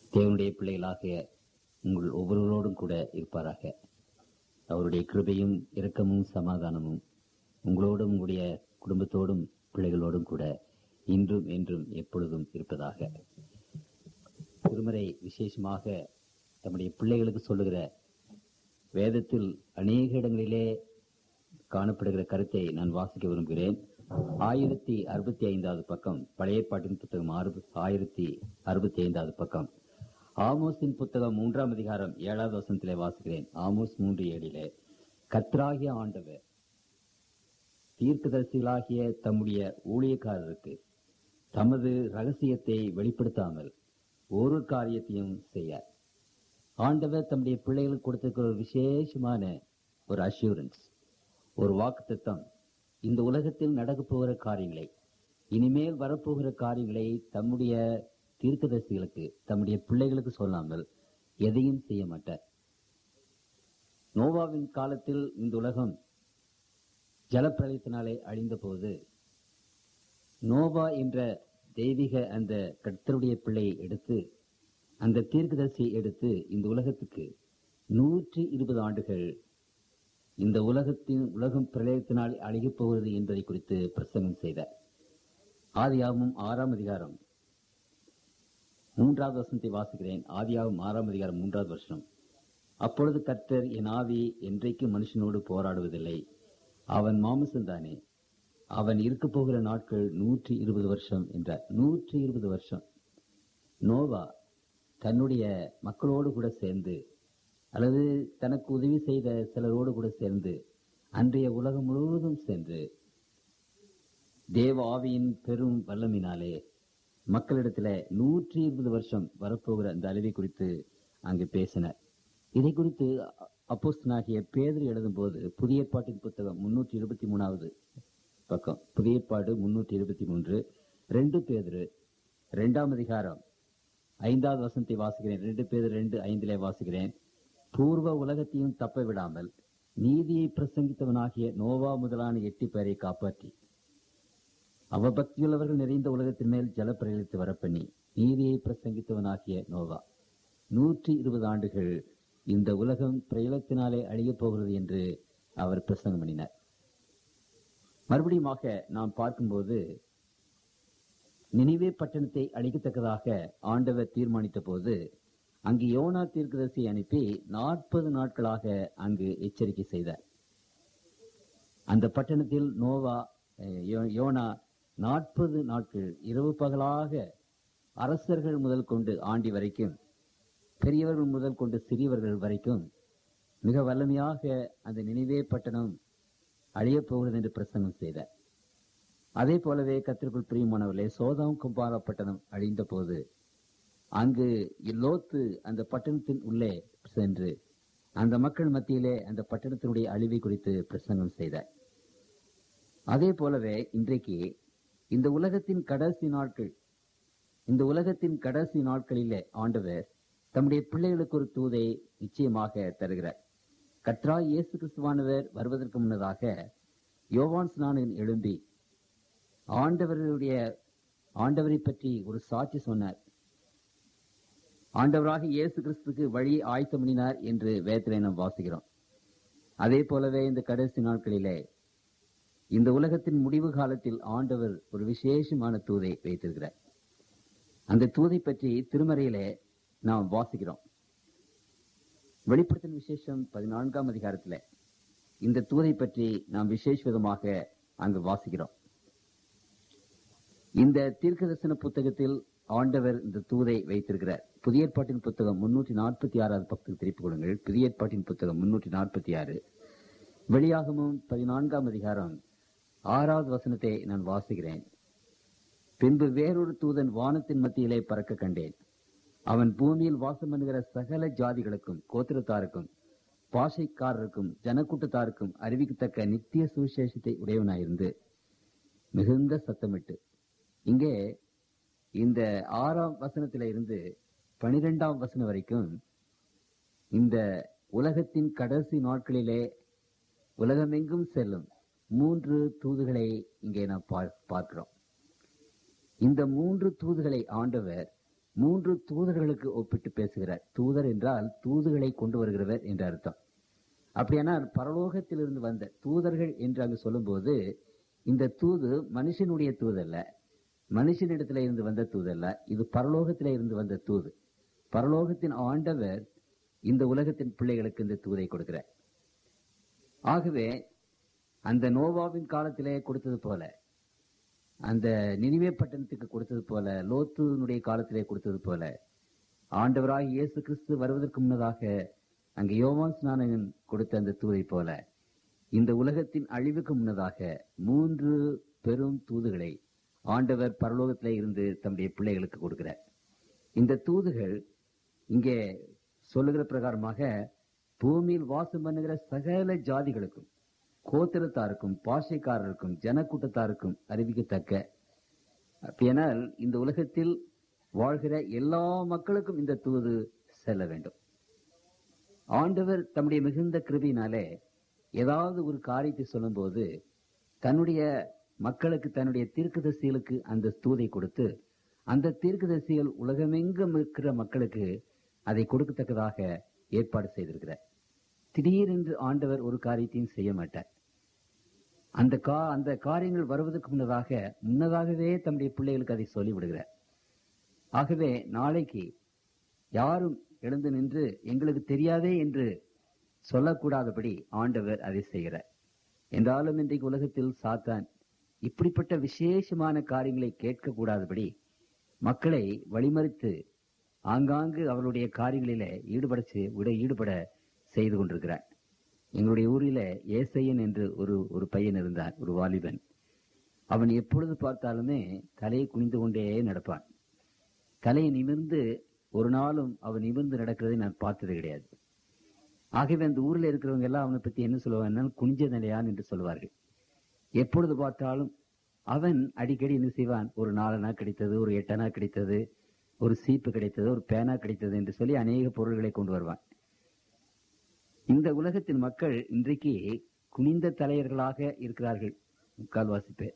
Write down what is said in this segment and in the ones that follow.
தேவனுடைய பிள்ளைகளாகிய உங்கள் ஒவ்வொருவரோடும் கூட இருப்பாராக அவருடைய கிருபையும் இரக்கமும் சமாதானமும் உங்களோடும் உங்களுடைய குடும்பத்தோடும் பிள்ளைகளோடும் கூட இன்றும் என்றும் எப்பொழுதும் இருப்பதாக திருமறை விசேஷமாக தம்முடைய பிள்ளைகளுக்கு சொல்லுகிற வேதத்தில் அநேக இடங்களிலே காணப்படுகிற கருத்தை நான் வாசிக்க விரும்புகிறேன் ஆயிரத்தி அறுபத்தி ஐந்தாவது பக்கம் பழைய பாட்டின் புத்தகம் ஆறு- ஆயிரத்தி அறுபத்தி ஐந்தாவது பக்கம் ஆமோஸின் புத்தகம் மூன்றாம் அதிகாரம் ஏழாவது வசனத்திலே வாசிக்கிறேன் ஆமோஸ் மூன்று ஏழிலே கத்ராகிய ஆண்டவர் தீர்க்கதரிசிகளாகிய தம்முடைய ஊழியக்காரருக்கு தமது ரகசியத்தை வெளிப்படுத்தாமல் ஒரு காரியத்தையும் செய்ய ஆண்டவர் தம்முடைய பிள்ளைகளுக்கு கொடுத்திருக்கிற ஒரு விசேஷமான ஒரு அஷூரன்ஸ் ஒரு வாக்குத்தத்தம் இந்த உலகத்தில் நடக்கப் போகிற காரியங்களை இனிமேல் வரப்போகிற காரியங்களை தம்முடைய தீர்க்கதரிசிகளுக்கு தம்முடைய பிள்ளைகளுக்கு சொல்லாமல் எதையும் செய்ய மாட்டார் நோவாவின் காலத்தில் இந்த உலகம் ஜலப்பிரளயத்தினாலே அழிந்த போது நோவா என்ற தெய்வீக அந்த கர்த்தருடைய பிள்ளையை எடுத்து அந்த தீர்க்கதரிசியை எடுத்து இந்த உலகத்துக்கு நூற்றி இருபது ஆண்டுகள் இந்த உலகத்தின் உலகம் பிரளயத்தினால் அழிகப் போகிறது என்பதை குறித்து பிரசங்கம் செய்தார் ஆதியாகமும் ஆறாம் அதிகாரம் மூன்றாவது வசனத்தை வாசிக்கிறேன் ஆதியாகும் ஆறாம் அதிகாரம் மூன்றாவது வருஷம் அப்பொழுது கர்த்தர் என் ஆவி என்றைக்கு மனுஷனோடு போராடுவதில்லை அவன் மாமிசம்தானே அவன் இருக்க போகிற நாட்கள் நூற்றி இருபது வருஷம் என்றார் நூற்றி இருபது வருஷம் நோவா தன்னுடைய மக்களோடு கூட சேர்ந்து அல்லது தனக்கு உதவி செய்த சிலரோடு கூட சேர்ந்து அன்றைய உலகம் முழுவதும் சென்று தேவ ஆவியின் பெரும் வல்லமினாலே மக்களிடத்துல நூற்றி இருபது வருஷம் வரப்போகிற அந்த அழிவை குறித்து அங்கு பேசினார் இதை குறித்து அப்போஸ்தலனாகிய பேதர் எழுதும்போது புதிய ஏற்பாட்டின் புத்தகம் முன்னூற்றி இருபத்தி மூணாவது பக்கம் புதிய ஏற்பாடு முன்னூற்றி இருபத்தி மூன்று ரெண்டு பேதரு இரண்டாம் அதிகாரம் ஐந்தாவது வசனத்தை வாசிக்கிறேன் ரெண்டு பேர் ரெண்டு ஐந்திலே வாசிக்கிறேன் பூர்வ உலகத்தையும் தப்ப விடாமல் நீதியை பிரசங்கித்தவனாகிய நோவா முதலான எட்டு பேரை காப்பாற்றி அவபக்தியுள்ளவர்கள் நிறைந்த உலகத்தின் மேல் ஜலப்பிரளித்து வரப்பண்ணி நீதியை பிரசங்கித்தவனாகிய நோவா நூற்றி இருபது ஆண்டுகள் இந்த உலகம் பிரயலத்தினாலே அழியப் போகிறது என்று அவர் பிரசங்கம் பண்ணினார் மறுபடியுமாக நாம் பார்க்கும்போது நினைவே பட்டணத்தை அழிக்கத்தக்கதாக ஆண்டவர் தீர்மானித்த போது அங்கு யோனா தீர்க்கதரிசி அனுப்பி நாற்பது நாட்களாக அங்கு எச்சரிக்கை செய்தார் அந்த பட்டணத்தில் நோவா அஹ், யோ- யோனா நாற்பது நாட்கள் இரவு பகலாக அரசர்கள் முதல் கொண்டு ஆண்டி வரைக்கும் பெரியவர்கள் முதல் கொண்டு சிறியவர்கள் வரைக்கும் மிக வல்லமையாக அந்த நினைவே பட்டணம் அழியப் போகிறது என்று பிரசங்கம் செய்தார் அதே போலவே கத்திற்குள் பிரியமானவர்களே சோதாம் கும்பார பட்டணம் அழிந்த போது அங்கு லோத்து அந்த பட்டணத்தின் உள்ளே சென்று அந்த மக்கள் மத்தியிலே அந்த பட்டணத்தினுடைய அழிவை குறித்து பிரசங்கம் செய்தார் அதே போலவே இன்றைக்கு இந்த உலகத்தின் கடைசி நாட்கள் இந்த உலகத்தின் கடைசி நாட்களிலே ஆண்டவர் தம்முடைய பிள்ளைகளுக்கு ஒரு தூதை நிச்சயமாக தருகிறார் கத்ராய் இயேசு கிறிஸ்துவானவர் வருவதற்கு முன்னதாக யோவான் ஸ்நானன் எழும்பி ஆண்டவருடைய ஆண்டவரை பற்றி ஒரு சாட்சி சொன்னார் ஆண்டவராக இயேசு கிறிஸ்துக்கு வழியை ஆயத்தம் பண்ணினார் என்று வேதத்திலே நாம் வாசிக்கிறோம் அதே போலவே இந்த கடைசி நாட்களிலே இந்த உலகத்தின் முடிவு காலத்தில் ஆண்டவர் ஒரு விசேஷமான தூதை வைத்திருக்கிறார் அந்த தூதை பற்றி திருமறையிலே நாம் வாசிக்கிறோம் வெளிப்படுத்தின விசேஷம் பதினான்காம் அதிகாரத்துல இந்த தூதை பற்றி நாம் விசேஷ விதமாக அங்கு வாசிக்கிறோம் இந்த தீர்க்க தரிசன புத்தகத்தில் ஆண்டவர் இந்த தூதை வைத்திருக்கிறார் புதிய ஏற்பாட்டின் புத்தகம் முன்னூற்றி நாற்பத்தி ஆறாவது பக்கத்துக்கு திருப்பிக் கொடுங்கள் புதிய ஏற்பாட்டின் புத்தகம் முன்னூற்றி நாற்பத்தி ஆறு வெளியாகமும் பதினான்காம் அதிகாரம் ஆறாவது வசனத்தை நான் வாசிக்கிறேன் பின்பு வேறொரு தூதன் வானத்தின் மத்தியிலே பறக்க கண்டேன் அவன் பூமியில் வாசம் பண்ணுகிற சகல ஜாதிகளுக்கும் கோத்திரத்தாருக்கும் பாஷைக்காரருக்கும் ஜனக்கூட்டத்தாருக்கும் அறிவிக்கத்தக்க நித்திய சுவிசேஷத்தை உடையவனாயிருந்து மிகுந்த சத்தமிட்டு இங்கே இந்த ஆறாம் வசனத்தில இருந்து பனிரெண்டாம் வசனம் வரைக்கும் இந்த உலகத்தின் கடைசி நாட்களிலே உலகமெங்கும் செல்லும் மூன்று தூதுகளை இங்கே நாம் பார்- பார்க்கிறோம் இந்த மூன்று தூதுகளை ஆண்டவர் மூன்று தூதர்களுக்கு ஒப்பிட்டு பேசுகிறார் தூதர் என்றால் தூதுகளை கொண்டு வருகிறவர் என்ற அர்த்தம் அப்படியானால் பரலோகத்திலிருந்து வந்த தூதர்கள் என்று அங்கு சொல்லும்போது இந்த தூது மனுஷனுடைய தூதல்ல மனுஷனிடத்தில இருந்து வந்த தூதல்ல இது பரலோகத்தில இருந்து வந்த தூது பரலோகத்தின் ஆண்டவர் இந்த உலகத்தின் பிள்ளைகளுக்கு இந்த தூதை கொடுக்கிறார் ஆகவே அந்த நோவாவின் காலத்திலே கொடுத்தது போல அந்த நினைவே பட்டணத்துக்கு கொடுத்தது போல லோத்துனுடைய காலத்திலே கொடுத்தது போல ஆண்டவராக இயேசு கிறிஸ்து வருவதற்கு முன்னதாக அங்கே யோவான் ஸ்நானகன் கொடுத்த அந்த தூதை போல இந்த உலகத்தின் அழிவுக்கு முன்னதாக மூன்று பெரும் தூதுகளை ஆண்டவர் பரலோகத்திலே இருந்து தம்முடைய பிள்ளைகளுக்கு கொடுக்கிறார் இந்த தூதுகள் இங்கே சொல்லுகிற பிரகாரமாக பூமியில் வாசம் பண்ணுகிற சகல ஜாதிகளுக்கும் கோத்திரத்தாருக்கும் பாஷைக்காரருக்கும் ஜனக்கூட்டத்தாருக்கும் அறிவிக்கத்தக்க அப்படியானால் இந்த உலகத்தில் வாழ்கிற எல்லா மக்களுக்கும் இந்த தூது செல்ல வேண்டும் ஆண்டவர் தம்முடைய மிகுந்த கிருபியினாலே ஏதாவது ஒரு காரியத்தை சொல்லும்போது தன்னுடைய மக்களுக்கு தன்னுடைய தீர்க்கதரிசிகளுக்கு அந்த தூதை கொடுத்து அந்த தீர்க்கதரிசிகள் உலகமெங்கும் இருக்கிற மக்களுக்கு அதை கொடுக்கத்தக்கதாக ஏற்பாடு செய்திருக்கிறார் திடீரென்று ஆண்டவர் ஒரு காரியத்தையும் செய்ய மாட்டார் அந்த கா அந்த காரியங்கள் வருவதற்கு முன்னதாக முன்னதாகவே தம்முடைய பிள்ளைகளுக்கு அதை சொல்லிவிடுகிறார் ஆகவே நாளைக்கு யாரும் எழுந்து நின்று எங்களுக்கு தெரியாதே என்று சொல்லக்கூடாதபடி ஆண்டவர் அதை செய்கிறார் என்றாலும் இன்றைக்கு உலகத்தில் சாத்தான் இப்படிப்பட்ட விசேஷமான காரியங்களை கேட்கக்கூடாதபடி மக்களை வழிமறித்து ஆங்காங்கு அவருடைய காரியங்களிலே ஈடுபட செய்- விட ஈடுபட செய்து கொண்டிருக்கிறார் எங்களுடைய ஊரில ஏசையன் என்று ஒரு ஒரு பையன் இருந்தான் ஒரு வாலிபன் அவன் எப்பொழுது பார்த்தாலுமே தலையை குனிந்து கொண்டே நடப்பான் தலையை நிமிர்ந்து ஒரு நாளும் அவன் நிமிர்ந்து நடக்கிறதை நான் பார்த்தது கிடையாது ஆகவே அந்த ஊர்ல இருக்கிறவங்க எல்லாம் அவனை பத்தி என்ன சொல்லுவாங்கன்னா குனிஞ்ச நிலையான் என்று சொல்வார்கள் எப்பொழுது பார்த்தாலும் அவன் அடிக்கடி என்ன செய்வான் ஒரு நாலனா கிடைத்தது ஒரு எட்டனா கிடைத்தது ஒரு சீப்பு கிடைத்தது ஒரு பேனா கிடைத்தது என்று சொல்லி அநேக பொருள்களை கொண்டு வருவான் இந்த உலகத்தின் மக்கள் இன்றைக்கு குனிந்த தலையர்களாக இருக்கிறார்கள் முக்கால்வாசி பேர்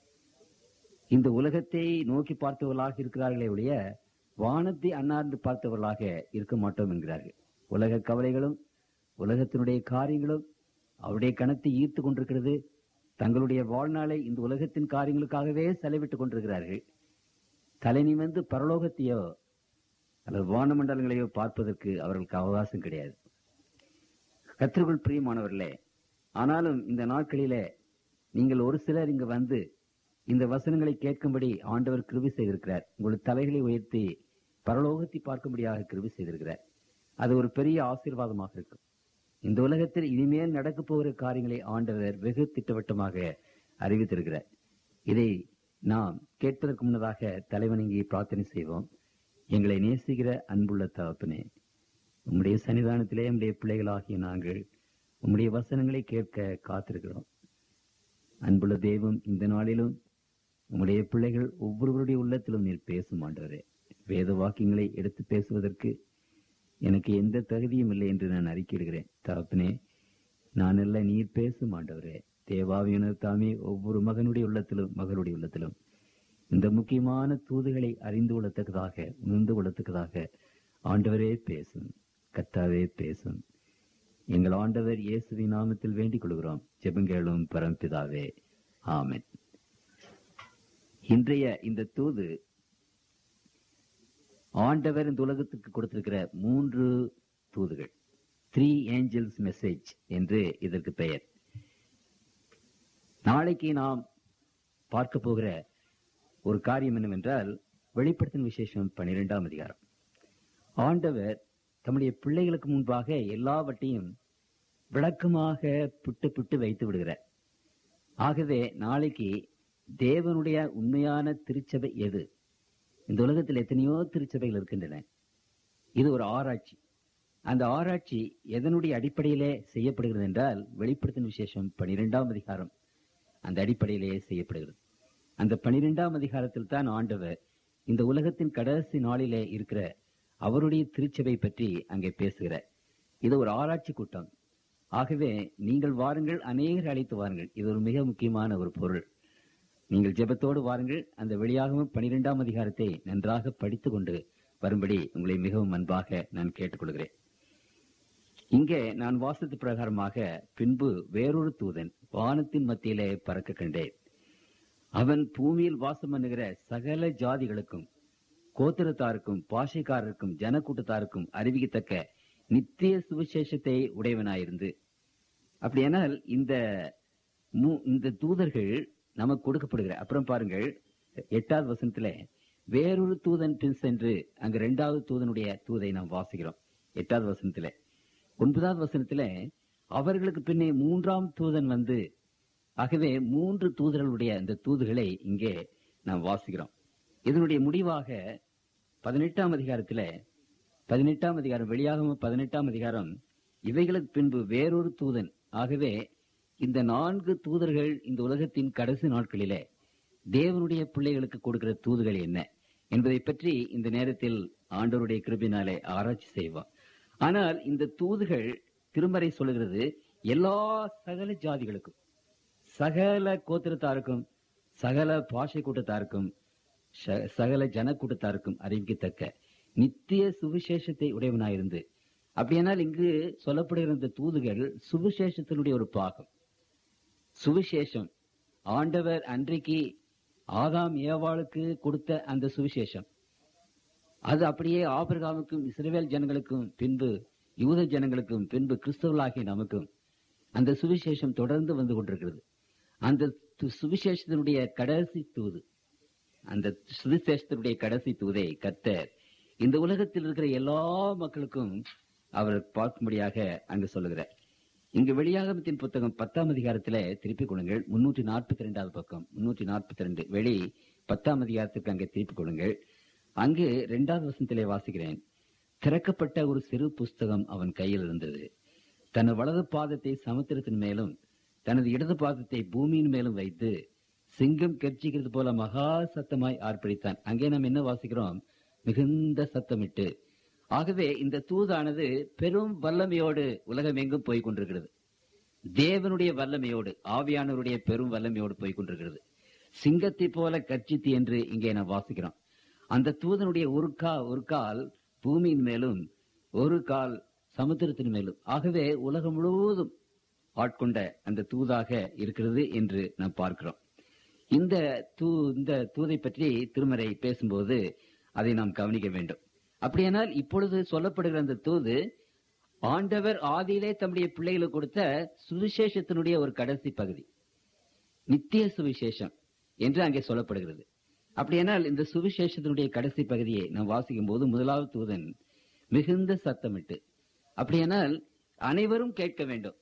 இந்த உலகத்தை நோக்கி பார்த்தவர்களாக இருக்கிறார்களே ஒழிய வானத்தை அண்ணார்ந்து பார்த்தவர்களாக இருக்க மாட்டோம் என்கிறார்கள் உலக கவலைகளும் உலகத்தினுடைய காரியங்களும் அவருடைய கணத்தை ஈர்த்து கொண்டிருக்கிறது தங்களுடைய வாழ்நாளை இந்த உலகத்தின் காரியங்களுக்காகவே செலவிட்டுக் கொண்டிருக்கிறார்கள் தலை நிமிர்ந்து பரலோகத்தையோ அல்லது வானமண்டலங்களையோ பார்ப்பதற்கு அவர்களுக்கு அவகாசம் கிடையாது கத்திற்குள் பிரியமானவர்களே ஆனாலும் இந்த நாட்களிலே நீங்கள் ஒரு சிலர் இங்கு வந்து இந்த வசனங்களை கேட்கும்படி ஆண்டவர் கிருபி செய்திருக்கிறார் உங்கள் தலைகளை உயர்த்தி பரலோகத்தை பார்க்கும்படியாக கிருபி செய்திருக்கிறார் அது ஒரு பெரிய ஆசீர்வாதமாக இருக்கும் இந்த உலகத்தில் இனிமேல் நடக்கப் போகிற காரியங்களை ஆண்டவர் வெகு திட்டவட்டமாக அறிவித்திருக்கிறார் இதை நாம் கேட்பதற்கு முன்னதாக தலைவணங்கி பிரார்த்தனை செய்வோம் எங்களை நேசிக்கிற அன்புள்ள தகப்பனே உம்முடைய சன்னிதானத்திலே உம்முடைய பிள்ளைகளாகிய நாங்கள் உம்முடைய வசனங்களை கேட்க காத்திருக்கிறோம் அன்புள்ள தெய்வம் இந்த நாளிலும் உம்முடைய பிள்ளைகள் ஒவ்வொருவருடைய உள்ளத்திலும் நீர் பேசும் ஆண்டவரே வேத வாக்கியங்களை எடுத்து பேசுவதற்கு எனக்கு எந்த தகுதியும் இல்லை என்று நான் அறிக்கையிடுகிறேன் தகப்பனே நான் அல்ல நீர் பேசும் ஆண்டவரே தேவாவியனர் தாமே ஒவ்வொரு மகனுடைய உள்ளத்திலும் மகளுடைய உள்ளத்திலும் இந்த முக்கியமான தூதுகளை அறிந்து கொள்ளத்தக்கதாக உணர்ந்து கொள்ளத்தக்கதாக ஆண்டவரே பேசும் கத்தாவே பேசும் எங்கள் ஆண்டவர் இயேசுவின் நாமத்தில் வேண்டிக் கொள்கிறோம் ஜெபங்கேளும் பரம்பிதாவே ஆமென் இன்றைய இந்த தூது ஆண்டவர் இந்த உலகத்துக்கு கொடுத்திருக்கிற மூன்று தூதுகள் த்ரீ ஏஞ்சல்ஸ் மெசேஜ் என்று இதற்கு பெயர் நாளைக்கு நாம் பார்க்க போகிற ஒரு காரியம் என்னவென்றால் வெளிப்படுத்தின விசேஷம் பன்னிரெண்டாம் அதிகாரம் ஆண்டவர் தம்முடைய பிள்ளைகளுக்கு முன்பாக எல்லாவற்றையும் விளக்கமாக பிட்டு பிட்டு வைத்து விடுகிறார் ஆகவே நாளைக்கு தேவனுடைய உண்மையான திருச்சபை எது இந்த உலகத்தில் எத்தனையோ திருச்சபைகள் இருக்கின்றன இது ஒரு ஆராய்ச்சி அந்த ஆராய்ச்சி எதனுடைய அடிப்படையிலே செய்யப்படுகிறது என்றால் வெளிப்படுத்தின விசேஷம் பனிரெண்டாம் அதிகாரம் அந்த அடிப்படையிலேயே செய்யப்படுகிறது அந்த பனிரெண்டாம் அதிகாரத்தில் தான் ஆண்டவர் இந்த உலகத்தின் கடைசி நாளிலே இருக்கிற அவருடைய திருச்சபை பற்றி அங்கே பேசுகிறார் இது ஒரு ஆராய்ச்சி கூட்டம் ஆகவே நீங்கள் வாருங்கள் அநேகர் அழைத்து வாருங்கள் இது ஒரு மிக முக்கியமான ஒரு பொருள் நீங்கள் ஜெபத்தோடு வாருங்கள் அந்த வெளியாகவும் பனிரெண்டாம் அதிகாரத்தை நன்றாக படித்துக் கொண்டு வரும்படி உங்களை மிகவும் அன்பாக நான் கேட்டுக்கொள்கிறேன் இங்கே நான் வாசித்த பிரகாரமாக பின்பு வேறொரு தூதன் வானத்தின் மத்தியிலே பறக்க கண்டேன் அவன் பூமியில் வாசம் பண்ணுகிற சகல ஜாதிகளுக்கும் கோத்திரத்தாருக்கும் பாஷைக்காரருக்கும் ஜனக்கூட்டத்தாருக்கும் அறிவிக்கத்தக்க நித்திய சுவிசேஷத்தை உடையவனாயிருந்து அப்படியானால் இந்த மூ- இந்த தூதர்கள் நமக்கு கொடுக்கப்படுகிற அப்புறம் பாருங்கள் எட்டாவது வசனத்துல வேறொரு தூதன் பின் சென்று அங்க இரண்டாவது தூதனுடைய தூதை நாம் வாசிக்கிறோம் எட்டாவது வசனத்துல ஒன்பதாவது வசனத்துல அவர்களுக்கு பின்னே மூன்றாம் தூதன் வந்து ஆகவே மூன்று தூதர்களுடைய அந்த தூதுகளை இங்கே நாம் வாசிக்கிறோம் இதனுடைய முடிவாக பதினெட்டாம் அதிகாரத்துல பதினெட்டாம் அதிகாரம் வெளியாகும் பதினெட்டாம் அதிகாரம் இவைகளுக்கு பின்பு வேறொரு தூதன் ஆகவே இந்த நான்கு தூதர்கள் இந்த உலகத்தின் கடைசி நாட்களிலே தேவனுடைய பிள்ளைகளுக்கு கொடுக்கிற தூதுகள் என்ன என்பதை பற்றி இந்த நேரத்தில் ஆண்டவருடைய கிருபினாலே ஆராய்ச்சி செய்வோம் ஆனால் இந்த தூதுகள் திருமறை சொல்லுகிறது எல்லா சகல ஜாதிகளுக்கும் சகல கோத்திரத்தாருக்கும் சகல பாஷை கூட்டத்தாருக்கும் ச- சகல ஜன கூட்டத்தாருக்கும் அறிவிக்கத்தக்க நித்திய சுவிசேஷத்தை உடையவனாயிருந்து அப்படியானால் இங்கு சொல்லப்படுகிற இந்த தூதுகள் சுவிசேஷத்தினுடைய ஒரு பாகம் சுவிசேஷம் ஆண்டவர் அன்றைக்கு ஆதாம் ஏவாளுக்கு கொடுத்த அந்த சுவிசேஷம் அது அப்படியே ஆபிரகாமுக்கும் இஸ்ரவேல் ஜனங்களுக்கும் பின்பு யூத ஜனங்களுக்கும் பின்பு கிறிஸ்தவர்களாகிய நமக்கும் அந்த சுவிசேஷம் தொடர்ந்து வந்து கொண்டிருக்கிறது அந்த து- சுவிசேஷத்தினுடைய கடைசி தூது அந்த சுவிசேஷத்தினுடைய கடைசி தூதை கர்த்தர் இந்த உலகத்தில் இருக்கிற எல்லா மக்களுக்கும் அவர் பார்க்கும்படியாக அங்கு சொல்லுகிறார் இங்கு வெளியாகமத்தின் புத்தகம் பத்தாம் அதிகாரத்துல திருப்பிக் கொள்ளுங்கள் முன்னூற்றி நாற்பத்தி ரெண்டாவது பக்கம் முன்னூற்றி நாற்பத்தி ரெண்டு வெளி பத்தாம் அதிகாரத்துக்கு அங்கே திருப்பிக் கொள்ளுங்கள் அங்கு இரண்டாவது வசனத்திலே வாசிக்கிறேன் திறக்கப்பட்ட ஒரு சிறு புஸ்தகம் அவன் கையில் இருந்தது தனது வலது பாதத்தை சமுத்திரத்தின் மேலும் தனது இடது பாதத்தை பூமியின் மேலும் வைத்து சிங்கம் கர்ச்சிக்கிறது போல மகா சத்தமாய் ஆர்ப்பரித்தான் அங்கே நாம் என்ன வாசிக்கிறோம் மிகுந்த சத்தமிட்டு ஆகவே இந்த தூதானது பெரும் வல்லமையோடு உலகம் எங்கும் போய் கொண்டிருக்கிறது தேவனுடைய வல்லமையோடு ஆவியானவருடைய பெரும் வல்லமையோடு போய் கொண்டிருக்கிறது சிங்கத்தை போல கர்ச்சித்து என்று இங்கே நாம் வாசிக்கிறோம் அந்த தூதனுடைய ஒரு கா ஒரு கால் பூமியின் மேலும் ஒரு கால் சமுத்திரத்தின் மேலும் ஆகவே உலகம் முழுவதும் ஆட்கொண்ட அந்த தூதாக இருக்கிறது என்று நாம் பார்க்கிறோம் இந்த தூ இந்த தூதை பற்றி திருமறை பேசும்போது அதை நாம் கவனிக்க வேண்டும் அப்படியானால் இப்பொழுது சொல்லப்படுகிற அந்த தூது ஆண்டவர் ஆதியிலே தம்முடைய பிள்ளைகளுக்கு கொடுத்த சுவிசேஷத்தினுடைய ஒரு கடைசி பகுதி நித்திய சுவிசேஷம் என்று அங்கே சொல்லப்படுகிறது அப்படியானால் இந்த சுவிசேஷத்தினுடைய கடைசி பகுதியை நாம் வாசிக்கும் போது முதலாவது தூதன் மிகுந்த சத்தமிட்டு அப்படியானால் அனைவரும் கேட்க வேண்டும்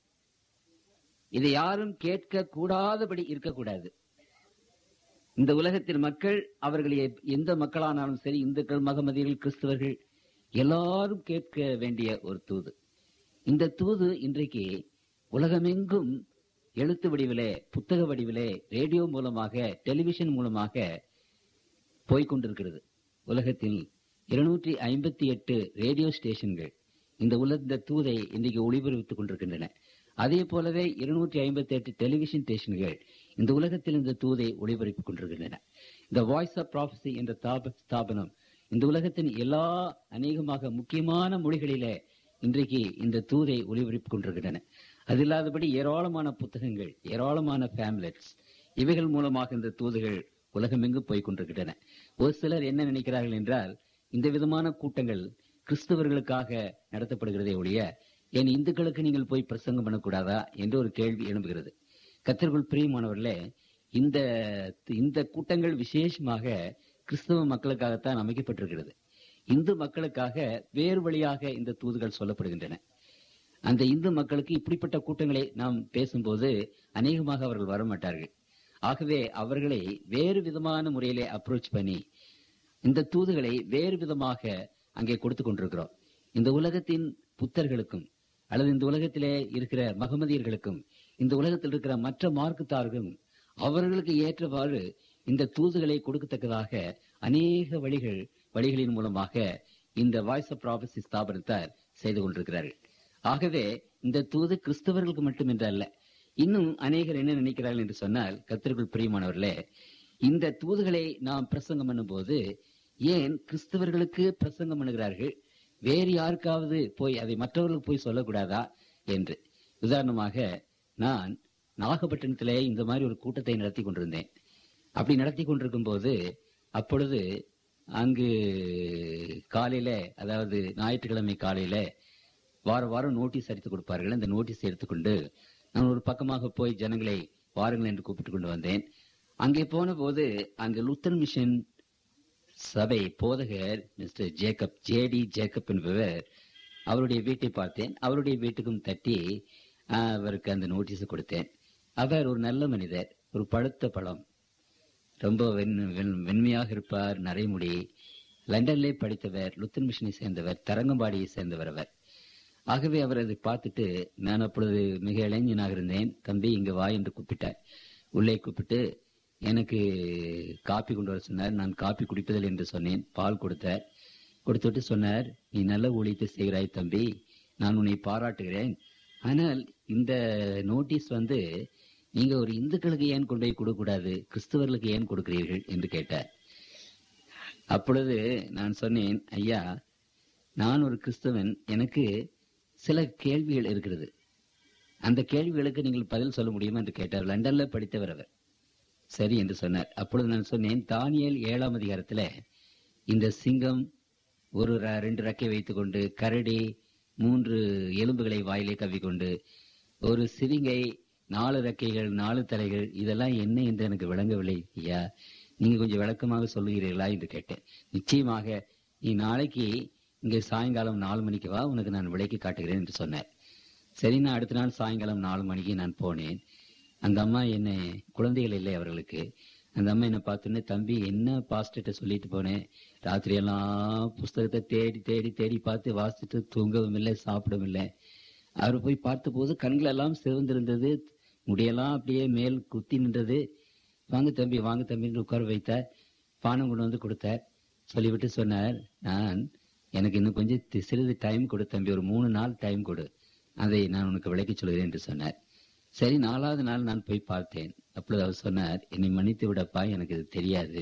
இதை யாரும் கேட்க கூடாதபடி இருக்கக்கூடாது இந்த உலகத்தில் மக்கள் அவர்கள் எ- எந்த மக்களானாலும் சரி இந்துக்கள் மகமதிகள் கிறிஸ்தவர்கள் எல்லாரும் கேட்க வேண்டிய ஒரு தூது இந்த தூது இன்றைக்கு உலகமெங்கும் எழுத்து வடிவிலே புத்தக வடிவிலே ரேடியோ மூலமாக டெலிவிஷன் மூலமாக போய்கொண்டிருக்கிறது உலகத்தில் இருநூற்றி ஐம்பத்தி எட்டு ரேடியோ ஸ்டேஷன்கள் இந்த உலக இந்த தூதை இன்றைக்கு ஒளிபரப்பித்துக் கொண்டிருக்கின்றன அதே போலவே இருநூற்றி ஐம்பத்தி எட்டு டெலிவிஷன் ஸ்டேஷன்கள் இந்த உலகத்தில் இந்த தூதை ஒளிபரப்பிக் கொண்டிருக்கின்றன இந்த வாய்ஸ் ஆஃப் ப்ராஃபஸி என்ற தாப- ஸ்தாபனம் இந்த உலகத்தின் எல்லா அநேகமாக முக்கியமான மொழிகளிலே இன்றைக்கு இந்த தூதை ஒளிபரப்பிக் கொண்டிருக்கின்றன அது இல்லாதபடி ஏராளமான புத்தகங்கள் ஏராளமான ஃபேம்லெட்ஸ் இவைகள் மூலமாக இந்த தூதுகள் உலகமெங்கும் போய் கொண்டிருக்கின்றன ஒரு சிலர் என்ன நினைக்கிறார்கள் என்றால் இந்த விதமான கூட்டங்கள் கிறிஸ்தவர்களுக்காக நடத்தப்படுகிறதே ஒழிய ஏன் இந்துக்களுக்கு நீங்கள் போய் பிரசங்கம் பண்ணக்கூடாதா என்று ஒரு கேள்வி எழும்புகிறது கத்தர்கள் பிரியமானவர்களே இந்த இந்த கூட்டங்கள் விசேஷமாக கிறிஸ்தவ மக்களுக்காகத்தான் அமைக்கப்பட்டிருக்கிறது இந்து மக்களுக்காக வேறு வழியாக இந்த தூதுகள் சொல்லப்படுகின்றன அந்த இந்து மக்களுக்கு இப்படிப்பட்ட கூட்டங்களை நாம் பேசும்போது அநேகமாக அவர்கள் வரமாட்டார்கள் ஆகவே அவர்களை வேறு விதமான முறையிலே அப்ரோச் பண்ணி இந்த தூதுகளை வேறு விதமாக அங்கே கொடுத்து கொண்டிருக்கிறோம் இந்த உலகத்தின் புத்தர்களுக்கும் அல்லது இந்த உலகத்திலே இருக்கிற மகமதியர்களுக்கும் இந்த உலகத்தில் இருக்கிற மற்ற மார்க்கத்தார்களும் அவர்களுக்கு ஏற்றவாறு இந்த தூதுகளை கொடுக்கத்தக்கதாக அநேக வழிகள் வழிகளின் மூலமாக இந்த வாய்ஸ் ஆஃப் ப்ராபசி ஸ்தாபனத்தார் செய்து கொண்டிருக்கிறார்கள் ஆகவே இந்த தூது கிறிஸ்தவர்களுக்கு மட்டுமின்றி அல்ல இன்னும் அநேகர் என்ன நினைக்கிறார்கள் என்று சொன்னால் கத்திற்குள் பிரியமானவர்களே இந்த தூதுகளை நாம் பிரசங்கம் பண்ணும்போது ஏன் கிறிஸ்தவர்களுக்கு பிரசங்கம் பண்ணுகிறார்கள் வேறு யாருக்காவது போய் அதை மற்றவர்களுக்கு போய் சொல்லக்கூடாதா என்று உதாரணமாக நான் நாகப்பட்டினத்திலே இந்த மாதிரி ஒரு கூட்டத்தை நடத்தி கொண்டிருந்தேன் அப்படி நடத்தி கொண்டிருக்கும் போது அப்பொழுது அங்கு காலையில அதாவது ஞாயிற்றுக்கிழமை காலையில வார வாரம் நோட்டீஸ் அடித்து கொடுப்பார்கள் அந்த நோட்டீஸ் எடுத்துக்கொண்டு நான் ஒரு பக்கமாக போய் ஜனங்களை வாருங்கள் என்று கூப்பிட்டு கொண்டு வந்தேன் அங்கே போன போது அங்கு லுத்தன் மிஷன் சபை போதகர் மிஸ்டர் ஜேக்கப் ஜேடி ஜேக்கப் என்பவர் அவருடைய வீட்டை பார்த்தேன் அவருடைய வீட்டுக்கும் தட்டி ஆஹ், அவருக்கு அந்த நோட்டீஸ் கொடுத்தேன் அவர் ஒரு நல்ல மனிதர் ஒரு பழுத்த பழம் ரொம்ப வெண் வெண்- வெண்மையாக இருப்பார் நரைமுடி லண்டன்லே படித்தவர் லுத்தன் மிஷனை சேர்ந்தவர் தரங்கம்பாடியை சேர்ந்தவர் அவர் ஆகவே அவர் அதை பார்த்துட்டு நான் அப்பொழுது மிக இளைஞனாக இருந்தேன் தம்பி இங்க வா என்று கூப்பிட்டார் உள்ளே கூப்பிட்டு எனக்கு காப்பி கொண்டு வர சொன்னார் நான் காப்பி குடிப்பதில்லை என்று சொன்னேன் பால் கொடுத்தார் கொடுத்துட்டு சொன்னார் நீ நல்ல ஊழியத்தை செய்கிறாய் தம்பி நான் உன்னை பாராட்டுகிறேன் ஆனால் இந்த நோட்டீஸ் வந்து நீங்க ஒரு இந்துக்களுக்கு ஏன் கொண்டு போய் கொடுக்கக்கூடாது கிறிஸ்தவர்களுக்கு ஏன் கொடுக்கிறீர்கள் என்று கேட்டார் அப்பொழுது நான் சொன்னேன் ஐயா நான் ஒரு கிறிஸ்தவன் எனக்கு சில கேள்விகள் இருக்கிறது அந்த கேள்விகளுக்கு நீங்கள் பதில் சொல்ல முடியுமா என்று கேட்டார் லண்டன்ல படித்தவர் அவர் சரி என்று சொன்னார் அப்பொழுது நான் சொன்னேன் தானியேல் ஏழாம் அதிகாரத்துல இந்த சிங்கம் ஒரு ர- ரெண்டு ரெக்கை வைத்துக்கொண்டு கரடி மூன்று எலும்புகளை வாயிலே கவ்விக்கொண்டு ஒரு சிவிங்கை நாலு ரெக்கைகள் நாலு தலைகள் இதெல்லாம் என்ன என்று எனக்கு விளங்கவில்லை ஐயா நீங்க கொஞ்சம் விளக்கமாக சொல்லுகிறீர்களா என்று கேட்டேன் நிச்சயமாக நீ நாளைக்கு இங்கே சாயங்காலம் நாலு மணிக்கு வா உனக்கு நான் விளக்கி காட்டுகிறேன் என்று சொன்னார் சரி நான் அடுத்த நாள் சாயங்காலம் நாலு மணிக்கு நான் போனேன் அந்த அம்மா என்ன குழந்தைகள் இல்லை அவர்களுக்கு அந்த அம்மா என்ன பார்த்தோன்னே தம்பி என்ன பாஸ்டர்ட்ட சொல்லிட்டு போனேன் ராத்திரி எல்லாம் புஸ்தகத்தை தேடி தேடி தேடி பார்த்து வாசிச்சுட்டு தூங்கவும் இல்லை சாப்பிடவும் இல்லை அவர் போய் பார்த்தபோது கண்கள் எல்லாம் சிவந்திருந்தது முடியெல்லாம் அப்படியே மேல் குத்தி நின்றது வாங்க தம்பி வாங்க தம்பின்னு உட்கார வைத்தார் பானம் கொண்டு வந்து கொடுத்தார் சொல்லிவிட்டு சொன்னார் நான் எனக்கு இன்னும் கொஞ்சம் தி- சிறிது டைம் கொடு தம்பி ஒரு மூணு நாள் டைம் கொடு அதை நான் உனக்கு விளக்கி சொல்கிறேன் என்று சொன்னார் சரி நாலாவது நாள் நான் போய் பார்த்தேன் அப்பொழுது அவர் சொன்னார் என்னை மன்னித்து விடப்பா எனக்கு இது தெரியாது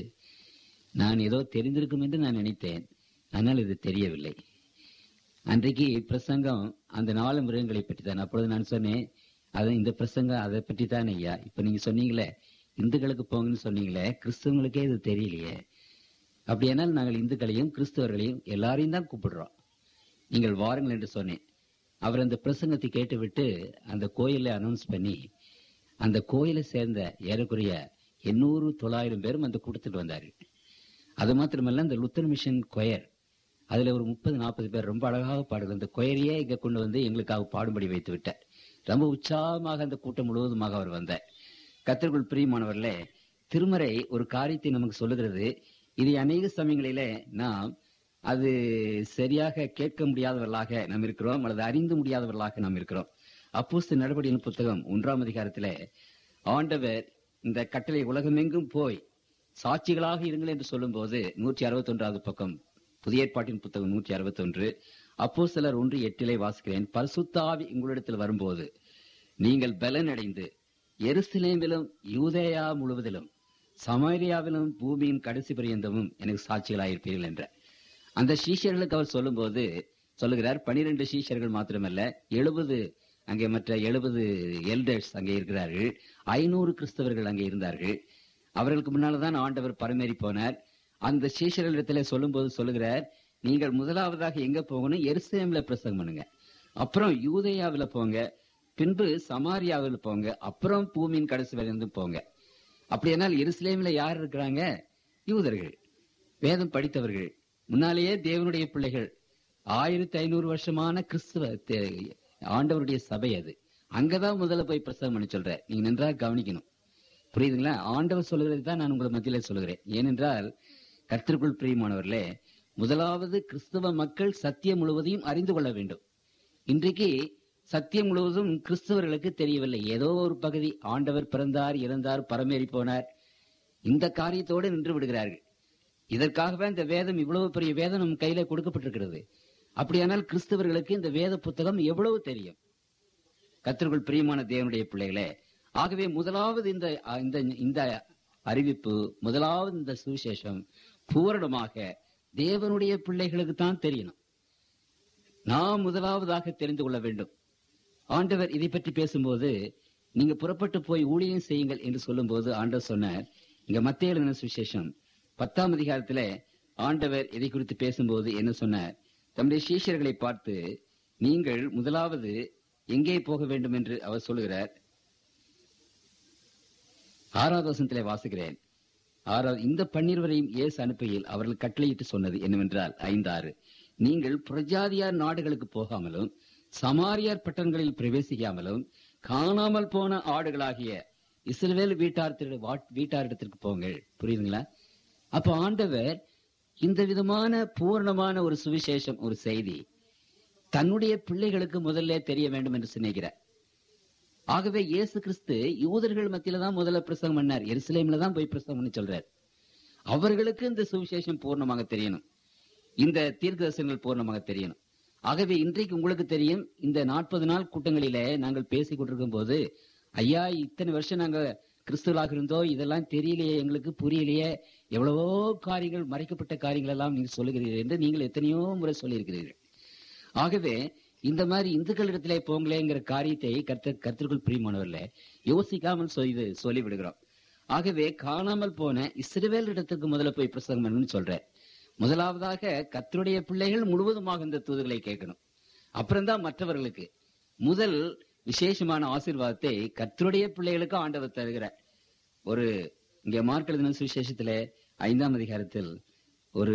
நான் ஏதோ தெரிந்திருக்கும் என்று நான் நினைத்தேன் ஆனால் இது தெரியவில்லை அன்றைக்கு பிரசங்கம் அந்த நாலு மிருகங்களை பற்றி தான் அப்பொழுது நான் சொன்னேன் அது இந்த பிரசங்கம் அதை பற்றி தான் ஐயா இப்ப நீங்க சொன்னீங்களே இந்துக்களுக்கு போங்கன்னு சொன்னீங்களே கிறிஸ்தவங்களுக்கே இது தெரியலையே அப்படியானால் நாங்கள் இந்துக்களையும் கிறிஸ்தவர்களையும் எல்லாரையும் தான் கூப்பிடுறோம் நீங்கள் வாருங்கள் என்று சொன்னேன் அவர் அந்த பிரசங்கத்தை கேட்டுவிட்டு அந்த கோயிலை அனௌன்ஸ் பண்ணி அந்த கோயிலை சேர்ந்த ஏறக்குறைய எண்ணூறு தொள்ளாயிரம் பேரும் அந்த கூட்டத்துக்கு வந்தார்கள் அது மாத்திரமல்ல அந்த லுத்தர் மிஷன் கொயர் அதுல ஒரு முப்பது நாற்பது பேர் ரொம்ப அழகாக பாடுகள் அந்த கொயரையே இங்க கொண்டு வந்து எங்களுக்காக பாடும்படி வைத்து விட்டார் ரொம்ப உற்சாகமாக அந்த கூட்டம் முழுவதுமாக அவர் வந்தார் கத்திற்குள் பிரியமானவர்களே திருமறை ஒரு காரியத்தை நமக்கு சொல்லுகிறது இதை அநேக சமயங்களிலே நாம் அது சரியாக கேட்க முடியாதவர்களாக நாம் இருக்கிறோம் அல்லது அறிந்து முடியாதவர்களாக நாம் இருக்கிறோம் அப்போஸ்து நடவடிக்கையின் புத்தகம் ஒன்றாம் அதிகாரத்திலே ஆண்டவர் இந்த கட்டளை உலகமெங்கும் போய் சாட்சிகளாக இருங்கள் என்று சொல்லும்போது நூற்றி அறுபத்தி ஒன்றாவது பக்கம் புதிய ஏற்பாட்டின் புத்தகம் நூற்றி அறுபத்தி ஒன்று அப்போ சிலர் ஒன்று எட்டிலே வாசிக்கிறேன் பரிசுத்தாவி உங்களிடத்தில் வரும்போது நீங்கள் பலன் அடைந்து எருசலேமிலும் யூதேயா முழுவதிலும் சமாரியாவிலும் பூமியின் கடைசி பரியந்தமும் எனக்கு சாட்சிகளாயிருப்பீர்கள் என்ற அந்த சீஷர்களுக்கு அவர் சொல்லும்போது சொல்லுகிறார் பனிரெண்டு சீஷர்கள் மாத்திரமல்ல எழுபது அங்கே மற்ற எழுபது எல்டர்ஸ் அங்கே இருக்கிறார்கள் ஐநூறு கிறிஸ்தவர்கள் அங்கே இருந்தார்கள் அவர்களுக்கு முன்னால்தான் ஆண்டவர் பரமேறி போனார் அந்த சீஷர்களிடத்துல சொல்லும்போது சொல்லுகிறார் நீங்கள் முதலாவதாக எங்க போகணும் எருசலேம்ல பிரசங்கம் பண்ணுங்க அப்புறம் யூதேயாவில போங்க பின்பு சமாரியாவில் போங்க அப்புறம் பூமியின் கடைசி வரைந்து போங்க அப்படியானால் எருசலேம்ல யார் இருக்கிறாங்க யூதர்கள் வேதம் படித்தவர்கள் முன்னாலேயே தேவனுடைய பிள்ளைகள் ஆயிரத்தி ஐநூறு வருஷமான கிறிஸ்துவ தே- ஆண்டவருடைய சபை அது அங்கதான் முதல்ல போய் பிரசவம் பண்ணி சொல்ற நீங்க நன்றாக கவனிக்கணும் புரியுதுங்களா ஆண்டவர் சொல்லுகிறது தான் நான் உங்களை மத்தியில சொல்லுகிறேன் ஏனென்றால் கர்த்தருக்குள் பிரியமானவர்களே முதலாவது கிறிஸ்தவ மக்கள் சத்தியம் முழுவதையும் அறிந்து கொள்ள வேண்டும் இன்றைக்கு சத்தியம் முழுவதும் கிறிஸ்தவர்களுக்கு தெரியவில்லை ஏதோ ஒரு பகுதி ஆண்டவர் பிறந்தார் இறந்தார் பரமேறி போனார் இந்த காரியத்தோடு நின்று விடுகிறார்கள் இதற்காகவே இந்த வேதம் இவ்வளவு பெரிய வேதம் நம் கையில கொடுக்கப்பட்டிருக்கிறது அப்படியானால் கிறிஸ்தவர்களுக்கு இந்த வேத புத்தகம் எவ்வளவு தெரியும் கத்திற்குள் பிரியமான தேவனுடைய பிள்ளைகளே ஆகவே முதலாவது இந்த இந்த இந்த அறிவிப்பு முதலாவது இந்த சுவிசேஷம் பூரணமாக தேவனுடைய பிள்ளைகளுக்கு தான் தெரியணும் நாம் முதலாவதாக தெரிந்து கொள்ள வேண்டும் ஆண்டவர் இதை பற்றி பேசும்போது நீங்க புறப்பட்டு போய் ஊழியம் செய்யுங்கள் என்று சொல்லும்போது ஆண்டவர் சொன்னார் இங்க மத்திய எழுதின சுவிசேஷம் பத்தாம் அதிகாரத்துல ஆண்டவர் இதை குறித்து பேசும்போது என்ன சொன்னார் தம்முடைய சீஷர்களை பார்த்து நீங்கள் முதலாவது எங்கே போக வேண்டும் என்று அவர் சொல்லுகிறார் ஆறாவது வசனத்திலே வாசிக்கிறேன் ஆறாவது இந்த பன்னிருவரையும் இயேசு அனுப்பையில் அவர்கள் கட்டளையிட்டு சொன்னது என்னவென்றால் ஐந்தாறு நீங்கள் புரஜாதியார் நாடுகளுக்கு போகாமலும் சமாரியார் பட்டணங்களில் பிரவேசிக்காமலும் காணாமல் போன ஆடுகளாகிய இஸ்ரவேல் வீட்டார் வீட்டாரிடத்திற்கு போங்கள் புரியுதுங்களா அப்ப ஆண்டவர் இந்த விதமான பூர்ணமான ஒரு சுவிசேஷம் ஒரு செய்தி தன்னுடைய பிள்ளைகளுக்கு முதல்ல தெரிய வேண்டும் என்று சிந்திக்கிறார் ஆகவே இயேசு கிறிஸ்து யூதர்கள் மத்தியில தான் முதல்ல பிரசங்கம் பண்ணார் எருசலேம்ல தான் போய் பிரசங்கம் பண்ணி சொல்றார் அவர்களுக்கு இந்த சுவிசேஷம் பூர்ணமாக தெரியணும் இந்த தீர்க்கதரிசனங்கள் பூர்ணமாக தெரியணும் ஆகவே இன்றைக்கு உங்களுக்கு தெரியும் இந்த நாற்பது நாள் கூட்டங்களிலே நாங்கள் பேசிக் கொண்டிருக்கும் போது ஐயா இத்தனை வருஷம் நாங்க கிறிஸ்துவலாக இருந்தோ இதெல்லாம் தெரியலையே எங்களுக்கு புரியலையே எவ்வளவோ காரியங்கள் மறைக்கப்பட்ட காரியங்கள் எல்லாம் நீங்க சொல்லுகிறீர்கள் என்று நீங்கள் எத்தனையோ முறை சொல்லியிருக்கிறீர்கள் ஆகவே இந்த மாதிரி இந்துக்களிடத்திலே போங்களேங்கிற காரியத்தை கர்த்த கர்த்தர்கள் பிரியமானவர்ல யோசிக்காமல் செய்து சொல்லி விடுகிறோம் ஆகவே காணாமல் போன இஸ்ரவேல் இடத்துக்கு முதல்ல போய் பிரசங்கம் பண்ணணும்னு சொல்றேன் முதலாவதாக கர்த்தருடைய பிள்ளைகள் முழுவதுமாக இந்த தூதுகளை கேட்கணும் அப்புறம்தான் மற்றவர்களுக்கு முதல் விசேஷமான ஆசீர்வாதத்தை கர்த்தருடைய பிள்ளைகளுக்கு ஆண்டவர் தருகிறார் ஒரு இங்க மார்க் எழுதின சுவிசேஷத்துல ஐந்தாம் அதிகாரத்தில் ஒரு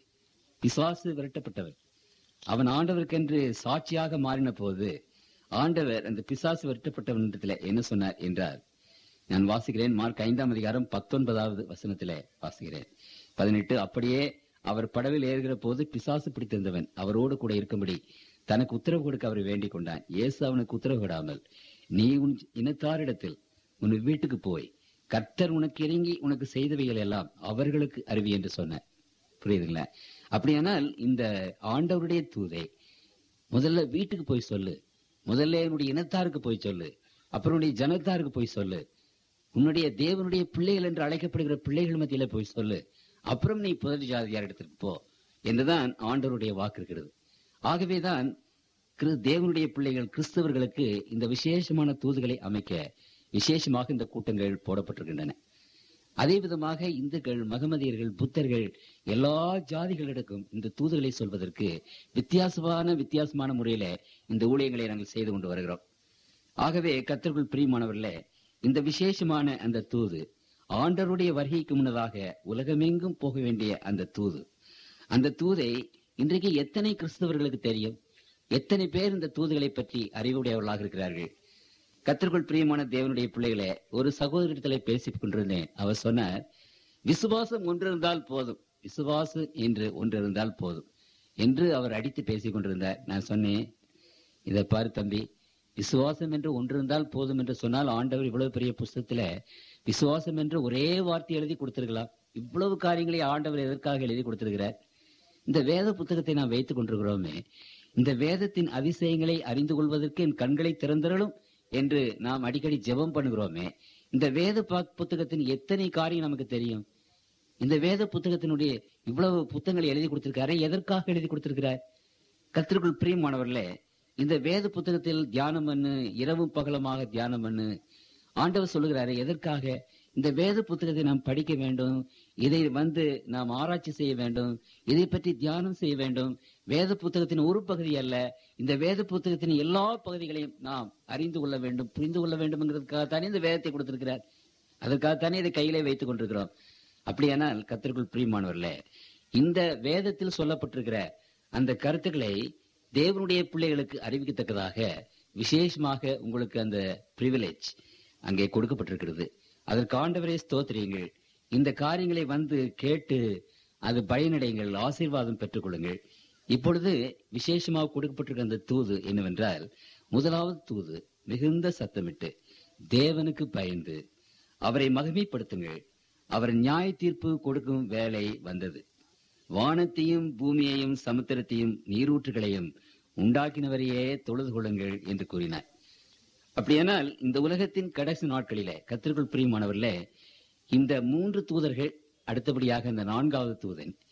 பிசாசு விரட்டப்பட்டவர் அவன் ஆண்டவருக்கென்று சாட்சியாக மாறின போது ஆண்டவர் அந்த பிசாசு விரட்டப்பட்டவனிடத்துல என்ன சொன்னார் என்றார் நான் வாசிக்கிறேன் மார்க் ஐந்தாம் அதிகாரம் பத்தொன்பதாவது வசனத்திலே வாசிக்கிறேன் பதினெட்டு அப்படியே அவர் படவில் ஏறுகிற போது பிசாசு பிடித்திருந்தவன் அவரோடு கூட இருக்கும்படி தனக்கு உத்தரவு கொடுக்க அவரை வேண்டிக் கொண்டான் இயேசு அவனுக்கு உத்தரவு விடாமல் நீ உன் இனத்தாரிடத்தில் உன் வீட்டுக்கு போய் கர்த்தர் உனக்கு இறங்கி உனக்கு செய்தவைகள் எல்லாம் அவர்களுக்கு அறிவி என்று சொன்னார் புரியுதுங்களா அப்படியானால் இந்த ஆண்டவருடைய தூதை முதல்ல வீட்டுக்கு போய் சொல்லு முதல்ல என்னுடைய இனத்தாருக்கு போய் சொல்லு அப்புறம் உன்னுடைய ஜனத்தாருக்கு போய் சொல்லு உன்னுடைய தேவனுடைய பிள்ளைகள் என்று அழைக்கப்படுகிற பிள்ளைகள் மத்தியில போய் சொல்லு அப்புறம் நீ புதர் ஜாதியார் இடத்திற்கு போ என்றுதான் ஆண்டவருடைய வாக்கு இருக்கிறது ஆகவேதான் கிரு- தேவனுடைய பிள்ளைகள் கிறிஸ்தவர்களுக்கு இந்த விசேஷமான தூதுகளை அமைக்க விசேஷமாக இந்த கூட்டங்கள் போடப்பட்டிருக்கின்றன அதே விதமாக இந்துக்கள் மகமதியர்கள் புத்தர்கள் எல்லா ஜாதிகளிடக்கும் இந்த தூதுகளை சொல்வதற்கு வித்தியாசமான வித்தியாசமான முறையில இந்த ஊழியங்களை நாங்கள் செய்து கொண்டு வருகிறோம் ஆகவே கத்தர்கள் பிரியமானவர்களே இந்த விசேஷமான அந்த தூது ஆண்டவருடைய வருகைக்கு முன்னதாக உலகமெங்கும் போக வேண்டிய அந்த தூது அந்த தூதை இன்றைக்கு எத்தனை கிறிஸ்தவர்களுக்கு தெரியும் எத்தனை பேர் இந்த தூதுகளை பற்றி அறிவுடையவர்களாக இருக்கிறார்கள் கத்திற்குள் பிரியமான தேவனுடைய பிள்ளைகளே ஒரு சகோதரத்திலே பேசிக் கொண்டிருந்தேன் அவர் சொன்னார் விசுவாசம் ஒன்றிருந்தால் போதும் விசுவாசம் என்று ஒன்றிருந்தால் போதும் என்று அவர் அடித்து பேசிக் கொண்டிருந்தார் நான் சொன்னேன் இதை பாரு தம்பி விசுவாசம் என்று ஒன்றிருந்தால் போதும் என்று சொன்னால் ஆண்டவர் இவ்வளவு பெரிய புஸ்தகத்துல விசுவாசம் என்று ஒரே வார்த்தை எழுதி கொடுத்திருக்கலாம் இவ்வளவு காரியங்களை ஆண்டவர் எதற்காக எழுதி கொடுத்திருக்கிறார் இந்த வேத புத்தகத்தை நாம் வைத்துக் கொண்டிருக்கிறோமே இந்த வேதத்தின் அதிசயங்களை அறிந்து கொள்வதற்கு என் கண்களை திறந்தரலும் என்று நாம் அடிக்கடி ஜெபம் பண்ணுகிறோமே இந்த வேத பா- புத்தகத்தின் எத்தனை காரியம் நமக்கு தெரியும் இந்த வேத புத்தகத்தினுடைய இவ்வளவு புத்தகங்களை எழுதி கொடுத்திருக்காரு எதற்காக எழுதி கொடுத்திருக்கிறார் கத்திற்குள் பிரியமானவர்களே இந்த வேத புத்தகத்தில் தியானம் பண்ணு இரவும் பகலமாக தியானம் பண்ணு ஆண்டவர் சொல்லுகிறாரு எதற்காக இந்த வேத புத்தகத்தை நாம் படிக்க வேண்டும் இதை வந்து நாம் ஆராய்ச்சி செய்ய வேண்டும் இதை பற்றி தியானம் செய்ய வேண்டும் வேத புத்தகத்தின் ஒரு பகுதி அல்ல இந்த வேத புத்தகத்தின் எல்லா பகுதிகளையும் நாம் அறிந்து கொள்ள வேண்டும் புரிந்து கொள்ள வேண்டும்ங்கிறதுக்காகத்தானே இந்த வேதத்தை கொடுத்திருக்கிறார் அதற்காகத்தானே இதை கையிலே வைத்துக் கொண்டிருக்கிறோம் அப்படியானால் கத்திற்குள் பிரியமானவர்களே இந்த வேதத்தில் சொல்லப்பட்டிருக்கிற அந்த கருத்துக்களை தேவனுடைய பிள்ளைகளுக்கு அறிவிக்கத்தக்கதாக விசேஷமாக உங்களுக்கு அந்த பிரிவிலேஜ் அங்கே கொடுக்கப்பட்டிருக்கிறது அதற்கு ஆண்டவரே ஸ்தோத்திரியுங்கள் இந்த காரியங்களை வந்து கேட்டு அது பயனடைங்கள் ஆசீர்வாதம் பெற்றுக்கொள்ளுங்கள் இப்பொழுது விசேஷமாக கொடுக்கப்பட்டிருக்கிற அந்த தூது என்னவென்றால் முதலாவது தூது மிகுந்த சத்தமிட்டு தேவனுக்கு பயந்து அவரை மகிமைப்படுத்துங்கள் அவர் நியாய தீர்ப்பு கொடுக்கும் வேலை வந்தது வானத்தையும் பூமியையும் சமுத்திரத்தையும் நீரூற்றுகளையும் உண்டாக்கினவரையே தொழுது கொள்ளுங்கள் என்று கூறினார் அப்படியானால் இந்த உலகத்தின் கடைசி நாட்களிலே கத்திற்குள் பிரியமானவர்களே இந்த மூன்று தூதர்கள் அடுத்தபடியாக இந்த நான்காவது தூதன்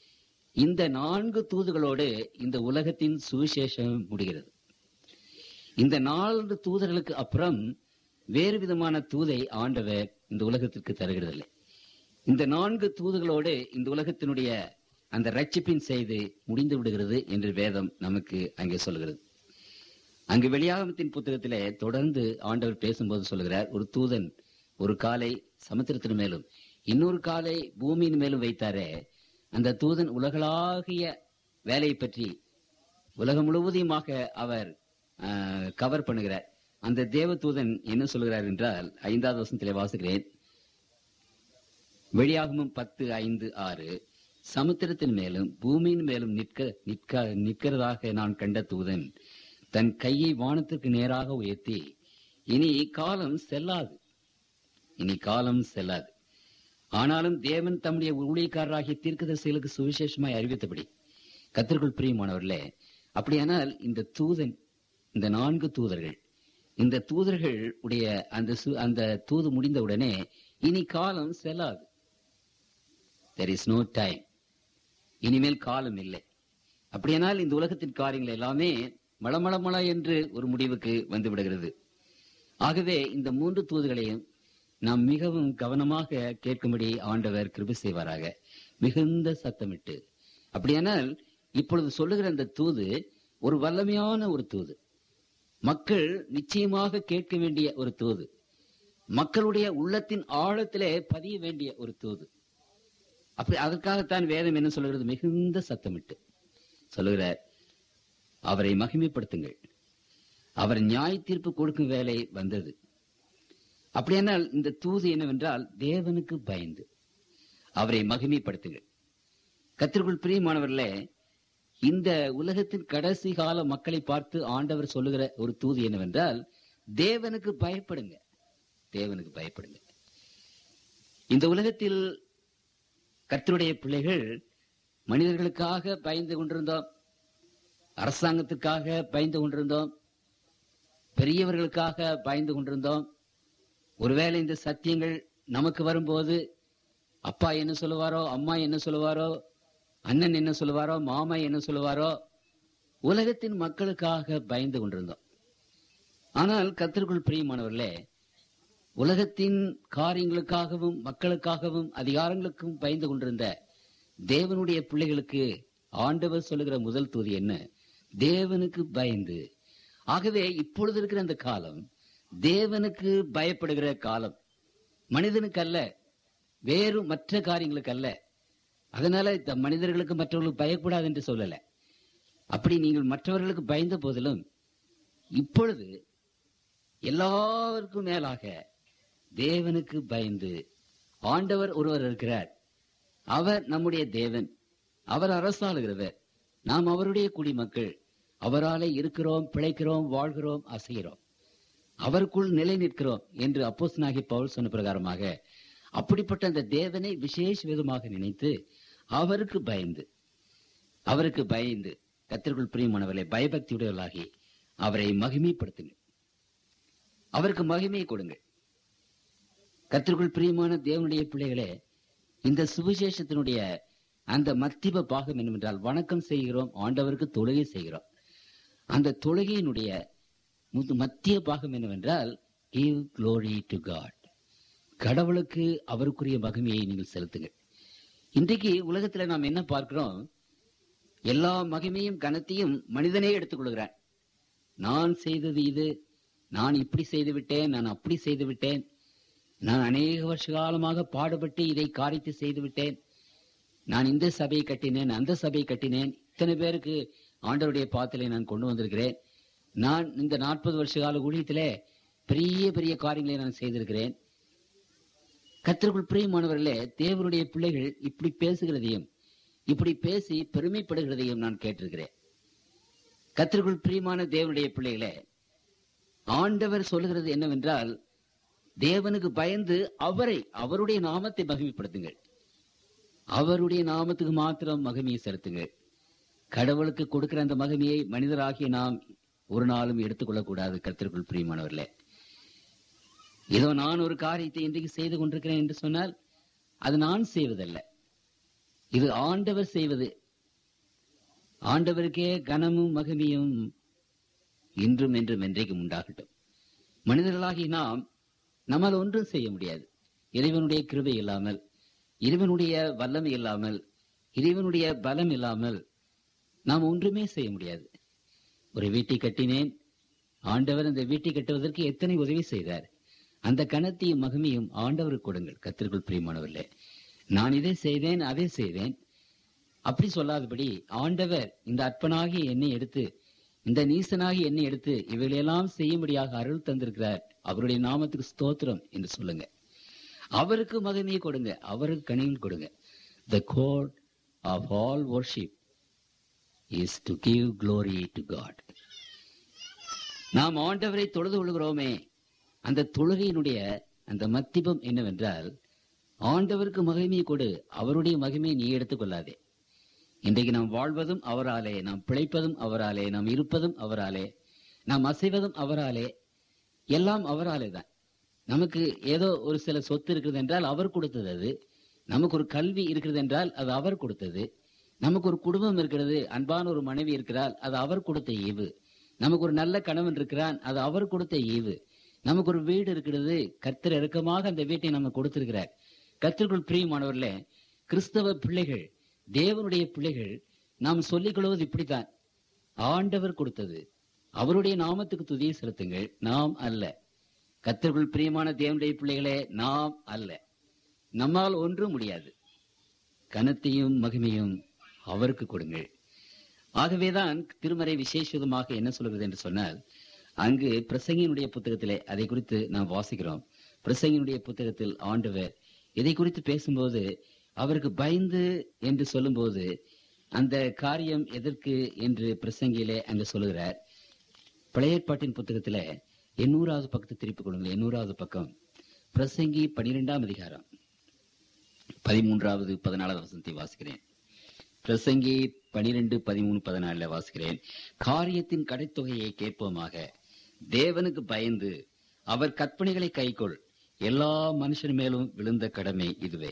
இந்த நான்கு தூதுகளோடு இந்த உலகத்தின் சுவிசேஷம் முடிகிறது இந்த நான்கு தூதர்களுக்கு அப்புறம் வேறு விதமான தூதை ஆண்டவர் இந்த உலகத்திற்கு தருகிறதில்லை இந்த நான்கு தூதுகளோடு இந்த உலகத்தினுடைய அந்த ரட்சிப்பின் செய்து முடிந்து விடுகிறது என்று வேதம் நமக்கு அங்கே சொல்கிறது அங்கு வெளியாகமத்தின் புத்தகத்திலே தொடர்ந்து ஆண்டவர் பேசும்போது சொல்கிறார் ஒரு தூதன் ஒரு காலை சமுத்திரத்தின் மேலும் இன்னொரு காலை பூமியின் மேலும் வைத்தாரே அந்த தூதன் உலகளாகிய வேலையை பற்றி உலகம் முழுவதையுமாக அவர் கவர் பண்ணுகிறார் அந்த தேவ தூதன் என்ன சொல்கிறார் என்றால் ஐந்தாவது வசனத்திலே வாசுகிறேன் வெளியாகமும் பத்து ஐந்து ஆறு சமுத்திரத்தின் மேலும் பூமியின் மேலும் நிற்க நிற்க நிற்கிறதாக நான் கண்ட தூதன் தன் கையை வானத்திற்கு நேராக உயர்த்தி இனி காலம் செல்லாது இனி காலம் செல்லாது ஆனாலும் தேவன் தம்முடைய ஊழியக்காரராகிய தீர்க்கதரிசிகளுக்கு சுவிசேஷமாய் அறிவித்தபடி கத்திற்குள் பிரியமானவர்களே அப்படியானால் இந்த தூதன் இந்த நான்கு தூதர்கள் இந்த தூதர்கள் உடைய அந்த அந்த தூது முடிந்தவுடனே இனி காலம் செல்லாது தெர் இஸ் நோ டைம் இனிமேல் காலம் இல்லை அப்படியானால் இந்த உலகத்தின் காரியங்கள் எல்லாமே மளமளமள என்று ஒரு முடிவுக்கு வந்து விடுகிறது ஆகவே இந்த மூன்று தூதுகளையும் நாம் மிகவும் கவனமாக கேட்கும்படி ஆண்டவர் கிருபி செய்வாராக மிகுந்த சத்தமிட்டு அப்படியானால் இப்பொழுது சொல்லுகிற அந்த தூது ஒரு வல்லமையான ஒரு தூது மக்கள் நிச்சயமாக கேட்க வேண்டிய ஒரு தூது மக்களுடைய உள்ளத்தின் ஆழத்திலே பதிய வேண்டிய ஒரு தூது அப்படி அதற்காகத்தான் வேதம் என்ன சொல்லுகிறது மிகுந்த சத்தமிட்டு சொல்லுகிறார் அவரை மகிமைப்படுத்துங்கள் அவர் நியாய தீர்ப்பு கொடுக்கும் வேலை வந்தது அப்படியானால் இந்த தூது என்னவென்றால் தேவனுக்கு பயந்து அவரை மகிமைப்படுத்துங்கள் கத்திற்குள் பிரியமானவர்களே இந்த உலகத்தின் கடைசி கால மக்களை பார்த்து ஆண்டவர் சொல்லுகிற ஒரு தூது என்னவென்றால் தேவனுக்கு பயப்படுங்க தேவனுக்கு பயப்படுங்க இந்த உலகத்தில் கர்த்தருடைய பிள்ளைகள் மனிதர்களுக்காக பயந்து கொண்டிருந்தோம் அரசாங்கத்துக்காக பயந்து கொண்டிருந்தோம் பெரியவர்களுக்காக பயந்து கொண்டிருந்தோம் ஒருவேளை இந்த சத்தியங்கள் நமக்கு வரும்போது அப்பா என்ன சொல்லுவாரோ அம்மா என்ன சொல்லுவாரோ அண்ணன் என்ன சொல்லுவாரோ மாமா என்ன சொல்லுவாரோ உலகத்தின் மக்களுக்காக பயந்து கொண்டிருந்தோம் ஆனால் கத்திற்குள் பிரியமானவர்களே உலகத்தின் காரியங்களுக்காகவும் மக்களுக்காகவும் அதிகாரங்களுக்கும் பயந்து கொண்டிருந்த தேவனுடைய பிள்ளைகளுக்கு ஆண்டவர் சொல்லுகிற முதல் தூதி என்ன தேவனுக்கு பயந்து ஆகவே இப்பொழுது இருக்கிற அந்த காலம் தேவனுக்கு பயப்படுகிற காலம் மனிதனுக்கு அல்ல வேறு மற்ற காரியங்களுக்கு அல்ல அதனால இந்த மனிதர்களுக்கு மற்றவர்களுக்கு பயப்படாது என்று சொல்லல அப்படி நீங்கள் மற்றவர்களுக்கு பயந்த போதிலும் இப்பொழுது எல்லாருக்கும் மேலாக தேவனுக்கு பயந்து ஆண்டவர் ஒருவர் இருக்கிறார் அவர் நம்முடைய தேவன் அவர் அரசாளுகிறவர் நாம் அவருடைய குடிமக்கள் அவராலே இருக்கிறோம் பிழைக்கிறோம் வாழ்கிறோம் அசைகிறோம் அவருக்குள் நிலை நிற்கிறோம் என்று அப்போஸ்தலனாகிய பவுல் சொன்ன பிரகாரமாக அப்படிப்பட்ட அந்த தேவனை விசேஷ விதமாக நினைத்து அவருக்கு பயந்து அவருக்கு பயந்து கத்திற்குள் பிரியமானவர்களை பயபக்தியுடையவர்களாகி அவரை மகிமைப்படுத்துங்கள் அவருக்கு மகிமையை கொடுங்கள் கத்திற்குள் பிரியமான தேவனுடைய பிள்ளைகளே இந்த சுவிசேஷத்தினுடைய அந்த மத்திப பாகம் என்னவென்றால் வணக்கம் செய்கிறோம் ஆண்டவருக்கு தொழுகை செய்கிறோம் அந்த தொழுகையினுடைய முது- மத்திய பாகம் என்னவென்றால் கிவ் glory டு காட் கடவுளுக்கு அவருக்குரிய மகிமையை நீங்கள் செலுத்துங்கள் இன்றைக்கு உலகத்துல நாம் என்ன பார்க்கிறோம் எல்லா மகிமையும் கனத்தையும் மனிதனே எடுத்துக்கொள்கிறான் நான் செய்தது இது நான் இப்படி செய்து விட்டேன் நான் அப்படி செய்து விட்டேன் நான் அநேக வருஷ காலமாக பாடுபட்டு இதை காரியத்தை செய்து விட்டேன் நான் இந்த சபையை கட்டினேன் அந்த சபையை கட்டினேன் இத்தனை பேருக்கு ஆண்டவருடைய பாத்திலே நான் கொண்டு வந்திருக்கிறேன் நான் இந்த நாற்பது வருஷ கால ஊழியத்திலே பெரிய பெரிய காரியங்களை நான் செய்திருக்கிறேன் கத்திற்குள் பிரியமானவர்களே தேவனுடைய பிள்ளைகள் இப்படி பேசுகிறதையும் இப்படி பேசி பெருமைப்படுகிறதையும் நான் கேட்டிருக்கிறேன் கத்திற்குள் பிரியமான தேவனுடைய பிள்ளைகளே ஆண்டவர் சொல்லுகிறது என்னவென்றால் தேவனுக்கு பயந்து அவரை அவருடைய நாமத்தை மகிமைப்படுத்துங்கள் அவருடைய நாமத்துக்கு மாத்திரம் மகிமையை செலுத்துங்கள் கடவுளுக்கு கொடுக்கிற அந்த மகிமையை மனிதராகிய நாம் ஒரு நாளும் எடுத்துக்கொள்ளக்கூடாது கத்திற்குள் பிரியமானவர்களே ஏதோ நான் ஒரு காரியத்தை இன்றைக்கு செய்து கொண்டிருக்கிறேன் என்று சொன்னால் அது நான் செய்வதல்ல இது ஆண்டவர் செய்வது ஆண்டவருக்கே கனமும் மகிமையும் இன்றும் என்றும் என்றைக்கும் உண்டாகட்டும் மனிதர்களாகி நாம் நம்மால் ஒன்றும் செய்ய முடியாது இறைவனுடைய கிருபை இல்லாமல் இறைவனுடைய வல்லமை இல்லாமல் இறைவனுடைய பலம் இல்லாமல் நாம் ஒன்றுமே செய்ய முடியாது ஒரு வீட்டை கட்டினேன் ஆண்டவர் அந்த வீட்டை கட்டுவதற்கு எத்தனை உதவி செய்தார் அந்த கணத்தையும் மகிமையும் ஆண்டவருக்கு கொடுங்கள் கத்திற்குள் பிரியமானவர்களே நான் இதை செய்தேன் அதை செய்தேன் அப்படி சொல்லாதபடி ஆண்டவர் இந்த அற்பனாகி என்னை எடுத்து இந்த நீசனாகி என்னை எடுத்து இவைகளெல்லாம் செய்யும்படியாக அருள் தந்திருக்கிறார் அவருடைய நாமத்துக்கு ஸ்தோத்திரம் என்று சொல்லுங்க அவருக்கு மகிமையை கொடுங்க அவருக்கு கனியும் கொடுங்க the goal of all worship is to give glory to God நாம் ஆண்டவரை தொழுது கொள்கிறோமே அந்த தொழுகையினுடைய அந்த மத்திபம் என்னவென்றால் ஆண்டவருக்கு மகிமையை கொடு அவருடைய மகிமையை நீ எடுத்துக் கொள்ளாதே இன்றைக்கு நாம் வாழ்வதும் அவராலே நாம் பிழைப்பதும் அவராலே நாம் இருப்பதும் அவராலே நாம் அசைவதும் அவராலே எல்லாம் அவராலே தான் நமக்கு ஏதோ ஒரு சில சொத்து இருக்கிறது என்றால் அவர் கொடுத்தது அது நமக்கு ஒரு கல்வி இருக்கிறது என்றால் அது அவர் கொடுத்தது நமக்கு ஒரு குடும்பம் இருக்கிறது அன்பான ஒரு மனைவி இருக்கிறாள் அது அவர் கொடுத்த ஈவு நமக்கு ஒரு நல்ல கணவன் இருக்கிறான் அது அவர் கொடுத்த ஈவு நமக்கு ஒரு வீடு இருக்கிறது கர்த்தர் இறக்கமாக அந்த வீட்டை நம்ம கொடுத்திருக்கிறார் கர்த்தருக்குள் பிரியமானவர்களே கிறிஸ்தவ பிள்ளைகள் தேவனுடைய பிள்ளைகள் நாம் சொல்லிக் கொள்வது இப்படித்தான் ஆண்டவர் கொடுத்தது அவருடைய நாமத்துக்கு துதியை செலுத்துங்கள் நாம் அல்ல கர்த்தருக்குள் பிரியமான தேவனுடைய பிள்ளைகளே நாம் அல்ல நம்மால் ஒன்றும் முடியாது கனத்தையும் மகிமையும் அவருக்கு கொடுங்கள் ஆகவேதான் திருமறை விசேஷமாக என்ன சொல்கிறது என்று சொன்னால் அங்கு பிரசங்கினுடைய புத்தகத்திலே அதை குறித்து நாம் வாசிக்கிறோம் பிரசங்கினுடைய புத்தகத்தில் ஆண்டவர் இதை குறித்து பேசும்போது அவருக்கு பயந்து என்று சொல்லும்போது அந்த காரியம் எதற்கு என்று பிரசங்கியிலே அங்கு சொல்லுகிறார் பழைய ஏற்பாட்டின் புத்தகத்திலே எண்ணூறாவது பக்கத்தை திருப்பிக் கொள்ளுங்கள் எண்ணூறாவது பக்கம் பிரசங்கி பனிரெண்டாம் அதிகாரம் பதிமூன்றாவது பதினாலாவது வசனத்தை வாசிக்கிறேன் பிரசங்கி பனிரெண்டு பதிமூணு பதினாலுல வாசிக்கிறேன் காரியத்தின் கடைத்தொகையை கேட்போமாக தேவனுக்கு பயந்து அவர் கற்பனைகளை கைக்கொள் எல்லா மனுஷன் மேலும் விழுந்த கடமை இதுவே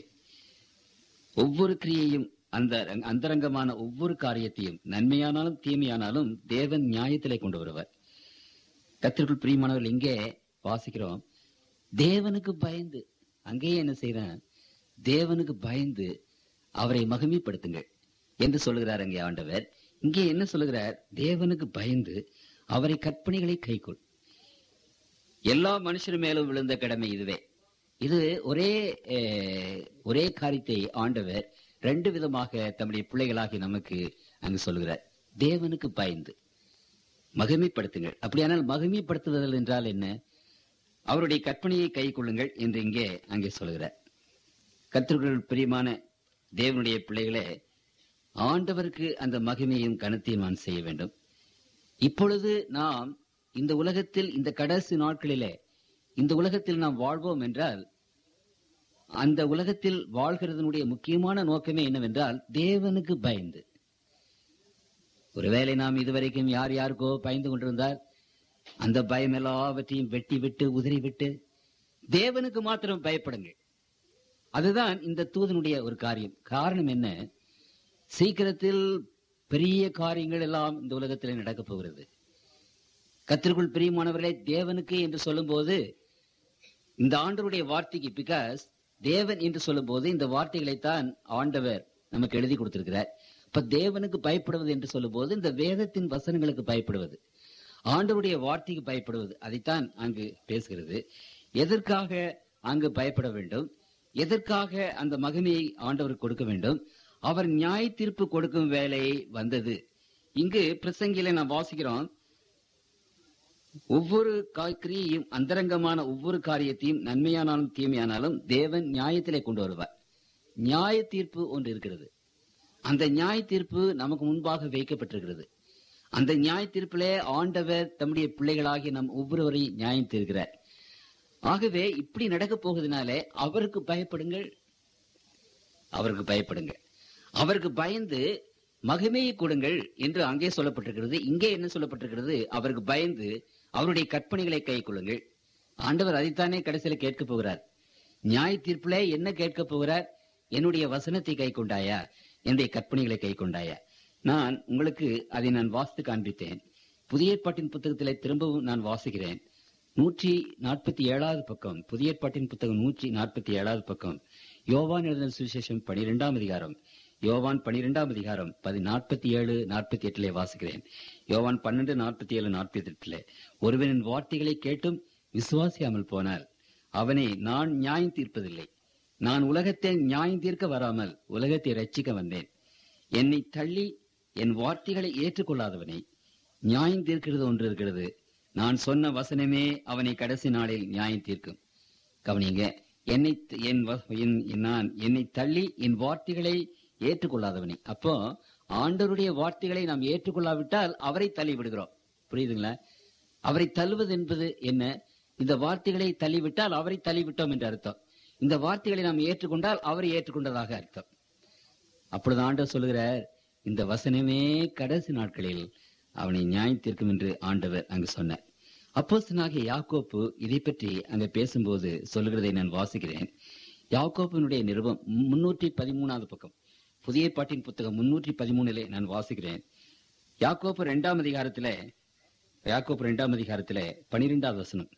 ஒவ்வொரு கிரியையும் அந்த அந்தரங்கமான ஒவ்வொரு காரியத்தையும் நன்மையானாலும் தீமையானாலும் தேவன் நியாயத்திலே கொண்டு வருவர் கத்திற்குள் பிரியமானவர்கள் இங்கே வாசிக்கிறோம் தேவனுக்கு பயந்து அங்கேயே என்ன செய்யறேன் தேவனுக்கு பயந்து அவரை மகிமைப்படுத்துங்கள் என்று சொல்லுகிறார் அங்கே ஆண்டவர் இங்கே என்ன சொல்லுகிறார் தேவனுக்கு பயந்து அவரை கற்பனைகளை கைக்கொள் எல்லா மனுஷர் மேலும் விழுந்த கடமை இதுவே இது ஒரே அஹ், ஒரே காரியத்தை ஆண்டவர் ரெண்டு விதமாக தம்முடைய பிள்ளைகளாகி நமக்கு அங்கு சொல்லுகிறார் தேவனுக்கு பயந்து மகிமைப்படுத்துங்கள் அப்படியானால் மகிமைப்படுத்துதல் என்றால் என்ன அவருடைய கற்பனையை கை கொள்ளுங்கள் என்று இங்கே அங்கே சொல்கிறார் கர்த்தர்கள் பிரியமான தேவனுடைய பிள்ளைகளே ஆண்டவருக்கு அந்த மகிமையும் கனத்தையும் நான் செய்ய வேண்டும் இப்பொழுது நாம் இந்த உலகத்தில் இந்த கடைசி நாட்களிலே இந்த உலகத்தில் நாம் வாழ்வோம் என்றால் அந்த உலகத்தில் வாழ்கிறதனுடைய முக்கியமான நோக்கமே என்னவென்றால் தேவனுக்கு பயந்து ஒருவேளை நாம் இதுவரைக்கும் யார் யாருக்கோ பயந்து கொண்டிருந்தால் அந்த பயம் எல்லாவற்றையும் வெட்டி விட்டு உதிரி விட்டு தேவனுக்கு மாத்திரம் பயப்படுங்கள் அதுதான் இந்த தூதனுடைய ஒரு காரியம் காரணம் என்ன சீக்கிரத்தில் பெரிய காரியங்கள் எல்லாம் இந்த உலகத்தில் நடக்கப் போகிறது கத்திற்குள் பிரியமானவர்களே தேவனுக்கு என்று சொல்லும்போது இந்த ஆண்டவருடைய வார்த்தைக்கு பிகாஸ் தேவன் என்று சொல்லும்போது இந்த வார்த்தைகளைத்தான் ஆண்டவர் நமக்கு எழுதி கொடுத்திருக்கிறார் இப்ப தேவனுக்கு பயப்படுவது என்று சொல்லும்போது இந்த வேதத்தின் வசனங்களுக்கு பயப்படுவது ஆண்டவருடைய வார்த்தைக்கு பயப்படுவது அதைத்தான் அங்கு பேசுகிறது எதற்காக அங்கு பயப்பட வேண்டும் எதற்காக அந்த மகிமையை ஆண்டவர் கொடுக்க வேண்டும் அவர் நியாய தீர்ப்பு கொடுக்கும் வேலை வந்தது இங்கு பிரசங்கில நாம் வாசிக்கிறோம் ஒவ்வொரு கா- கிரியையும் அந்தரங்கமான ஒவ்வொரு காரியத்தையும் நன்மையானாலும் தீமையானாலும் தேவன் நியாயத்திலே கொண்டு வருவார் நியாய தீர்ப்பு ஒன்று இருக்கிறது அந்த நியாய தீர்ப்பு நமக்கு முன்பாக வைக்கப்பட்டிருக்கிறது அந்த நியாய தீர்ப்பிலே ஆண்டவர் தம்முடைய பிள்ளைகளாகி நம் ஒவ்வொருவரையும் நியாயம் தீர்க்கிறார் ஆகவே இப்படி நடக்க போகுதுனாலே அவருக்கு பயப்படுங்கள் அவருக்கு பயப்படுங்கள் அவருக்கு பயந்து மகிமையை கொடுங்கள் என்று அங்கே சொல்லப்பட்டிருக்கிறது இங்கே என்ன சொல்லப்பட்டிருக்கிறது அவருக்கு பயந்து அவருடைய கற்பனைகளை கை கொள்ளுங்கள் ஆண்டவர் அதைத்தானே கடைசியில் கேட்க போகிறார் நியாய தீர்ப்பிலே என்ன கேட்க போகிறார் என்னுடைய வசனத்தை கை கொண்டாயா என்னுடைய கற்பனைகளை கை கொண்டாயா நான் உங்களுக்கு அதை நான் வாசித்து காண்பித்தேன் புதிய ஏற்பாட்டின் புத்தகத்திலே திரும்பவும் நான் வாசிக்கிறேன் நூற்றி நாற்பத்தி ஏழாவது பக்கம் புதிய ஏற்பாட்டின் புத்தகம் நூற்றி நாற்பத்தி ஏழாவது பக்கம் யோவான் எழுதின சுவிசேஷம் பனிரெண்டாம் அதிகாரம் யோவான் பனிரெண்டாம் அதிகாரம் பதி நாற்பத்தி ஏழு நாற்பத்தி எட்டிலே வாசிக்கிறேன் யோவான் பன்னெண்டு நாற்பத்தி ஏழு நாற்பத்தி எட்டிலே ஒருவனின் வார்த்தைகளை கேட்டும் விசுவாசியாமல் போனால் அவனை நான் நியாயம் தீர்ப்பதில்லை நான் உலகத்தை நியாயம் தீர்க்க வராமல் உலகத்தை ரட்சிக்க வந்தேன் என்னை தள்ளி என் வார்த்தைகளை ஏற்றுக்கொள்ளாதவனை நியாயம் தீர்க்கிறது ஒன்று இருக்கிறது நான் சொன்ன வசனமே அவனை கடைசி நாளில் நியாயம் தீர்க்கும் கவனிங்க என்னை என் வ- என்- நான் என்னை தள்ளி என் வார்த்தைகளை ஏற்றுக்கொள்ளாதவனை அப்போ ஆண்டவருடைய வார்த்தைகளை நாம் ஏற்றுக்கொள்ளாவிட்டால் அவரை தள்ளி விடுகிறோம் புரியுதுங்களா அவரை தள்ளுவது என்பது என்ன இந்த வார்த்தைகளை தள்ளிவிட்டால் அவரை தள்ளிவிட்டோம் என்று அர்த்தம் இந்த வார்த்தைகளை நாம் ஏற்றுக்கொண்டால் அவரை ஏற்றுக்கொண்டதாக அர்த்தம் அப்பொழுது ஆண்டவர் சொல்லுகிறார் இந்த வசனமே கடைசி நாட்களில் அவனை நியாயம் தீர்க்கும் என்று ஆண்டவர் அங்கு சொன்னார் அப்போஸ்தலனாகிய யாக்கோப்பு இதை பற்றி அங்க பேசும்போது சொல்லுகிறதை நான் வாசிக்கிறேன் யாக்கோப்பினுடைய நிருபம் முன்னூற்றி பதிமூணாவது பக்கம் புதிய பாட்டின் புத்தகம் முன்னூற்றி பதிமூணிலே நான் வாசிக்கிறேன் யாக்கோப்பு இரண்டாம் அதிகாரத்திலே யாக்கோப்பு இரண்டாம் அதிகாரத்திலே பனிரெண்டாவது வசனம்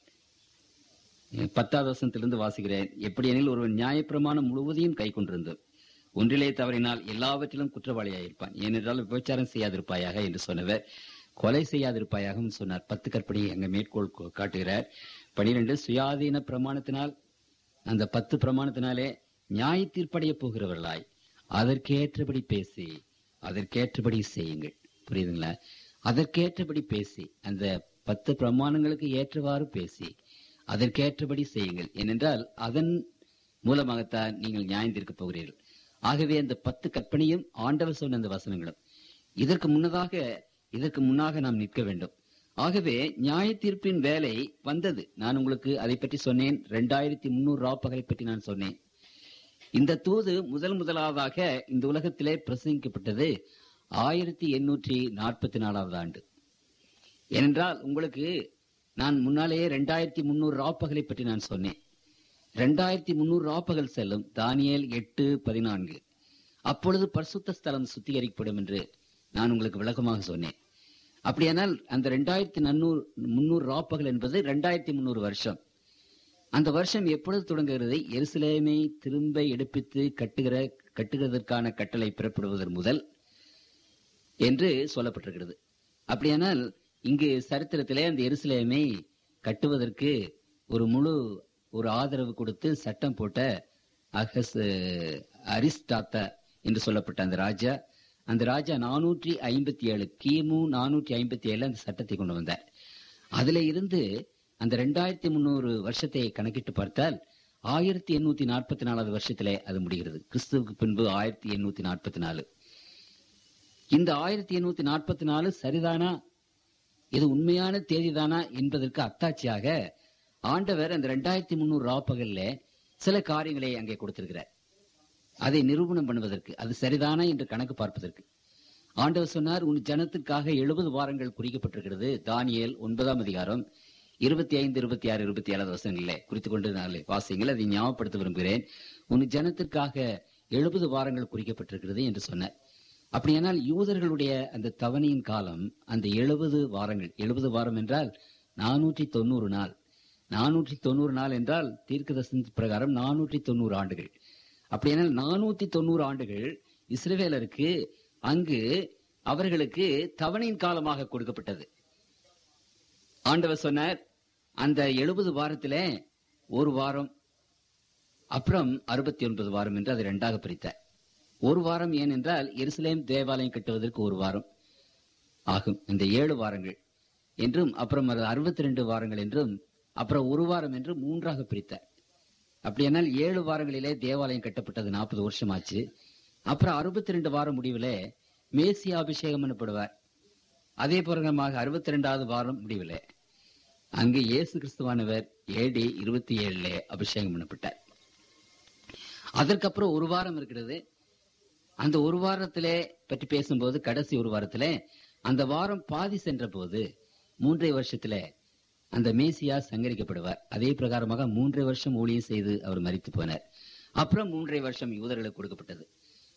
பத்தாவது வசனத்திலிருந்து வாசிக்கிறேன் எப்படி எனில் ஒருவன் நியாயப்பிரமாணம் முழுவதையும் கை கொண்டிருந்தோம் ஒன்றிலே தவறினால் எல்லாவற்றிலும் குற்றவாளியாயிருப்பான் ஏனென்றால் விபச்சாரம் செய்யாதிருப்பாயாக என்று சொன்னவர் கொலை செய்யாதிருப்பாயாகவும் சொன்னார் பத்து கற்பனையை அங்க மேற்கோள் கோ- காட்டுகிறார் பனிரெண்டு சுயாதீன பிரமாணத்தினால் அந்த பத்து பிரமாணத்தினாலே நியாய தீர்ப்படைய போகிறவர்களாய் அதற்கேற்றபடி பேசி அதற்கேற்றபடி செய்யுங்கள் புரியுதுங்களா அதற்கேற்றபடி பேசி அந்த பத்து பிரமாணங்களுக்கு ஏற்றவாறு பேசி அதற்கேற்றபடி செய்யுங்கள் ஏனென்றால் அதன் மூலமாகத்தான் நீங்கள் நியாயம் தீர்க்கப் போகிறீர்கள் ஆகவே அந்த பத்து கற்பனையும் ஆண்டவர் சொன்ன அந்த வசனங்களும் இதற்கு முன்னதாக இதற்கு முன்னாக நாம் நிற்க வேண்டும் ஆகவே நியாய தீர்ப்பின் வேலை வந்தது நான் உங்களுக்கு அதை பற்றி சொன்னேன் ரெண்டாயிரத்தி முன்னூறு ராப்பகலை பற்றி நான் சொன்னேன் இந்த தூது முதல் முதலாவதாக இந்த உலகத்திலே பிரசங்கிக்கப்பட்டது ஆயிரத்தி எண்ணூற்றி நாற்பத்தி நாலாவது ஆண்டு ஏனென்றால் உங்களுக்கு நான் முன்னாலேயே ரெண்டாயிரத்தி முன்னூறு ராப்பகலை பற்றி நான் சொன்னேன் ரெண்டாயிரத்தி முன்னூறு ராப்பகல் செல்லும் தானியேல் எட்டு பதினான்கு அப்பொழுது பரிசுத்த ஸ்தலம் சுத்திகரிக்கப்படும் என்று நான் உங்களுக்கு விளக்கமாக சொன்னேன் அப்படியானால் அந்த ரெண்டாயிரத்தி நன்னூறு முன்னூறு ராப்பகல் என்பது ரெண்டாயிரத்தி முன்னூறு வருஷம் அந்த வருஷம் எப்பொழுது தொடங்குகிறது எருசலேமை திரும்ப எடுப்பித்து கட்டுகிற கட்டுகிறதற்கான கட்டளை பிறப்படுவதன் முதல் என்று சொல்லப்பட்டிருக்கிறது அப்படியானால் இங்கு சரித்திரத்திலே அந்த எருசலேமை கட்டுவதற்கு ஒரு முழு ஒரு ஆதரவு கொடுத்து சட்டம் போட்ட அகஸ் அரிஸ்டாத்தா என்று சொல்லப்பட்ட அந்த ராஜா அந்த ராஜா நானூற்றி ஐம்பத்தி ஏழு கிமு நானூற்றி ஐம்பத்தி ஏழு அந்த சட்டத்தை கொண்டு வந்தார் அதுல இருந்து அந்த ரெண்டாயிரத்தி முன்னூறு வருஷத்தை கணக்கிட்டு பார்த்தால் ஆயிரத்தி எண்ணூத்தி நாற்பத்தி நாலாவது வருஷத்திலே அது முடிகிறது கிறிஸ்துவுக்கு பின்பு ஆயிரத்தி எண்ணூத்தி நாற்பத்தி நாலு இந்த ஆயிரத்தி எண்ணூத்தி நாற்பத்தி நாலு சரிதானா இது உண்மையான தேதிதானா என்பதற்கு அத்தாட்சியாக ஆண்டவர் அந்த ரெண்டாயிரத்தி முன்னூறு ராப்பகல்ல சில காரியங்களை அங்கே கொடுத்திருக்கிறார் அதை நிரூபணம் பண்ணுவதற்கு அது சரிதானா என்று கணக்கு பார்ப்பதற்கு ஆண்டவர் சொன்னார் உன் ஜனத்திற்காக எழுபது வாரங்கள் குறிக்கப்பட்டிருக்கிறது தானியேல் ஒன்பதாம் அதிகாரம் இருபத்தி ஐந்து இருபத்தி ஆறு இருபத்தி ஏழாவது வசனங்களிலே குறித்துக் கொண்டு நாளை வாசியங்கள் அதை ஞாபகப்படுத்த விரும்புகிறேன் உன் ஜனத்திற்காக எழுபது வாரங்கள் குறிக்கப்பட்டிருக்கிறது என்று சொன்னார் அப்படியானால் யூதர்களுடைய அந்த தவணையின் காலம் அந்த எழுபது வாரங்கள் எழுபது வாரம் என்றால் நானூற்றி தொண்ணூறு நாள் நானூற்றி தொண்ணூறு நாள் என்றால் தீர்க்கதரிசன பிரகாரம் நானூற்றி தொண்ணூறு ஆண்டுகள் அப்படியானால் நானூத்தி தொண்ணூறு ஆண்டுகள் இஸ்ரவேலருக்கு அங்கு அவர்களுக்கு தவணையின் காலமாக கொடுக்கப்பட்டது ஆண்டவர் சொன்னார் அந்த எழுபது வாரத்திலே ஒரு வாரம் அப்புறம் அறுபத்தி ஒன்பது வாரம் என்று அதை இரண்டாக பிரித்தார் ஒரு வாரம் ஏன் என்றால் எருசலேம் தேவாலயம் கட்டுவதற்கு ஒரு வாரம் ஆகும் இந்த ஏழு வாரங்கள் என்றும் அப்புறம் அறுபத்தி ரெண்டு வாரங்கள் என்றும் அப்புறம் ஒரு வாரம் என்று மூன்றாக பிரித்தார் அப்படியானால் ஏழு வாரங்களிலே தேவாலயம் கட்டப்பட்டது நாற்பது வருஷம் ஆச்சு அப்புறம் அறுபத்தி ரெண்டு வாரம் முடிவிலே மேசியா அபிஷேகம் எனப்படுவார் அதே பிரகாரமாக அறுபத்தி ரெண்டாவது வாரம் முடிவிலே அங்கு இயேசு கிறிஸ்துவானவர் ஏடி இருபத்தி ஏழுல அபிஷேகம் பண்ணப்பட்டார் அதற்கப்புறம் ஒரு வாரம் இருக்கிறது அந்த ஒரு வாரத்திலே பற்றி பேசும்போது கடைசி ஒரு வாரத்திலே அந்த வாரம் பாதி சென்ற போது மூன்றரை வருஷத்திலே அந்த மேசியா சங்கரிக்கப்படுவார் அதே பிரகாரமாக மூன்றரை வருஷம் ஊழியம் செய்து அவர் மரித்து போனார் அப்புறம் மூன்றரை வருஷம் யூதர்களுக்கு கொடுக்கப்பட்டது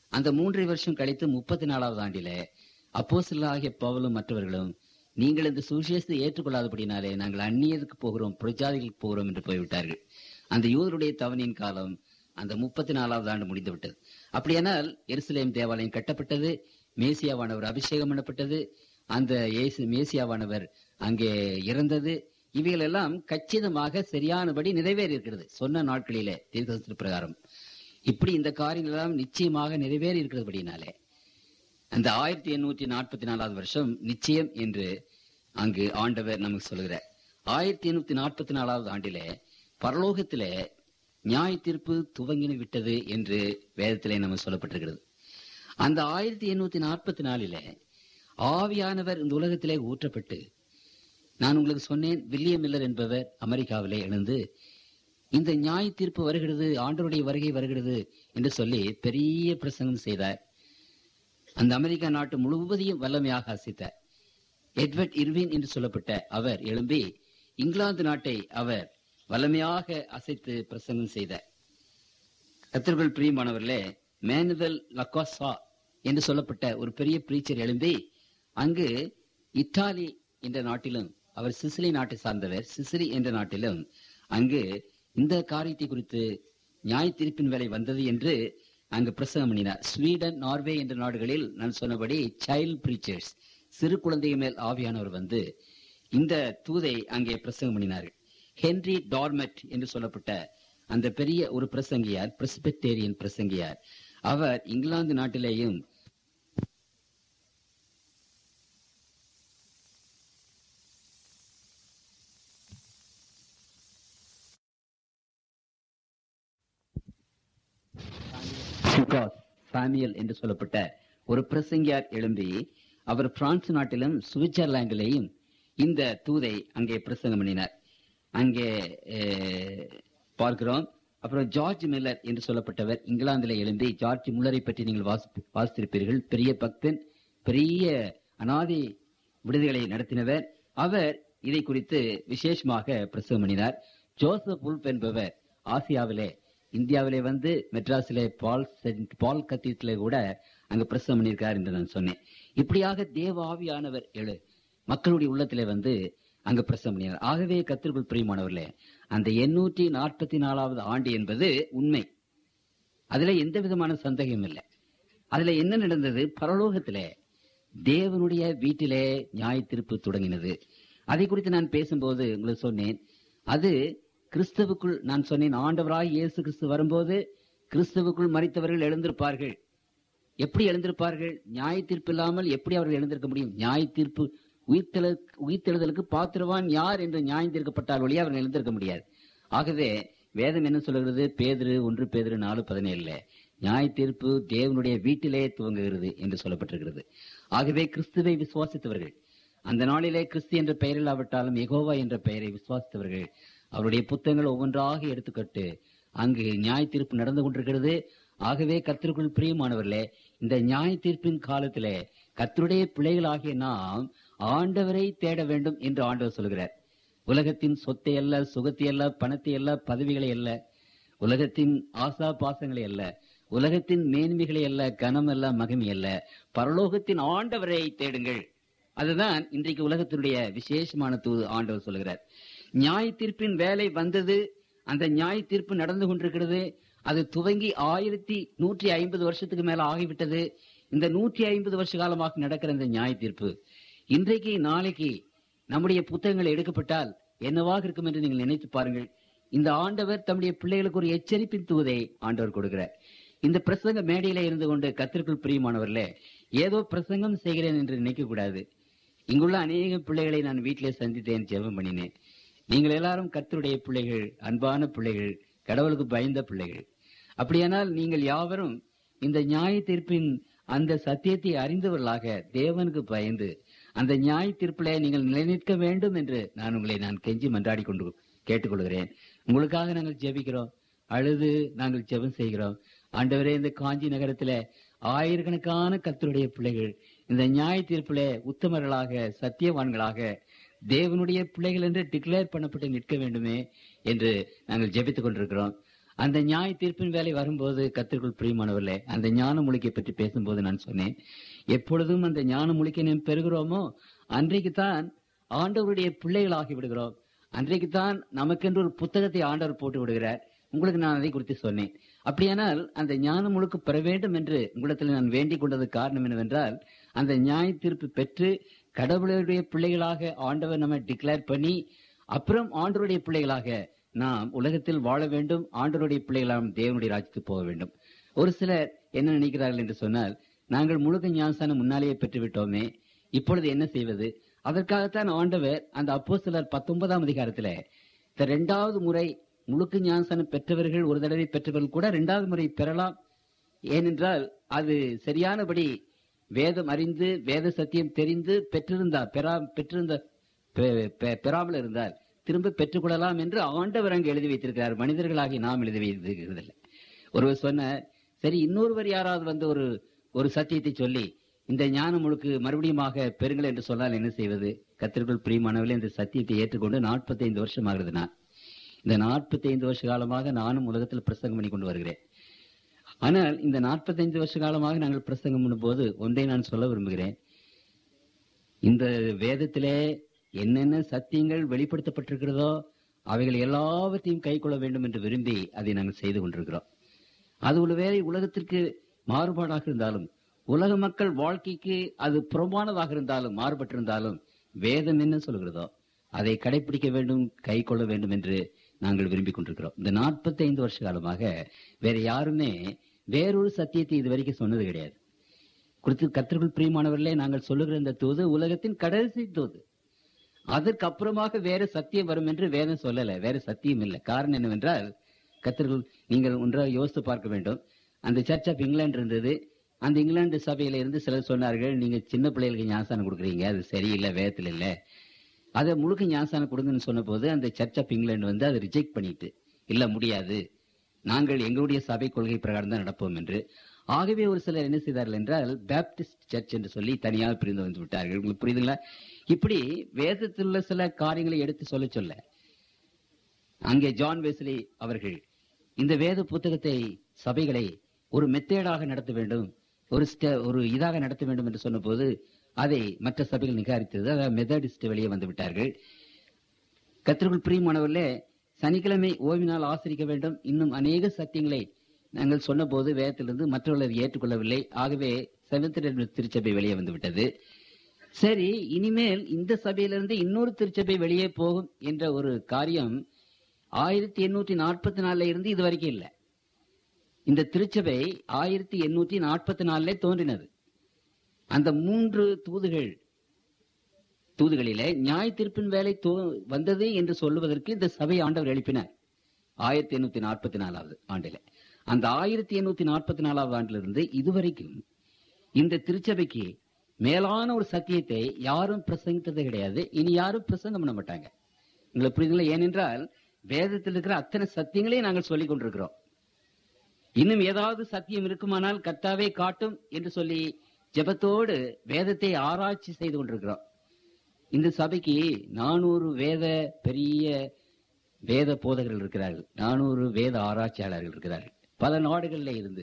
அந்த மூன்றரை வருஷம் கழித்து முப்பத்தி நாலாவது ஆண்டிலே அப்போஸ்தலராகிய பவுலும் மற்றவர்களும் நீங்கள் இந்த சுவிசேஷத்தை ஏற்றுக்கொள்ளாதபடினாலே நாங்கள் அந்நியருக்கு போகிறோம் புரஜாதிகளுக்கு போகிறோம் என்று போய்விட்டார்கள் அந்த யூதருடைய தவணையின் காலம் அந்த முப்பத்தி நாலாவது ஆண்டு முடிந்து விட்டது அப்படியானால் எருசலேம் தேவாலயம் கட்டப்பட்டது மேசியாவானவர் அபிஷேகம் பண்ணப்பட்டது அந்த இயேசு மேசியாவானவர் அங்கே இறந்தது இவைகள் எல்லாம் கச்சிதமாக சரியானபடி நிறைவேறி இருக்கிறது சொன்ன நாட்களிலே தீர்க்கதரிசன பிரகாரம் இப்படி இந்த காரியங்கள் எல்லாம் நிச்சயமாக நிறைவேறி இருக்கிறபடினாலே அந்த ஆயிரத்தி எண்ணூற்றி நாற்பத்தி நாலாவது வருஷம் நிச்சயம் என்று அங்கு ஆண்டவர் நமக்கு சொல்கிறார் ஆயிரத்தி எண்ணூத்தி நாற்பத்தி நாலாவது ஆண்டிலே பரலோகத்திலே நியாய தீர்ப்பு துவங்கின விட்டது என்று வேதத்திலே நமக்கு சொல்லப்பட்டிருக்கிறது அந்த ஆயிரத்தி எண்ணூத்தி நாற்பத்தி நாலிலே ஆவியானவர் இந்த உலகத்திலே ஊற்றப்பட்டு நான் உங்களுக்கு சொன்னேன் வில்லியம் மில்லர் என்பவர் அமெரிக்காவிலே எழுந்து இந்த நியாய தீர்ப்பு வருகிறது ஆண்டவருடைய வருகை வருகிறது என்று சொல்லி பெரிய பிரசங்கம் செய்தார் அந்த அமெரிக்கா நாட்டு முழுவதையும் வல்லமையாக அசித்தார் எட்வர்ட் இர்வின் என்று சொல்லப்பட்ட அவர் எழும்பி இங்கிலாந்து நாட்டை அவர் வல்லமையாக அசைத்து பிரசங்கம் செய்தார் கத்திர்கள் பிரியமானவர்களே மேனுவல் லக்காசா என்று சொல்லப்பட்ட ஒரு பெரிய பிரீச்சர் எழும்பி அங்கு இத்தாலி என்ற நாட்டிலும் அவர் சிசிலி நாட்டை சார்ந்தவர் சிசிலி என்ற நாட்டிலும் அங்கு இந்த காரியத்தை குறித்து நியாய தீர்ப்பின் வேலை வந்தது என்று அங்கு பிரசங்கம் பண்ணினார் ஸ்வீடன் நார்வே என்ற நாடுகளில் நான் சொன்னபடி சைல்ட் பிரீச்சர்ஸ் சிறு குழந்தைய மேல் ஆவியானவர் வந்து இந்த தூதை அங்கே பிரசங்கம் பண்ணினார்கள் ஹென்ரி டார்மெட் என்று சொல்லப்பட்ட அந்த பெரிய ஒரு பிரசங்கியார் பிரசிபெக்டேரியன் பிரசங்கியார் அவர் இங்கிலாந்து நாட்டிலேயும் சுகாஸ் சாமியல் என்று சொல்லப்பட்ட ஒரு பிரசங்கியார் எழும்பி அவர் பிரான்ஸ் நாட்டிலும் சுவிட்சர்லாந்திலேயும் இந்த தூதை அங்கே பிரசங்கம் பண்ணினார் அங்கே அஹ், பார்க்கிறோம் அப்புறம் ஜார்ஜ் மில்லர் என்று சொல்லப்பட்டவர் இங்கிலாந்திலே எழும்பி ஜார்ஜ் முல்லரை பற்றி நீங்கள் வாசி- வாசித்திருப்பீர்கள் பெரிய பக்தன் பெரிய அனாதை விடுதிகளை நடத்தினவர் அவர் இதை குறித்து விசேஷமாக பிரசவம் பண்ணினார் ஜோசப் உல்ப் என்பவர் ஆசியாவிலே இந்தியாவிலே வந்து மெட்ராஸிலே பால் சென்ட் பால் கத்தீட்ல கூட அங்க பிரசவம் பண்ணியிருக்கார் என்று நான் சொன்னேன் இப்படியாக தேவ ஆவியானவர் எழு மக்களுடைய உள்ளத்திலே வந்து அங்க பிரசவம் பண்ணினார் ஆகவே கத்திற்குள் பிரியமானவர்களே அந்த எண்ணூற்றி நாற்பத்தி நாலாவது ஆண்டு என்பது உண்மை அதுல எந்த விதமான சந்தேகம் இல்லை அதுல என்ன நடந்தது பரலோகத்திலே தேவனுடைய வீட்டிலே நியாய தீர்ப்பு தொடங்கினது அதை குறித்து நான் பேசும்போது உங்களுக்கு சொன்னேன் அது கிறிஸ்துவுக்குள் நான் சொன்னேன் ஆண்டவராய் இயேசு கிறிஸ்து வரும்போது கிறிஸ்துவுக்குள் மறித்தவர்கள் எழுந்திருப்பார்கள் எப்படி எழுந்திருப்பார்கள் நியாய தீர்ப்பு இல்லாமல் எப்படி அவர்கள் எழுந்திருக்க முடியும் நியாய தீர்ப்பு உயிர்த்தெழ உயிர்த்தெழுதலுக்கு பாத்திரவான் யார் என்று நியாயம் தீர்க்கப்பட்டால் வழியா அவர்கள் எழுந்திருக்க முடியாது ஆகவே வேதம் என்ன சொல்லுகிறது பேதுரு ஒன்று பேதுரு நாலு பதினேழுல நியாய தீர்ப்பு தேவனுடைய வீட்டிலே துவங்குகிறது என்று சொல்லப்பட்டிருக்கிறது ஆகவே கிறிஸ்துவை விசுவாசித்தவர்கள் அந்த நாளிலே கிறிஸ்து என்ற பெயர் இல்லாவிட்டாலும் எகோவா என்ற பெயரை விசுவாசித்தவர்கள் அவருடைய புத்தகங்கள் ஒவ்வொன்றாக எடுத்துக்கட்டு அங்கு நியாய தீர்ப்பு நடந்து கொண்டிருக்கிறது ஆகவே கர்த்தருக்குள் பிரியமானவர்களே இந்த நியாய தீர்ப்பின் காலத்திலே கர்த்தருடைய பிள்ளைகளாகிய நாம் ஆண்டவரை தேட வேண்டும் என்று ஆண்டவர் சொல்கிறார் உலகத்தின் சொத்தை அல்ல சுகத்தை அல்ல பணத்தை அல்ல பதவிகளை அல்ல உலகத்தின் ஆசா பாசங்களை அல்ல உலகத்தின் மேன்மைகளை அல்ல கனம் அல்ல மகிமை அல்ல பரலோகத்தின் ஆண்டவரை தேடுங்கள் அதுதான் இன்றைக்கு உலகத்தினுடைய விசேஷமான தூது ஆண்டவர் சொல்கிறார் நியாய தீர்ப்பின் வேலை வந்தது அந்த நியாய தீர்ப்பு நடந்து கொண்டிருக்கிறது அது துவங்கி ஆயிரத்தி நூற்றி ஐம்பது வருஷத்துக்கு மேல ஆகிவிட்டது இந்த நூற்றி ஐம்பது வருஷ காலமாக நடக்கிற இந்த நியாய தீர்ப்பு இன்றைக்கு நாளைக்கு நம்முடைய புத்தகங்கள் எடுக்கப்பட்டால் என்னவாக இருக்கும் என்று நீங்கள் நினைத்து பாருங்கள் இந்த ஆண்டவர் தம்முடைய பிள்ளைகளுக்கு ஒரு எச்சரிப்பின் தூதை ஆண்டவர் கொடுக்கிறார் இந்த பிரசங்க மேடையில இருந்து கொண்டு கத்திற்குள் பிரியமானவர்களே ஏதோ பிரசங்கம் செய்கிறேன் என்று நினைக்க கூடாது இங்குள்ள அநேக பிள்ளைகளை நான் வீட்டிலே சந்தித்தேன் ஜெபம் பண்ணினேன் நீங்கள் எல்லாரும் கர்த்தருடைய பிள்ளைகள் அன்பான பிள்ளைகள் கடவுளுக்கு பயந்த பிள்ளைகள் அப்படியானால் நீங்கள் யாவரும் இந்த நியாய தீர்ப்பின் அந்த சத்தியத்தை அறிந்தவர்களாக தேவனுக்கு பயந்து அந்த நியாய தீர்ப்பிலே நீங்கள் நிலைநிற்க வேண்டும் என்று நான் உங்களை நான் கெஞ்சி மன்றாடி கொண்டு கேட்டுக்கொள்கிறேன் உங்களுக்காக நாங்கள் ஜெபிக்கிறோம் அழுது நாங்கள் ஜெபம் செய்கிறோம் ஆண்டவரே இந்த காஞ்சி நகரத்திலே ஆயிரக்கணக்கான கர்த்தருடைய பிள்ளைகள் இந்த நியாய தீர்ப்பிலே உத்தமர்களாக சத்தியவான்களாக தேவனுடைய பிள்ளைகள் என்று டிக்ளேர் பண்ணப்பட்டு நிற்க வேண்டுமே என்று நாங்கள் ஜெபித்துக் கொண்டிருக்கிறோம் அந்த நியாய தீர்ப்பின் வேலை வரும்போது கத்திற்குள் பிரியமானவர்களே அந்த ஞான மொழிக்கை பற்றி பேசும்போது நான் சொன்னேன் எப்பொழுதும் அந்த ஞான மொழிக்கை நாம் பெறுகிறோமோ அன்றைக்கு தான் ஆண்டவருடைய பிள்ளைகளாகி விடுகிறோம் அன்றைக்கு தான் நமக்கென்று ஒரு புத்தகத்தை ஆண்டவர் போட்டு விடுகிறார் உங்களுக்கு நான் அதை குறித்து சொன்னேன் அப்படியானால் அந்த ஞானம் முழுக்க பெற வேண்டும் என்று உங்களிடத்தில் நான் வேண்டிக் கொண்டது காரணம் என்னவென்றால் அந்த நியாய தீர்ப்பு பெற்று கடவுளுடைய பிள்ளைகளாக ஆண்டவர் நம்ம டிக்ளேர் பண்ணி அப்புறம் ஆண்டவருடைய பிள்ளைகளாக நாம் உலகத்தில் வாழ வேண்டும் ஆண்டவருடைய பிள்ளைகளாம் தேவனுடைய ராஜ்யத்துக்கு போக வேண்டும் ஒரு சிலர் என்ன நினைக்கிறார்கள் என்று சொன்னால் நாங்கள் முழுக்க ஞானஸ்தானம் முன்னாலேயே பெற்று விட்டோமே இப்பொழுது என்ன செய்வது அதற்காகத்தான் ஆண்டவர் அந்த அப்போ சிலர் பத்தொன்பதாம் அதிகாரத்துல இந்த இரண்டாவது முறை முழுக்க ஞானஸ்தானம் பெற்றவர்கள் ஒரு தடவை பெற்றவர்கள் கூட இரண்டாவது முறை பெறலாம் ஏனென்றால் அது சரியானபடி வேதம் அறிந்து வேத சத்தியம் தெரிந்து பெற்றிருந்தார் பெறா பெற்றிருந்த பெ- பெ- பெறாமல் இருந்தால் திரும்ப பெற்றுக்கொள்ளலாம் என்று ஆண்டவர் அங்கு எழுதி வைத்திருக்கிறார் மனிதர்களாகி நாம் எழுதி வைத்திருக்கிறதில்லை ஒருவர் சொன்ன சரி இன்னொருவர் யாராவது வந்து ஒரு ஒரு சத்தியத்தை சொல்லி இந்த ஞானம் முழுக்கு மறுபடியுமாக பெறுங்கள் என்று சொன்னால் என்ன செய்வது கத்திற்குள் பிரியமானவர்களே இந்த சத்தியத்தை ஏற்றுக்கொண்டு 45 வருஷம் ஆகுது நான் இந்த 45 வருஷ காலமாக நானும் உலகத்தில் பிரசங்கம் பண்ணி கொண்டு வருகிறேன் ஆனால் இந்த 45 வருஷ காலமாக நாங்கள் பிரசங்கம் பண்ணும்போது ஒன்றை நான் சொல்ல விரும்புகிறேன் இந்த வேதத்திலே என்னென்ன சத்தியங்கள் வெளிப்படுத்தப்பட்டிருக்கிறதோ அவைகள் எல்லாவற்றையும் கைக்கொள்ள வேண்டும் என்று விரும்பி அதை நாங்கள் செய்து கொண்டிருக்கிறோம் அது ஒருவேளை உலகத்திற்கு மாறுபாடாக இருந்தாலும் உலக மக்கள் வாழ்க்கைக்கு அது புறம்பானதாக இருந்தாலும் மாறுபட்டிருந்தாலும் வேதம் என்ன சொல்கிறதோ அதை கடைபிடிக்க வேண்டும் கை கொள்ள வேண்டும் என்று நாங்கள் விரும்பிக் கொண்டிருக்கிறோம் இந்த 45 வருஷ காலமாக வேற யாருமே வேறொரு சத்தியத்தை இதுவரைக்கும் சொன்னது கிடையாது குறித்து கத்திற்குள் பிரியமானவர்களே நாங்கள் சொல்லுகிற இந்த தூது உலகத்தின் கடைசி தூது அதற்கு அப்புறமாக வேற சத்தியம் வரும் என்று வேதம் சொல்லல வேற சத்தியம் இல்லை காரணம் என்னவென்றால் கத்திற்குள் நீங்கள் ஒன்றாக யோசித்து பார்க்க வேண்டும் அந்த சர்ச் ஆஃப் இங்கிலாந்து இருந்தது அந்த இங்கிலாந்து சபையில இருந்து சிலர் சொன்னார்கள் நீங்க சின்ன பிள்ளைகளுக்கு ஞானசானம் கொடுக்குறீங்க அது சரியில்லை வேதத்தில் இல்லை அதை முழுக்க ஞானசானம் கொடுங்கன்னு சொன்னபோது அந்த சர்ச் ஆஃப் இங்கிலாந்து வந்து அதை ரிஜெக்ட் பண்ணிட்டு இல்ல முடியாது நாங்கள் எங்களுடைய சபை கொள்கை பிரகாரம் தான் நடப்போம் என்று ஆகவே ஒரு சிலர் என்ன செய்தார்கள் என்றால் பேப்டிஸ்ட் சர்ச் என்று சொல்லி தனியாக பிரிந்து வந்து விட்டார்கள் உங்களுக்கு புரியுதுங்களா இப்படி வேதத்தில் உள்ள சில காரியங்களை எடுத்து சொல்ல சொல்ல அங்கே ஜான் வெஸ்லி அவர்கள் இந்த வேத புத்தகத்தை சபைகளை ஒரு மெத்தேடாக நடத்த வேண்டும் ஒரு ஸ்ட- ஒரு இதாக நடத்த வேண்டும் என்று சொன்னபோது அதை மற்ற சபைகள் நிகாரித்தது அதாவது மெத்தடிஸ்ட் வெளியே வந்து விட்டார்கள் கத்திற்குள் பிரியமானவர்களே சனிக்கிழமை ஓய்வினால் ஆசிரிக்க வேண்டும் இன்னும் அநேக சத்தியங்களை நாங்கள் சொன்னபோது வேதத்திலிருந்து மற்றவர்கள் அதை ஏற்றுக்கொள்ளவில்லை ஆகவே செவன்த் திருச்சபை வெளியே வந்து விட்டது சரி இனிமேல் இந்த சபையிலிருந்து இன்னொரு திருச்சபை வெளியே போகும் என்ற ஒரு காரியம் ஆயிரத்தி எண்ணூற்றி நாற்பத்தி நாலுல இருந்து இது வரைக்கும் இல்லை இந்த திருச்சபை ஆயிரத்தி எண்ணூற்றி நாற்பத்தி நாலுல தோன்றினது அந்த மூன்று தூதுகள் தூதுகளிலே நியாய தீர்ப்பின் வேலை தோ- வந்தது என்று சொல்லுவதற்கு இந்த சபை ஆண்டவர் எழுப்பினார் ஆயிரத்தி எண்ணூத்தி நாற்பத்தி நாலாவது ஆண்டில அந்த ஆயிரத்தி எண்ணூத்தி நாற்பத்தி நாலாவது ஆண்டிலிருந்து இதுவரைக்கும் இந்த திருச்சபைக்கு மேலான ஒரு சத்தியத்தை யாரும் பிரசங்கித்தது கிடையாது இனி யாரும் பிரசங்கம் பண்ண மாட்டாங்க உங்களுக்கு புரியுதுங்களா ஏனென்றால் வேதத்தில் இருக்கிற அத்தனை சத்தியங்களையும் நாங்கள் சொல்லிக் கொண்டிருக்கிறோம் இன்னும் ஏதாவது சத்தியம் இருக்குமானால் கர்த்தாவே காட்டும் என்று சொல்லி ஜெபத்தோடு வேதத்தை ஆராய்ச்சி செய்து கொண்டிருக்கிறோம் இந்த சபைக்கு நானூறு வேத பெரிய வேத போதகர்கள் இருக்கிறார்கள் நானூறு வேத ஆராய்ச்சியாளர்கள் இருக்கிறார்கள் பல நாடுகளில் இருந்து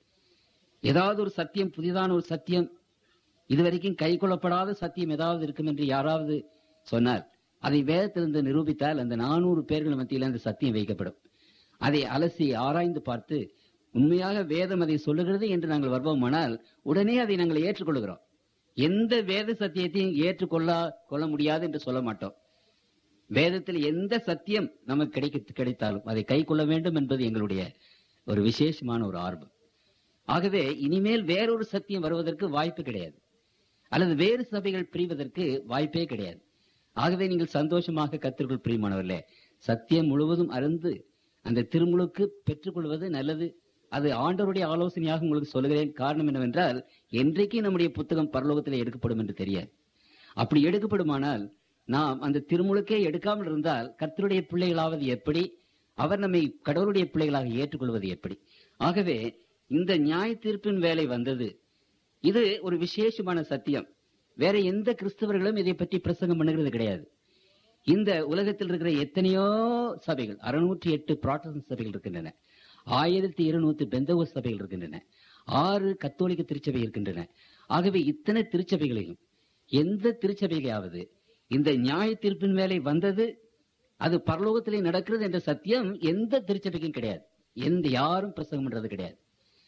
ஏதாவது ஒரு சத்தியம் புதிதான ஒரு சத்தியம் இதுவரைக்கும் கை கொள்ளப்படாத சத்தியம் ஏதாவது இருக்கும் என்று யாராவது சொன்னால் அதை வேதத்திலிருந்து நிரூபித்தால் அந்த நானூறு பேர்கள் மத்தியில் அந்த சத்தியம் வைக்கப்படும் அதை அலசி ஆராய்ந்து பார்த்து உண்மையாக வேதம் அதை சொல்லுகிறது என்று நாங்கள் வருவோமானால் உடனே அதை நாங்கள் ஏற்றுக்கொள்கிறோம் எந்த வேத சத்தியத்தையும் ஏற்றுக்கொள்ள கொள்ள முடியாது என்று சொல்ல மாட்டோம் வேதத்தில் எந்த சத்தியம் நமக்கு கிடைக்க கிடைத்தாலும் அதை கை கொள்ள வேண்டும் என்பது எங்களுடைய ஒரு விசேஷமான ஒரு ஆர்வம் ஆகவே இனிமேல் வேறொரு சத்தியம் வருவதற்கு வாய்ப்பு கிடையாது அல்லது வேறு சபைகள் பிரிவதற்கு வாய்ப்பே கிடையாது ஆகவே நீங்கள் சந்தோஷமாக கத்திற்குள் பிரியமானவர்களே சத்தியம் முழுவதும் அருந்து அந்த திருமுழுக்கு பெற்றுக்கொள்வது நல்லது அது ஆண்டவருடைய ஆலோசனையாக உங்களுக்கு சொல்லுகிறேன் காரணம் என்னவென்றால் என்றைக்கு நம்முடைய புத்தகம் பரலோகத்தில் எடுக்கப்படும் என்று தெரியாது அப்படி எடுக்கப்படுமானால் நாம் அந்த திருமுழுக்கே எடுக்காமல் இருந்தால் கர்த்தருடைய பிள்ளைகளாவது எப்படி அவர் நம்மை கடவுளுடைய பிள்ளைகளாக ஏற்றுக்கொள்வது எப்படி ஆகவே இந்த நியாய தீர்ப்பின் வேலை வந்தது இது ஒரு விசேஷமான சத்தியம் வேற எந்த கிறிஸ்தவர்களும் இதை பற்றி பிரசங்கம் பண்ணுகிறது கிடையாது இந்த உலகத்தில் இருக்கிற எத்தனையோ சபைகள் அறுநூற்றி எட்டு புராட்டஸ்டன்ட் சபைகள் இருக்கின்றன ஆயிரத்தி இருநூத்தி பெந்தகோ சபைகள் இருக்கின்றன ஆறு கத்தோலிக்க திருச்சபை இருக்கின்றன ஆகவே இத்தனை திருச்சபைகளையும் எந்த திருச்சபையாவது இந்த நியாய தீர்ப்பின் மேலே வந்தது அது பரலோகத்திலே நடக்கிறது என்ற சத்தியம் எந்த திருச்சபைக்கும் கிடையாது எந்த யாரும் பிரசங்கம் பண்றது கிடையாது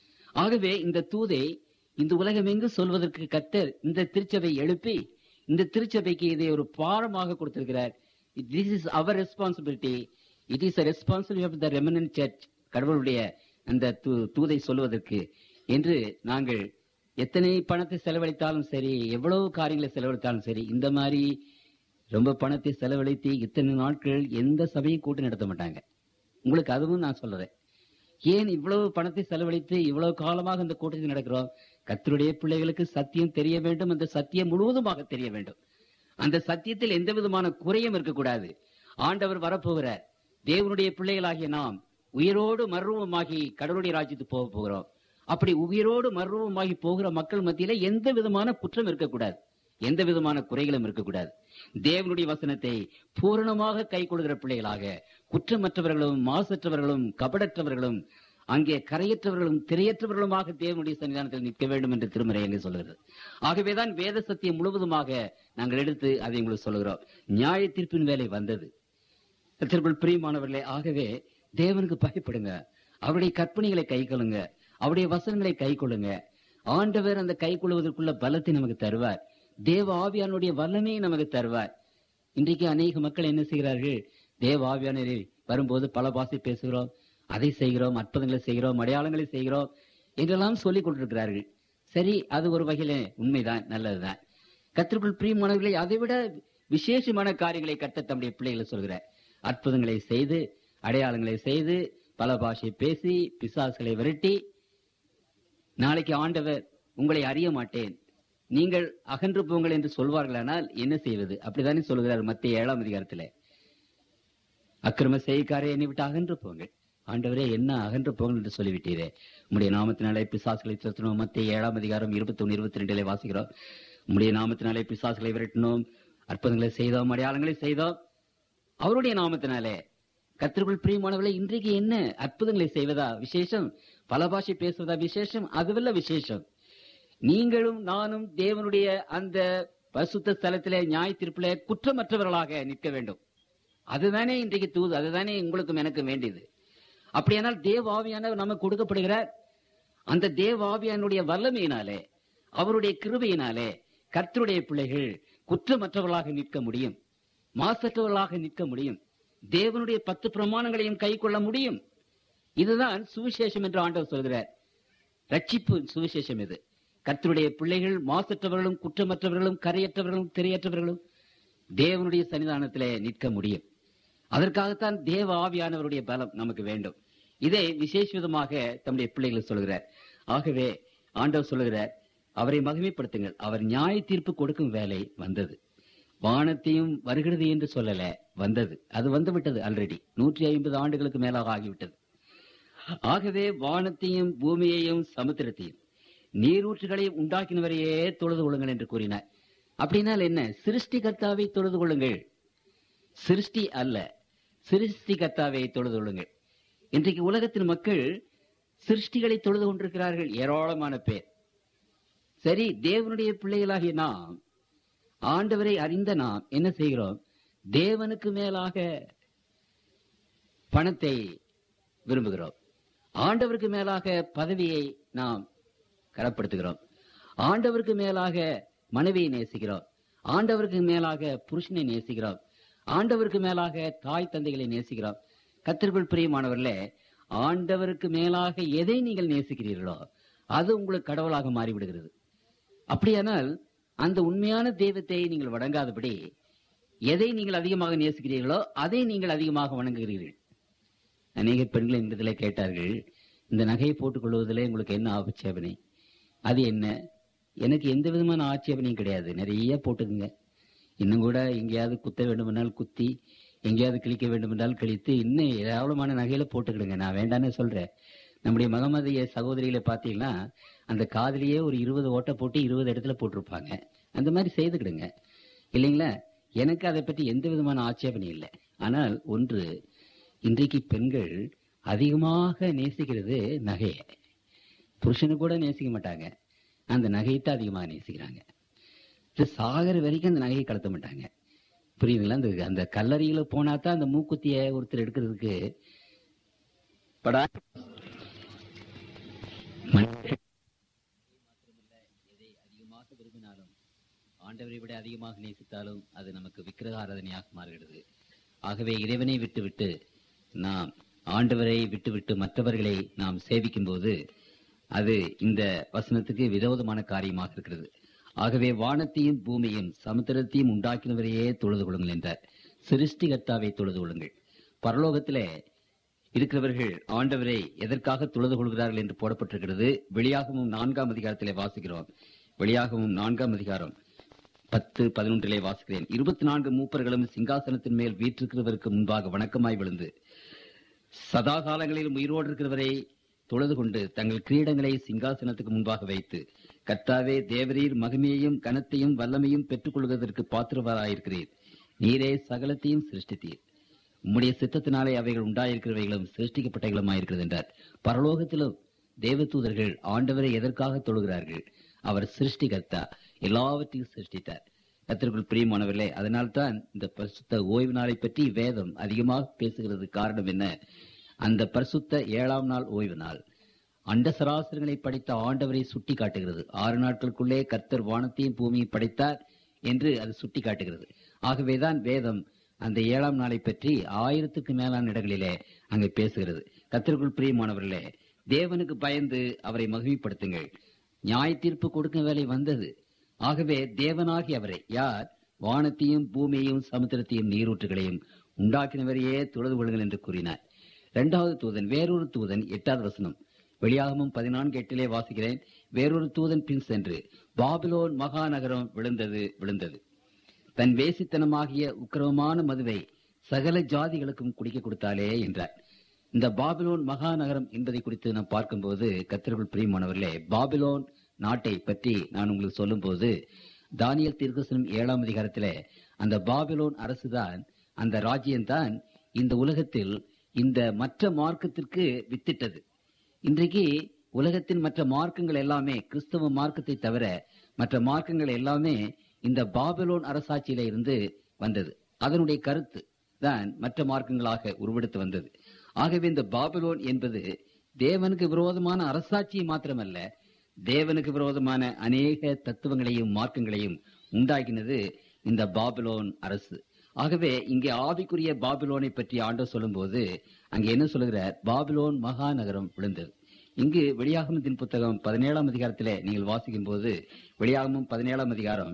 ஆகவே இந்த தூதை இந்த உலகம் எங்கு சொல்வதற்கு கத்தர் இந்த திருச்சபை எழுப்பி இந்த திருச்சபைக்கு இதை ஒரு பாடமாக கொடுத்திருக்கிறார் this is our responsibility it is a responsibility of the remnant church கடவுளுடைய அந்த தூ- தூதை சொல்வதற்கு என்று நாங்கள் எத்தனை பணத்தை செலவழித்தாலும் சரி எவ்வளவு காரியங்களை செலவழித்தாலும் சரி இந்த மாதிரி ரொம்ப பணத்தை செலவழித்து இத்தனை நாட்கள் எந்த சபையும் கூட்டம் நடத்த மாட்டாங்க உங்களுக்கு அதுவும் நான் சொல்றேன் ஏன் இவ்வளவு பணத்தை செலவழித்து இவ்வளவு காலமாக இந்த கூட்டத்தில் நடக்கிறோம் கர்த்தருடைய பிள்ளைகளுக்கு சத்தியம் தெரிய வேண்டும் அந்த சத்தியம் முழுவதுமாக தெரிய வேண்டும் அந்த சத்தியத்தில் எந்த விதமான குறையும் இருக்கக்கூடாது ஆண்டவர் வரப்போகிறார் தேவனுடைய பிள்ளைகளாகிய நாம் உயிரோடு மர்வமாகி கடவுளுடைய ராஜ்யத்துக்கு போக போகிறோம் அப்படி உயிரோடு மர்வமாகி போகிற மக்கள் மத்தியில எந்த விதமான குற்றம் இருக்கக்கூடாது எந்த விதமான குறைகளும் இருக்கக்கூடாது தேவனுடைய வசனத்தை பூரணமாக கை கொள்கிற பிள்ளைகளாக குற்றமற்றவர்களும் மாசற்றவர்களும் கபடற்றவர்களும் அங்கே கரையற்றவர்களும் திரையற்றவர்களுமாக தேவனுடைய சன்னிதானத்தில் நிற்க வேண்டும் என்று திருமறை என்று சொல்கிறது ஆகவேதான் வேத சத்தியம் முழுவதுமாக நாங்கள் எடுத்து அதை உங்களுக்கு சொல்லுகிறோம் நியாய தீர்ப்பின் வேலை வந்தது கர்த்தருக்குள் பிரியமானவர்களே ஆகவே தேவனுக்கு பயப்படுங்க அவருடைய கற்பனைகளை கை கொள்ளுங்க அவருடைய வசனங்களை கை கொள்ளுங்க ஆண்டவர் அந்த கை கொள்வதற்குள்ள பலத்தை நமக்கு தருவார் தேவ ஆவியானுடைய வல்லமையை நமக்கு தருவார் இன்றைக்கு அநேக மக்கள் என்ன செய்கிறார்கள் தேவ ஆவியானவரை வரும்போது பல பாசை பேசுகிறோம் அதை செய்கிறோம் அற்புதங்களை செய்கிறோம் அடையாளங்களை செய்கிறோம் என்றெல்லாம் சொல்லிக் கொண்டிருக்கிறார்கள் சரி அது ஒரு வகையில உண்மைதான் நல்லதுதான் கத்திற்குள் பிரியமானவர்களை அதைவிட விசேஷமான காரியங்களை கத்த தம்முடைய பிள்ளைகளை சொல்கிறார் அற்புதங்களை செய்து அடையாளங்களை செய்து பல பாஷை பேசி பிசாசுகளை விரட்டி நாளைக்கு ஆண்டவர் உங்களை அறிய மாட்டேன் நீங்கள் அகன்று போங்கள் என்று சொல்வார்களானால் என்ன செய்வது அப்படித்தானே சொல்கிறார் மத்திய ஏழாம் அதிகாரத்திலே அக்கிரம செய்காரே என்னை விட்டு அகன்று போங்கள் ஆண்டவரே என்ன அகன்று போங்கள் என்று சொல்லிவிட்டீரே உம்முடைய நாமத்தினாலே பிசாசுகளை துரத்தினோம் மத்திய ஏழாம் அதிகாரம் இருபத்தி ஒன்று இருபத்தி ரெண்டிலே வாசிக்கிறோம் உம்முடைய நாமத்தினாலே பிசாசுகளை விரட்டினோம் அற்புதங்களை செய்தோம் அடையாளங்களை செய்தோம் அவருடைய நாமத்தினாலே கத்திற்குள் பிரியமானவர்களே இன்றைக்கு என்ன அற்புதங்களை செய்வதா விசேஷம் பல பாஷை பேசுவதா விசேஷம் அதுவல்ல விசேஷம் நீங்களும் நானும் தேவனுடைய அந்த பசுத்த ஸ்தலத்திலே நியாய தீர்ப்பிலே குற்றமற்றவர்களாக நிற்க வேண்டும் அதுதானே இன்றைக்கு தூது அதுதானே உங்களுக்கும் எனக்கும் வேண்டியது அப்படியானால் தேவ ஆவியானவர் நமக்கு கொடுக்கப்படுகிறார் அந்த தேவ ஆவியானுடைய வல்லமையினாலே அவருடைய கிருபையினாலே கர்த்தருடைய பிள்ளைகள் குற்றமற்றவர்களாக நிற்க முடியும் மாசற்றவர்களாக நிற்க முடியும் தேவனுடைய பத்து பிரமாணங்களையும் கை கொள்ள முடியும் இதுதான் சுவிசேஷம் என்று ஆண்டவர் சொல்கிறார் ரட்சிப்பு சுவிசேஷம் இது கர்த்தருடைய பிள்ளைகள் மாசற்றவர்களும் குற்றமற்றவர்களும் கரையற்றவர்களும் திரையற்றவர்களும் தேவனுடைய சன்னிதானத்திலே நிற்க முடியும் அதற்காகத்தான் தேவ ஆவியானவருடைய பலம் நமக்கு வேண்டும் இதை விசேஷ விதமாக தம்முடைய பிள்ளைகள் சொல்கிறார் ஆகவே ஆண்டவர் சொல்லுகிறார் அவரை மகிமைப்படுத்துங்கள் அவர் நியாய தீர்ப்பு கொடுக்கும் வேலை வந்தது வானத்தையும் வருகிறது என்று சொல்லல வந்தது அது வந்து விட்டது ஆல்ரெடி நூற்றி ஐம்பது ஆண்டுகளுக்கு மேலாக ஆகிவிட்டது ஆகவே வானத்தையும் பூமியையும் சமுத்திரத்தையும் நீரூற்றுகளையும் உண்டாக்கினவரையே தொழுது கொள்ளுங்கள் என்று கூறினார் அப்படின்னால் என்ன சிருஷ்டிகர்த்தாவை தொழுது கொள்ளுங்கள் சிருஷ்டி அல்ல சிருஷ்டிகர்த்தாவை தொழுது கொள்ளுங்கள் இன்றைக்கு உலகத்தின் மக்கள் சிருஷ்டிகளை தொழுது கொண்டிருக்கிறார்கள் ஏராளமான பேர் சரி தேவனுடைய பிள்ளைகளாகிய நாம் ஆண்டவரை அறிந்த நாம் என்ன செய்கிறோம் தேவனுக்கு மேலாக பணத்தை விரும்புகிறோம் ஆண்டவருக்கு மேலாக பதவியை நாம் கரப்படுத்துகிறோம் ஆண்டவருக்கு மேலாக மனைவியை நேசிக்கிறோம் ஆண்டவருக்கு மேலாக புருஷனை நேசிக்கிறோம் ஆண்டவருக்கு மேலாக தாய் தந்தைகளை நேசிக்கிறோம் கத்திற்குள் பிரியமானவர்களே ஆண்டவருக்கு மேலாக எதை நீங்கள் நேசிக்கிறீர்களோ அது உங்களுக்கு கடவுளாக மாறிவிடுகிறது அப்படியானால் அந்த உண்மையான தெய்வத்தை நீங்கள் வணங்காதபடி எதை நீங்கள் அதிகமாக நேசிக்கிறீர்களோ அதை நீங்கள் அதிகமாக வணங்குகிறீர்கள் அநேக பெண்கள் இந்த இதில் கேட்டார்கள் இந்த நகையை போட்டுக் கொள்வதிலே உங்களுக்கு என்ன ஆட்சேபனை அது என்ன எனக்கு எந்த விதமான ஆட்சேபனையும் கிடையாது நிறைய போட்டுக்குங்க இன்னும் கூட எங்கேயாவது குத்த வேண்டுமென்றால் குத்தி எங்கேயாவது கிழிக்க வேண்டுமென்றால் கிழித்து இன்னும் ஏராளமான நகையில போட்டுக்கிடுங்க நான் வேண்டான்னு சொல்றேன் நம்முடைய மகமதிய சகோதரிகளை பார்த்தீங்கன்னா அந்த காதுலயே ஒரு இருபது ஓட்டை போட்டு இருபது இடத்துல போட்டிருப்பாங்க அந்த மாதிரி செய்துக்கிடுங்க இல்லைங்களா எனக்கு அதை பற்றி எந்த விதமான ஆட்சேபனையும் இல்லை ஆனால் ஒன்று இன்றைக்கு பெண்கள் அதிகமாக நேசிக்கிறது நகையை புருஷனு கூட நேசிக்க மாட்டாங்க அந்த நகையை தான் அதிகமாக நேசிக்கிறாங்க இது சாகர வரைக்கும் அந்த நகையை கலத்த மாட்டாங்க புரியுதுங்களா அந்த அந்த கல்லறையில போனா தான் அந்த மூக்குத்திய ஒருத்தர் எடுக்கிறதுக்கு படா மனிதர்கள் எதை அதிகமாக விரும்பினாலும் ஆண்டவரை விட அதிகமாக நேசித்தாலும் அது நமக்கு விக்கிரக ஆராதனையாக மாறுகிறது ஆகவே இறைவனை விட்டுவிட்டு நாம் ஆண்டவரை விட்டுவிட்டு மற்றவர்களை நாம் சேவிக்கும் போது அது இந்த வசனத்துக்கு விரோதமான காரியமாக இருக்கிறது ஆகவே வானத்தையும் பூமியும் சமுத்திரத்தையும் உண்டாக்கினவரையே தொழுது கொள்ளுங்கள் என்றார் சிருஷ்டிகர்த்தாவை தொழுது கொள்ளுங்கள் பரலோகத்திலே இருக்கிறவர்கள் ஆண்டவரை எதற்காக தொழுது கொள்கிறார்கள் என்று போடப்பட்டிருக்கிறது வெளியாகவும் நான்காம் அதிகாரத்திலே வாசிக்கிறோம் வெளியாகவும் நான்காம் அதிகாரம் பத்து பதினொன்றிலே வாசிக்கிறேன் இருபத்தி நான்கு மூப்பர்களும் சிங்காசனத்தின் மேல் வீற்றிருக்கிறவருக்கு முன்பாக வணக்கமாய் விழுந்து சதா காலங்களிலும் உயிரோடு இருக்கிறவரை தொழுது கொண்டு தங்கள் கிரீடங்களை சிங்காசனத்துக்கு முன்பாக வைத்து கர்த்தாவே தேவரீர் மகிமையையும் கனத்தையும் வல்லமையும் பெற்றுக் கொள்வதற்கு பாத்திரவராயிருக்கிறீர் நீரே சகலத்தையும் சிருஷ்டித்தீர் உம்முடைய சித்தத்தினாலே அவைகள் உண்டாயிருக்கிறவைகளும் சிருஷ்டிக்கப்பட்டவைகளுமாயிருக்கிறது என்றார் பரலோகத்திலும் தேவதூதர்கள் ஆண்டவரை எதற்காக தொழுகிறார்கள் அவர் சிருஷ்டிகர்த்தா எல்லாவற்றையும் சிருஷ்டித்தார் கத்திற்குள் பிரியமானவர்களே அதனால்தான் இந்த பரிசுத்த ஓய்வு நாளை பற்றி வேதம் அதிகமாக பேசுகிறது காரணம் என்ன அந்த பரிசுத்த ஏழாம் நாள் ஓய்வு நாள் அண்ட சராசரங்களை படைத்த ஆண்டவரை சுட்டி காட்டுகிறது ஆறு நாட்களுக்குள்ளே கர்த்தர் வானத்தையும் பூமியையும் படைத்தார் என்று அது சுட்டி காட்டுகிறது ஆகவேதான் வேதம் அந்த ஏழாம் நாளை பற்றி ஆயிரத்துக்கு மேலான இடங்களிலே அங்கே பேசுகிறது கர்த்தருக்குள் பிரியமானவர்களே தேவனுக்கு பயந்து அவரை மகிமைப்படுத்துங்கள் நியாய தீர்ப்பு கொடுக்கும் வேலை வந்தது ஆகவே தேவனாகி அவரை யார் வானத்தையும் பூமியையும் சமுத்திரத்தையும் நீரூற்றுகளையும் உண்டாக்கினவரையே தொழுது கொள்ளுங்கள் என்று கூறினார் இரண்டாவது தூதன் வேறொரு தூதன் எட்டாவது வசனம் வெளியாகமும் பதினான்கு எட்டிலே வாசிக்கிறேன் வேறொரு தூதன் பின் சென்று பாபிலோன் மகாநகரம் விழுந்தது விழுந்தது தன் வேசித்தனமாகிய உக்கிரமமான மதுவை சகல ஜாதிகளுக்கும் குடிக்க கொடுத்தாலே என்றார் இந்த பாபிலோன் மகாநகரம் என்பதை குறித்து நாம் பார்க்கும்போது கத்திரகுள் பிரியமானவர்களே பாபிலோன் நாட்டை பற்றி நான் உங்களுக்கு சொல்லும்போது தானியல் தீர்க்கசனம் ஏழாம் அதிகாரத்திலே அந்த பாபிலோன் அரசுதான் அந்த ராஜ்யம்தான் இந்த உலகத்தில் இந்த மற்ற மார்க்கத்திற்கு வித்திட்டது இன்றைக்கு உலகத்தின் மற்ற மார்க்கங்கள் எல்லாமே கிறிஸ்தவ மார்க்கத்தை தவிர மற்ற மார்க்கங்கள் எல்லாமே இந்த பாபிலோன் அரசாட்சியில இருந்து வந்தது அதனுடைய கருத்து தான் மற்ற மார்க்கங்களாக உருவெடுத்து வந்தது ஆகவே இந்த பாபிலோன் என்பது தேவனுக்கு விரோதமான அரசாட்சியை மாத்திரமல்ல தேவனுக்கு விரோதமான அநேக தத்துவங்களையும் மார்க்கங்களையும் உண்டாக்கினது இந்த பாபிலோன் அரசு ஆகவே இங்கே ஆவிக்குரிய பாபிலோனை பற்றி ஆண்டவர் சொல்லும்போது அங்கே என்ன சொல்லுகிறார் பாபிலோன் மகாநகரம் விழுந்தது இங்கு வெளியாகமத்தின் புத்தகம் பதினேழாம் அதிகாரத்திலே நீங்கள் வாசிக்கும் போது வெளியாகமும் பதினேழாம் அதிகாரம்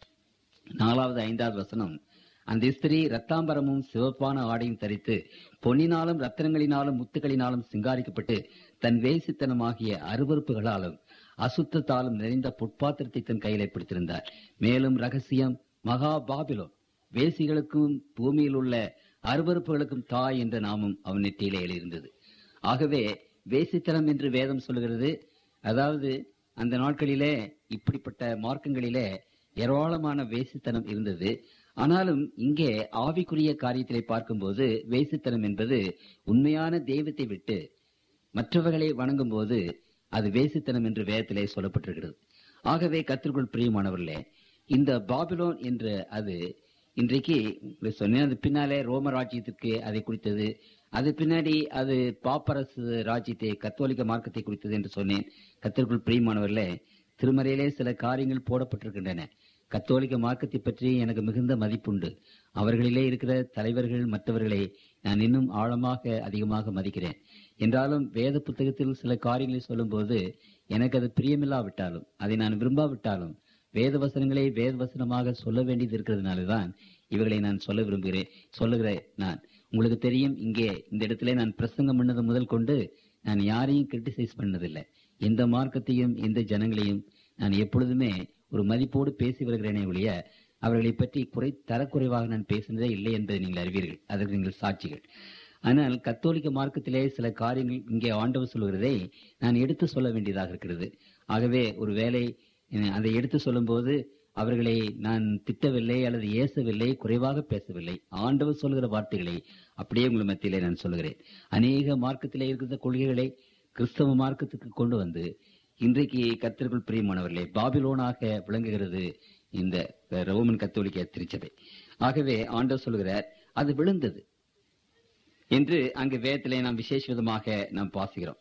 நாலாவது ஐந்தாவது வசனம் அந்த ஸ்திரீ ரத்தாம்பரமும் சிவப்பான ஆடையும் தரித்து பொன்னினாலும் ரத்தனங்களினாலும் முத்துக்களினாலும் சிங்காரிக்கப்பட்டு தன் வேசித்தனமாகிய அருவறுப்புகளாலும் அசுத்தத்தாலும் நிறைந்த பொற்பாத்திரத்தை தன் கையிலே பிடித்திருந்தார் மேலும் ரகசியம் மகா பாபிலோன் வேசிகளுக்கும் பூமியில் உள்ள அருவறுப்புகளுக்கும் தாய் என்ற நாமம் அவன் நெற்றியிலே எழுதியிருந்தது ஆகவே வேசித்தனம் என்று வேதம் சொல்லுகிறது அதாவது அந்த நாட்களிலே இப்படிப்பட்ட மார்க்கங்களிலே ஏராளமான வேசித்தனம் இருந்தது ஆனாலும் இங்கே ஆவிக்குரிய காரியத்திலே பார்க்கும்போது வேசித்தனம் என்பது உண்மையான தெய்வத்தை விட்டு மற்றவர்களை வணங்கும் போது அது வேசித்தனம் என்று வேதத்திலே சொல்லப்பட்டிருக்கிறது ஆகவே கத்திற்குள் பிரியமானவர்களே இந்த பாபிலோன் என்ற அது இன்றைக்கு உங்களுக்கு சொன்னேன் அது பின்னாலே ரோம ராஜ்யத்திற்கு அதை குறித்தது அது பின்னாடி அது பாப்பரசு ராஜ்யத்தை கத்தோலிக்க மார்க்கத்தை குறித்தது என்று சொன்னேன் கத்திற்குள் பிரியமானவர்களே திருமறையிலே சில காரியங்கள் போடப்பட்டிருக்கின்றன கத்தோலிக்க மார்க்கத்தை பற்றி எனக்கு மிகுந்த மதிப்புண்டு அவர்களிலே இருக்கிற தலைவர்கள் மற்றவர்களை நான் இன்னும் ஆழமாக அதிகமாக மதிக்கிறேன் என்றாலும் வேத புத்தகத்தில் சில காரியங்களை சொல்லும்போது எனக்கு அது பிரியமில்லாவிட்டாலும் அதை நான் விரும்பாவிட்டாலும் வேத வசனங்களை வேத வசனமாக சொல்ல வேண்டியது இருக்கிறதுனாலதான் இவைகளை நான் சொல்ல விரும்புகிறேன் சொல்லுகிறேன் நான் உங்களுக்கு தெரியும் இங்கே இந்த இடத்துல நான் பிரசங்கம் பண்ணது முதல் கொண்டு நான் யாரையும் கிரிட்டிசைஸ் பண்ணதில்லை எந்த மார்க்கத்தையும் எந்த ஜனங்களையும் நான் எப்பொழுதுமே ஒரு மதிப்போடு பேசி வருகிறேனே ஒழிய அவர்களை பற்றி குறை தரக்குறைவாக நான் பேசினதே இல்லை என்பதை நீங்கள் அறிவீர்கள் அதற்கு நீங்கள் சாட்சிகள் ஆனால் கத்தோலிக்க மார்க்கத்திலே சில காரியங்கள் இங்கே ஆண்டவர் சொல்லுகிறதை நான் எடுத்து சொல்ல வேண்டியதாக இருக்கிறது ஆகவே ஒரு வேலை அதை எடுத்து சொல்லும்போது அவர்களை நான் திட்டவில்லை அல்லது ஏசவில்லை குறைவாக பேசவில்லை ஆண்டவர் சொல்கிற வார்த்தைகளை அப்படியே உங்கள் மத்தியிலே நான் சொல்கிறேன் அநேக மார்க்கத்திலே இருக்கிற கொள்கைகளை கிறிஸ்தவ மார்க்கத்துக்கு கொண்டு வந்து இன்றைக்கு கத்தர்கள் பிரியமானவர்களே பாபிலோனாக விளங்குகிறது இந்த ரோமன் கத்தோலிக்க திருச்சபை ஆகவே ஆண்டவர் சொல்கிறார் அது விழுந்தது என்று அங்கு வேதத்திலே நாம் விசேஷ விதமாக நாம் பாசுகிறோம்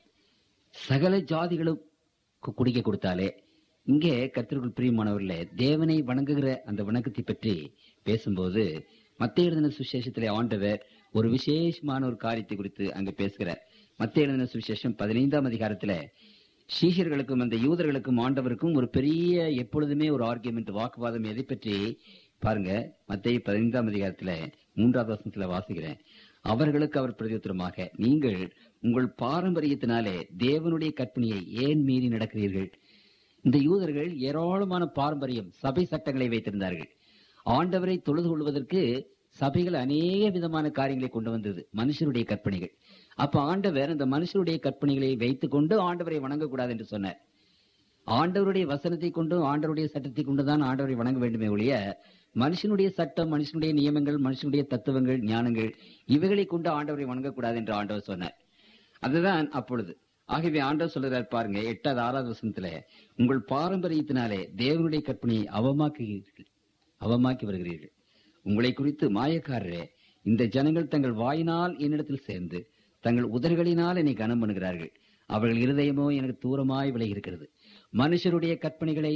சகல ஜாதிகளும் கு- குடிக்க கொடுத்தாலே இங்கே கத்திற்குள் பிரியமானவர்களே தேவனை வணங்குகிற அந்த வணக்கத்தை பற்றி பேசும்போது மத்திய எழுதின சுவிசேஷத்திலே ஆண்டவர் ஒரு விசேஷமான ஒரு காரியத்தை குறித்து அங்கு பேசுகிறார் மத்திய எழுதின சுவிசேஷம் பதினைந்தாம் அதிகாரத்துல சீஷர்களுக்கும் அந்த யூதர்களுக்கும் ஆண்டவருக்கும் ஒரு பெரிய எப்பொழுதுமே ஒரு ஆர்கியுமெண்ட் வாக்குவாதம் எதை பற்றி பாருங்க மத்திய பதினைந்தாம் அதிகாரத்துல மூன்றாவது வசனத்துல வாசிக்கிறேன் அவர்களுக்கு அவர் பிரதியுத்தரமாக நீங்கள் உங்கள் பாரம்பரியத்தினாலே தேவனுடைய கற்பனையை ஏன் மீறி நடக்கிறீர்கள் இந்த யூதர்கள் ஏராளமான பாரம்பரியம் சபை சட்டங்களை வைத்திருந்தார்கள் ஆண்டவரை தொழுது கொள்வதற்கு சபைகள் அநேக விதமான காரியங்களை கொண்டு வந்தது மனுஷருடைய கற்பனைகள் அப்ப ஆண்டவர் அந்த மனுஷருடைய கற்பனைகளை வைத்துக் கொண்டு ஆண்டவரை வணங்கக்கூடாது என்று சொன்னார் ஆண்டவருடைய வசனத்தை கொண்டு ஆண்டவருடைய சட்டத்தை கொண்டுதான் ஆண்டவரை வணங்க வேண்டுமே ஒழிய மனுஷனுடைய சட்டம் மனுஷனுடைய நியமங்கள் மனுஷனுடைய தத்துவங்கள் ஞானங்கள் இவைகளை கொண்டு ஆண்டவரை வணங்கக்கூடாது என்று ஆண்டவர் சொன்னார் அதுதான் அப்பொழுது ஆகவே ஆண்டவர் சொல்றார் பாருங்க எட்டாவது ஆறாவது வசனத்துல உங்கள் பாரம்பரியத்தினாலே தேவனுடைய கற்பனையை அவமாக்குகிறீர்கள் அவமாக்கி வருகிறீர்கள் உங்களை குறித்து மாயக்காரரே இந்த ஜனங்கள் தங்கள் வாயினால் என்னிடத்தில் சேர்ந்து தங்கள் உதடுகளினால் என்னை கனம் பண்ணுகிறார்கள் அவர்கள் இருதயமோ எனக்கு தூரமாய் விலகி இருக்கிறது மனுஷருடைய கற்பனைகளை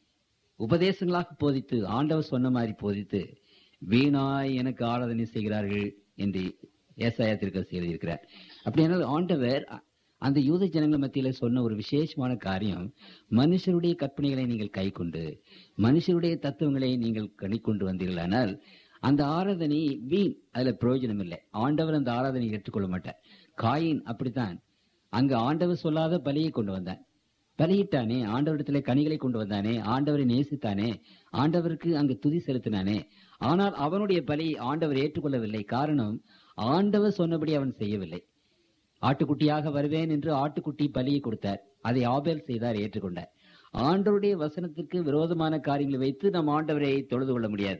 உபதேசங்களாக போதித்து ஆண்டவர் சொன்ன மாதிரி போதித்து வீணாய் எனக்கு ஆராதனை செய்கிறார்கள் என்று ஏசாயத்திற்கு எழுதியிருக்கிறார் அப்படியானால் ஆண்டவர் அ- அந்த யூத ஜனங்கள் மத்தியில சொன்ன ஒரு விசேஷமான காரியம் மனுஷருடைய கற்பனைகளை நீங்கள் கை கொண்டு மனுஷருடைய தத்துவங்களை நீங்கள் கணி கொண்டு வந்தீர்களானால் அந்த ஆராதனை வீண் அதுல பிரயோஜனம் இல்லை ஆண்டவர் அந்த ஆராதனை ஏற்றுக்கொள்ள மாட்டார் காயின் அப்படித்தான் அங்கு ஆண்டவர் சொல்லாத பலியை கொண்டு வந்தான் பலியிட்டானே ஆண்டவரிடத்திலே கனிகளை கொண்டு வந்தானே ஆண்டவரை நேசித்தானே ஆண்டவருக்கு அங்கு துதி செலுத்தினானே ஆனால் அவனுடைய பலியை ஆண்டவர் ஏற்றுக்கொள்ளவில்லை காரணம் ஆண்டவர் சொன்னபடி அவன் செய்யவில்லை ஆட்டுக்குட்டியாக வருவேன் என்று ஆட்டுக்குட்டி பலியை கொடுத்தார் அதை ஆபேல் செய்தார் ஏற்றுக்கொண்டார் ஆண்டவருடைய வசனத்துக்கு விரோதமான காரியங்களை வைத்து நம் ஆண்டவரை தொழுது கொள்ள முடியாது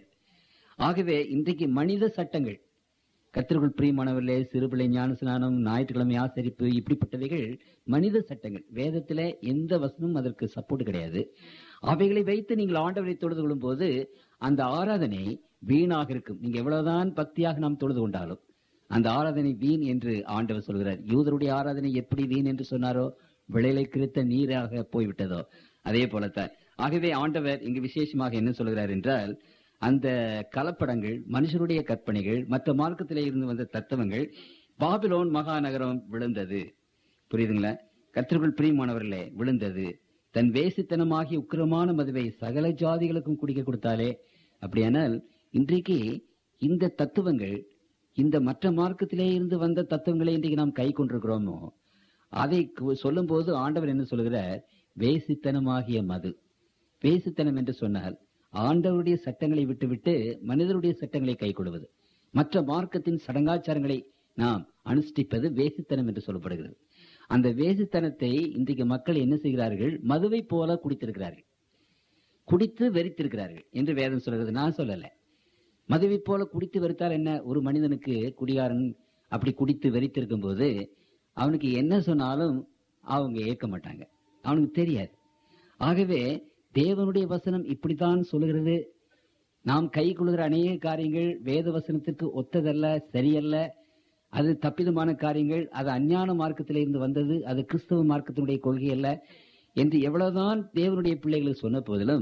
ஆகவே இன்றைக்கு மனித சட்டங்கள் கத்திற்குள் பிரியமானவர்களே சிறுபிள்ளை ஞானஸ்நானம் ஞாயிற்றுக்கிழமை ஆசரிப்பு இப்படிப்பட்டவைகள் மனித சட்டங்கள் வேதத்துல எந்த வசனமும் அதற்கு சப்போர்ட் கிடையாது அவைகளை வைத்து நீங்கள் ஆண்டவரை தொழுது கொள்ளும் போது அந்த ஆராதனை வீணாக இருக்கும் நீங்க எவ்வளவுதான் பக்தியாக நாம் தொழுது கொண்டாலும் அந்த ஆராதனை வீண் என்று ஆண்டவர் சொல்கிறார் யூதருடைய ஆராதனை எப்படி வீண் என்று சொன்னாரோ விளைலை கிருத்த நீராக போய்விட்டதோ அதே போலத்தான் ஆகவே ஆண்டவர் இங்கு விசேஷமாக என்ன சொல்கிறார் என்றால் அந்த கலப்படங்கள் மனுஷருடைய கற்பனைகள் மற்ற மார்க்கத்திலே இருந்து வந்த தத்துவங்கள் பாபிலோன் மகாநகரம் விழுந்தது புரியுதுங்களா கத்திற்குள் பிரியமானவர்களே விழுந்தது தன் வேசித்தனமாகிய உக்கிரமான மதுவை சகல ஜாதிகளுக்கும் குடிக்க கொடுத்தாலே அப்படியானால் இன்றைக்கு இந்த தத்துவங்கள் இந்த மற்ற மார்க்கத்திலே இருந்து வந்த தத்துவங்களை இன்றைக்கு நாம் கை கொண்டிருக்கிறோமோ அதை சொல்லும் போது ஆண்டவர் என்ன சொல்கிறார் வேசித்தனமாகிய மது வேசித்தனம் என்று சொன்னால் ஆண்டவருடைய சட்டங்களை விட்டுவிட்டு மனிதருடைய சட்டங்களை கை கொள்வது மற்ற மார்க்கத்தின் சடங்காச்சாரங்களை நாம் அனுஷ்டிப்பது வேசித்தனம் என்று சொல்லப்படுகிறது அந்த வேசித்தனத்தை இன்றைக்கு மக்கள் என்ன செய்கிறார்கள் மதுவை போல குடித்திருக்கிறார்கள் குடித்து வெறித்திருக்கிறார்கள் என்று வேதம் சொல்கிறது நான் சொல்லல மதுவை போல குடித்து வெறுத்தால் என்ன ஒரு மனிதனுக்கு குடிகாரன் அப்படி குடித்து வெறித்திருக்கும் போது அவனுக்கு என்ன சொன்னாலும் அவங்க ஏற்க மாட்டாங்க அவனுக்கு தெரியாது ஆகவே தேவனுடைய வசனம் இப்படித்தான் சொல்லுகிறது நாம் கை கொள்கிற அநேக காரியங்கள் வேத வசனத்திற்கு ஒத்ததல்ல சரியல்ல அது தப்பிதமான காரியங்கள் அது அஞ்ஞான மார்க்கத்திலே இருந்து வந்தது அது கிறிஸ்தவ மார்க்கத்தினுடைய கொள்கை அல்ல என்று எவ்வளவுதான் தேவனுடைய பிள்ளைகளுக்கு சொன்ன போதிலும்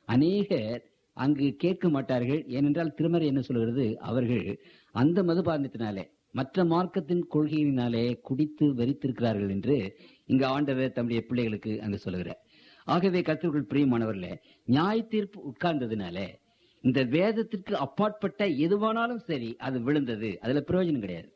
அநேகர் அங்கு கேட்க மாட்டார்கள் ஏனென்றால் திருமறை என்ன சொல்கிறது அவர்கள் அந்த மதுபானத்தினாலே மற்ற மார்க்கத்தின் கொள்கையினாலே குடித்து வெறித்திருக்கிறார்கள் என்று இங்கு ஆண்டவர் தம்முடைய பிள்ளைகளுக்கு அங்கு சொல்லுகிறார் ஆகவே கத்திற்குள் பிரியமானவர்களே நியாய தீர்ப்பு உட்கார்ந்ததுனாலே இந்த வேதத்திற்கு அப்பாற்பட்ட எதுவானாலும் சரி அது விழுந்தது அதுல பிரயோஜனம் கிடையாது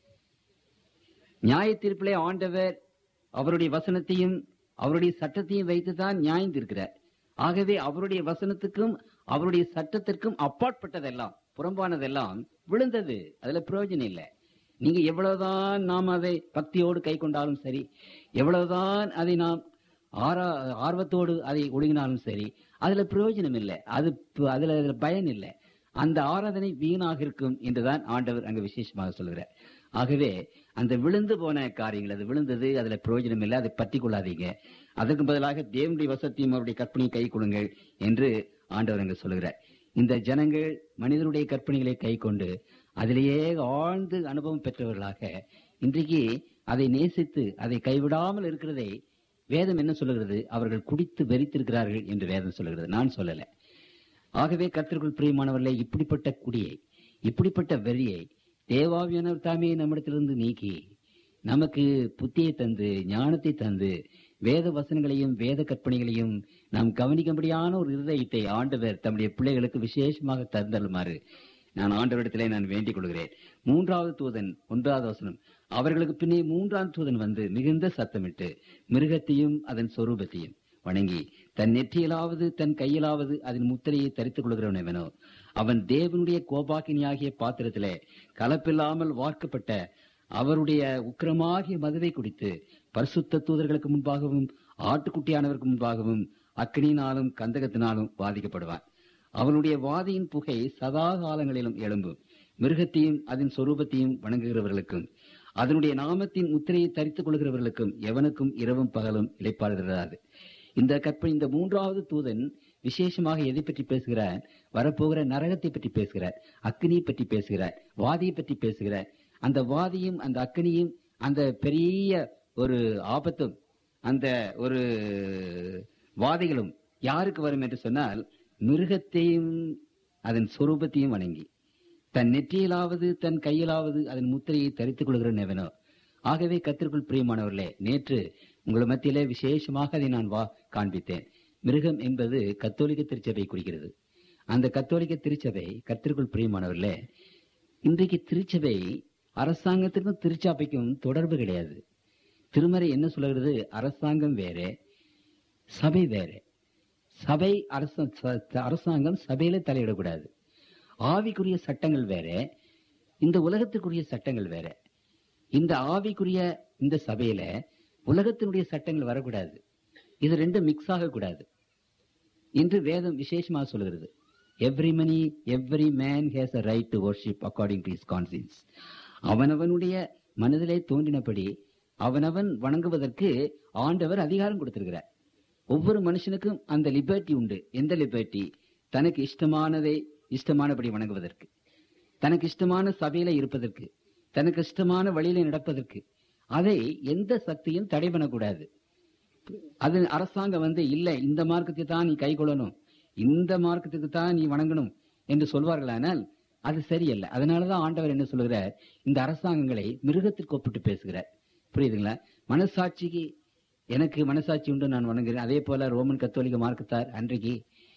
நியாய தீர்ப்பிலே ஆண்டவர் அவருடைய வசனத்தையும் அவருடைய சட்டத்தையும் வைத்துதான் நியாயம் தீர்க்கிறார் ஆகவே அவருடைய வசனத்துக்கும் அவருடைய சட்டத்திற்கும் அப்பாற்பட்டதெல்லாம் புறம்பானதெல்லாம் விழுந்தது அதுல பிரயோஜனம் இல்லை நீங்க எவ்வளவுதான் நாம் அதை பக்தியோடு கை கொண்டாலும் சரி எவ்வளவுதான் அதை நாம் ஆரா ஆர்வத்தோடு அதை ஒழுங்கினாலும் சரி அதுல பிரயோஜனம் இல்லை அது ப- அதுல அதுல பயன் இல்லை அந்த ஆராதனை வீணாக இருக்கும் என்றுதான் ஆண்டவர் அங்க விசேஷமாக சொல்கிறார் ஆகவே அந்த விழுந்து போன காரியங்கள் அது விழுந்தது அதுல பிரயோஜனம் இல்லை அதை பற்றி கொள்ளாதீங்க அதற்கு பதிலாக தேவனுடைய வசத்தையும் அவருடைய கற்பனையை கை கொள்ளுங்கள் என்று ஆண்டவர் அங்கு சொல்கிறார் இந்த ஜனங்கள் மனிதனுடைய கற்பனைகளை கை கொண்டு அதிலேயே ஆழ்ந்து அனுபவம் பெற்றவர்களாக இன்றைக்கு அதை நேசித்து அதை கைவிடாமல் இருக்கிறதை வேதம் என்ன சொல்லுகிறது அவர்கள் குடித்து வெறித்திருக்கிறார்கள் என்று வேதம் சொல்லுகிறது நான் சொல்லல ஆகவே கர்த்தருக்குள் பிரியமானவர்களே இப்படிப்பட்ட குடியை இப்படிப்பட்ட வெறியை தேவாவியானவர் தாமே நம்மிடத்திலிருந்து நீக்கி நமக்கு புத்தியை தந்து ஞானத்தை தந்து வேத வசனங்களையும் வேத கற்பனைகளையும் நாம் கவனிக்கும்படியான ஒரு இருதயத்தை ஆண்டவர் தம்முடைய பிள்ளைகளுக்கு விசேஷமாக தந்தருமாறு நான் ஆண்டவரிடத்திலே நான் வேண்டிக் கொள்கிறேன் மூன்றாவது தூதன் ஒன்றாவது வசனம் அவர்களுக்கு பின்னே மூன்றாம் தூதன் வந்து மிகுந்த சத்தமிட்டு மிருகத்தையும் அதன் சொரூபத்தையும் வணங்கி தன் நெற்றியிலாவது தன் கையிலாவது அதன் முத்திரையை தரித்துக் கொள்கிறவனவனோ அவன் தேவனுடைய கோபாக்கினியாகிய பாத்திரத்திலே கலப்பில்லாமல் வார்க்கப்பட்ட அவருடைய உக்கிரமாகிய மதுவை குடித்து பரிசுத்த தூதர்களுக்கு முன்பாகவும் ஆட்டுக்குட்டியானவருக்கு முன்பாகவும் அக்கினியினாலும் கந்தகத்தினாலும் பாதிக்கப்படுவான் அவனுடைய வாதியின் புகை சதா காலங்களிலும் எழும்பும் மிருகத்தையும் அதன் சொரூபத்தையும் வணங்குகிறவர்களுக்கும் அதனுடைய நாமத்தின் முத்திரையை தரித்துக் கொள்கிறவர்களுக்கும் எவனுக்கும் இரவும் பகலும் இழைப்பாடுகிறாது இந்த கற்பனை இந்த மூன்றாவது தூதன் விசேஷமாக எதை பற்றி பேசுகிறார் வரப்போகிற நரகத்தை பற்றி பேசுகிறார் அக்னியை பற்றி பேசுகிறார் வாதியை பற்றி பேசுகிறார் அந்த வாதியும் அந்த அக்னியும் அந்த பெரிய ஒரு ஆபத்தும் அந்த ஒரு வாதிகளும் யாருக்கு வரும் என்று சொன்னால் மிருகத்தையும் அதன் சொரூபத்தையும் வணங்கி தன் நெற்றியிலாவது தன் கையிலாவது அதன் முத்திரையை தரித்துக் கொள்கிறவனோ ஆகவே கத்திற்குள் பிரியமானவர்களே நேற்று உங்கள் மத்தியிலே விசேஷமாக அதை நான் வா காண்பித்தேன் மிருகம் என்பது கத்தோலிக்க திருச்சபை குறிக்கிறது அந்த கத்தோலிக்க திருச்சபை கத்திற்குள் பிரியமானவர்களே இன்றைக்கு திருச்சபை அரசாங்கத்திற்கும் திருச்சபைக்கும் தொடர்பு கிடையாது திருமறை என்ன சொல்கிறது அரசாங்கம் வேற சபை வேற சபை அரச- ச- அரசாங்கம் சபையில தலையிடக்கூடாது ஆவிக்குரிய சட்டங்கள் வேற இந்த உலகத்துக்குரிய சட்டங்கள் வேற இந்த ஆவிக்குரிய இந்த சபையில உலகத்தினுடைய சட்டங்கள் வரக்கூடாது இது ரெண்டும் மிக்ஸ் ஆகக்கூடாது இன்று வேதம் விசேஷமாக சொல்கிறது every man every man has a right to worship according to his conscience அவனவனுடைய மனதிலே தோன்றினபடி அவனவன் வணங்குவதற்கு ஆண்டவர் அதிகாரம் கொடுத்திருக்கிறார் ஒவ்வொரு மனுஷனுக்கும் அந்த லிபர்ட்டி உண்டு எந்த லிபர்ட்டி தனக்கு இஷ்டமானதை இஷ்டமானபடி வணங்குவதற்கு தனக்கு இஷ்டமான சபையில இருப்பதற்கு தனக்கு இஷ்டமான வழியில நடப்பதற்கு அதை எந்த சக்தியும் தடை பண்ணக்கூடாது அது அரசாங்கம் வந்து இல்ல இந்த மார்க்கத்தை தான் நீ கை கொள்ளணும் இந்த மார்க்கத்துக்கு தான் நீ வணங்கணும் என்று சொல்வார்களானால் அது சரியல்ல அதனாலதான் ஆண்டவர் என்ன சொல்லுகிறார் இந்த அரசாங்கங்களை மிருகத்திற்கு ஒப்பிட்டு பேசுகிறார் புரியுதுங்களா மனசாட்சிக்கு எனக்கு மனசாட்சி உண்டு நான் வணங்குகிறேன் அதே போல ரோமன் கத்தோலிக்க மார்க்கத்தார் அன்றைக்கு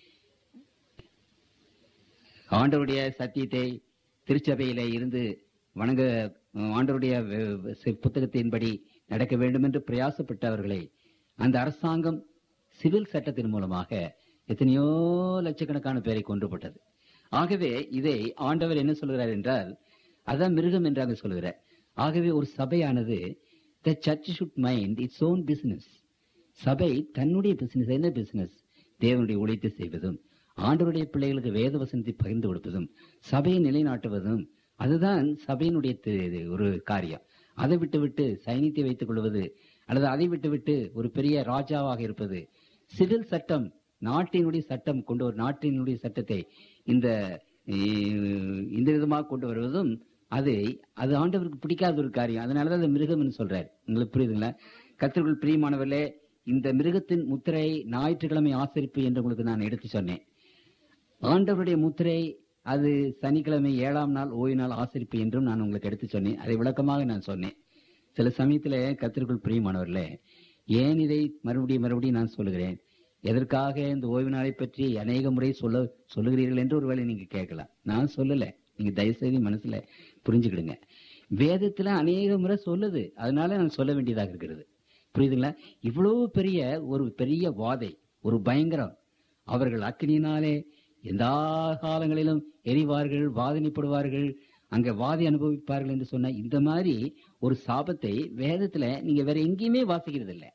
ஆண்டவருடைய சத்தியத்தை திருச்சபையில இருந்து வணங்க ஆண்டவருடைய வெ- வெ- புத்தகத்தின்படி நடக்க வேண்டும் என்று பிரயாசப்பட்டவர்களை அந்த அரசாங்கம் சிவில் சட்டத்தின் மூலமாக எத்தனையோ லட்சக்கணக்கான பேரை கொன்றுபட்டது ஆகவே இதை ஆண்டவர் என்ன சொல்கிறார் என்றால் அதான் மிருகம் என்று அங்கு சொல்கிறார் ஆகவே ஒரு சபையானது the church should mind its own business சபை தன்னுடைய பிசினஸ் என்ன பிசினஸ் தேவனுடைய உழைத்து செய்வதும் ஆண்டவருடைய பிள்ளைகளுக்கு வேத வசனத்தை பகிர்ந்து கொடுப்பதும் சபையை நிலைநாட்டுவதும் அதுதான் சபையினுடைய தி- ஒரு காரியம் அதை விட்டு விட்டு சைனியத்தை வைத்துக் கொள்வது அல்லது அதை விட்டு விட்டு ஒரு பெரிய ராஜாவாக இருப்பது சிவில் சட்டம் நாட்டினுடைய சட்டம் கொண்டு ஒரு நாட்டினுடைய சட்டத்தை இந்த அஹ், இந்த விதமாக கொண்டு வருவதும் அது அது ஆண்டவருக்கு பிடிக்காத ஒரு காரியம் அதனாலதான் அது மிருகம்னு சொல்றாரு உங்களுக்கு புரியுதுங்களா கத்திற்குள் பிரியமானவர்களே இந்த மிருகத்தின் முத்திரை ஞாயிற்றுக்கிழமை ஆசரிப்பு என்று உங்களுக்கு நான் எடுத்து சொன்னேன் ஆண்டவருடைய முத்திரை அது சனிக்கிழமை ஏழாம் நாள் ஓய்வு நாள் ஆசரிப்பு என்றும் நான் உங்களுக்கு எடுத்து சொன்னேன் அதை விளக்கமாக நான் சொன்னேன் சில சமயத்துல கத்திற்குள் பிரியமானவர்களே ஏன் இதை மறுபடியும் மறுபடியும் நான் சொல்லுகிறேன் எதற்காக இந்த ஓய்வு நாளை பற்றி அநேக முறை சொல்ல சொல்லுகிறீர்கள் என்று ஒருவேளை நீங்க கேட்கலாம் நான் சொல்லல நீங்க தயவுசெய்து மனசுல புரிஞ்சுக்கிடுங்க வேதத்துல அநேக முறை சொல்லுது அதனால நான் சொல்ல வேண்டியதாக இருக்கிறது புரியுதுங்களா இவ்வளவு பெரிய ஒரு பெரிய வாதை ஒரு பயங்கரம் அவர்கள் அக்கினியினாலே எந்த காலங்களிலும் எரிவார்கள் வாதனைப்படுவார்கள் அங்க வாதி அனுபவிப்பார்கள் என்று சொன்ன இந்த மாதிரி ஒரு சாபத்தை வேதத்துல நீங்க வேற எங்கேயுமே வாசிக்கிறது இல்ல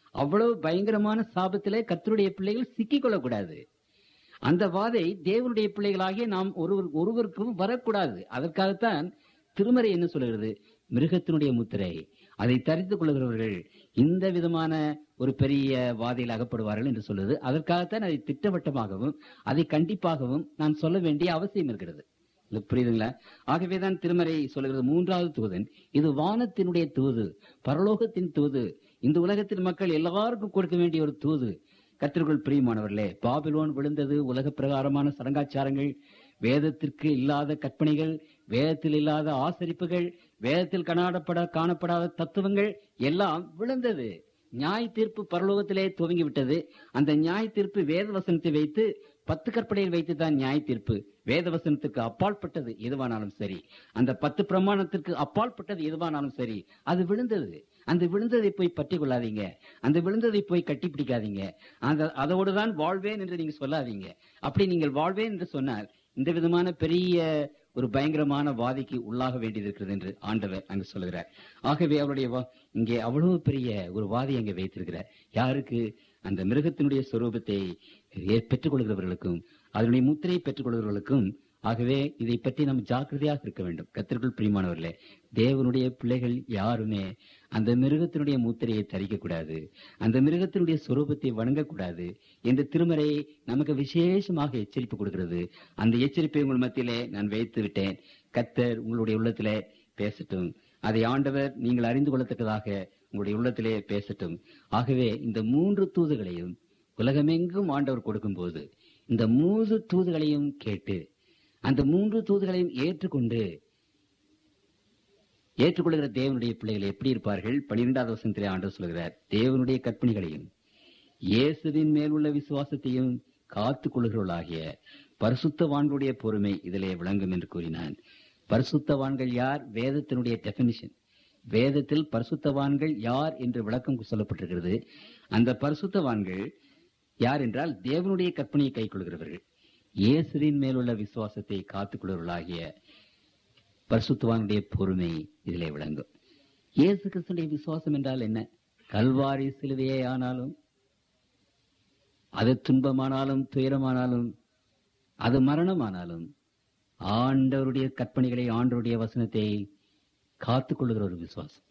அவ்வளவு பயங்கரமான சாபத்திலே கர்த்தருடைய பிள்ளைகள் சிக்கிக் கொள்ளக்கூடாது அந்த வாதை தேவனுடைய பிள்ளைகளாகிய நாம் ஒருவர் ஒருவருக்கும் வரக்கூடாது அதற்காகத்தான் திருமறை என்ன சொல்கிறது மிருகத்தினுடைய முத்திரை அதை தரித்துக் கொள்கிறவர்கள் இந்த விதமான ஒரு பெரிய வாதையில் அகப்படுவார்கள் என்று சொல்லுது அதற்காகத்தான் அதை திட்டவட்டமாகவும் அதை கண்டிப்பாகவும் நான் சொல்ல வேண்டிய அவசியம் இருக்கிறது இது புரியுதுங்களா ஆகவேதான் திருமறை சொல்லுகிறது மூன்றாவது தூதன் இது வானத்தினுடைய தூது பரலோகத்தின் தூது இந்த உலகத்தின் மக்கள் எல்லாருக்கும் கொடுக்க வேண்டிய ஒரு தூது கத்திற்குள் பிரியமானவர்களே பாபிலோன் விழுந்தது உலக பிரகாரமான சடங்காச்சாரங்கள் வேதத்திற்கு இல்லாத கற்பனைகள் வேதத்தில் இல்லாத ஆசரிப்புகள் வேதத்தில் காணப்பட காணப்படாத தத்துவங்கள் எல்லாம் விழுந்தது நியாய தீர்ப்பு பரலோகத்திலே துவங்கி விட்டது அந்த நியாய தீர்ப்பு வேத வசனத்தை வைத்து பத்து கற்பனையில் வைத்து தான் நியாய தீர்ப்பு வேத வசனத்துக்கு அப்பாற்பட்டது எதுவானாலும் சரி அந்த பத்து பிரமாணத்திற்கு அப்பாற்பட்டது எதுவானாலும் சரி அது விழுந்தது அந்த விழுந்ததை போய் பற்றி கொள்ளாதீங்க அந்த விழுந்ததை போய் கட்டி பிடிக்காதீங்க அந்த அதோடு தான் வாழ்வேன் என்று நீங்க சொல்லாதீங்க அப்படி நீங்கள் வாழ்வேன் என்று சொன்னால் இந்த விதமான பெரிய ஒரு பயங்கரமான வாதிக்கு உள்ளாக வேண்டியது இருக்கிறது என்று ஆண்டவர் அங்கு சொல்லுகிறார் ஆகவே அவருடைய வா- இங்கே அவ்வளவு பெரிய ஒரு வாதி அங்கே வைத்திருக்கிறார் யாருக்கு அந்த மிருகத்தினுடைய சொரூபத்தை ஏ- பெற்றுக் கொள்கிறவர்களுக்கும் அதனுடைய முத்திரையை பெற்றுக் கொள்கிறவர்களுக்கும் ஆகவே இதை பற்றி நாம் ஜாக்கிரதையாக இருக்க வேண்டும் கத்திற்குள் பிரியமானவர்களே தேவனுடைய பிள்ளைகள் யாருமே அந்த மிருகத்தினுடைய முத்திரையை தரிக்க கூடாது அந்த மிருகத்தினுடைய சொரூபத்தை வணங்கக்கூடாது என்று திருமறை நமக்கு விசேஷமாக எச்சரிப்பு கொடுக்கிறது அந்த எச்சரிப்பை உங்கள் மத்தியிலே நான் வைத்து விட்டேன் கத்தர் உங்களுடைய உள்ளத்திலே பேசட்டும் அதை ஆண்டவர் நீங்கள் அறிந்து கொள்ளத்தக்கதாக உங்களுடைய உள்ளத்திலே பேசட்டும் ஆகவே இந்த மூன்று தூதுகளையும் உலகமெங்கும் ஆண்டவர் கொடுக்கும்போது இந்த மூன்று தூதுகளையும் கேட்டு அந்த மூன்று தூதுகளையும் ஏற்றுக்கொண்டு ஏற்றுக்கொள்கிற தேவனுடைய பிள்ளைகள் எப்படி இருப்பார்கள் பனிரெண்டாவது வசனத்திலே ஆண்டவர் சொல்கிறார் தேவனுடைய கற்பனைகளையும் இயேசுவின் மேல் உள்ள விசுவாசத்தையும் காத்துக் கொள்கிறவர்களாகிய பரிசுத்தவான்களுடைய பொறுமை இதிலே விளங்கும் என்று கூறினான் பரிசுத்தவான்கள் யார் வேதத்தினுடைய டெபினிஷன் வேதத்தில் பரிசுத்தவான்கள் யார் என்று விளக்கம் சொல்லப்பட்டிருக்கிறது அந்த பரிசுத்தவான்கள் யார் என்றால் தேவனுடைய கற்பனையை கைக்கொள்கிறவர்கள் இயேசுவின் மேலுள்ள விசுவாசத்தை காத்துக் கொள்கிறவர்களாகிய பரிசுத்தவானுடைய பொறுமை இதிலே விளங்கும் இயேசு கிறிஸ்துடைய விசுவாசம் என்றால் என்ன கல்வாரி சிலுவையே ஆனாலும் அது துன்பமானாலும் துயரமானாலும் அது மரணமானாலும் ஆண்டவருடைய கற்பனைகளை ஆண்டவருடைய வசனத்தை காத்துக் கொள்ளுகிற ஒரு விசுவாசம்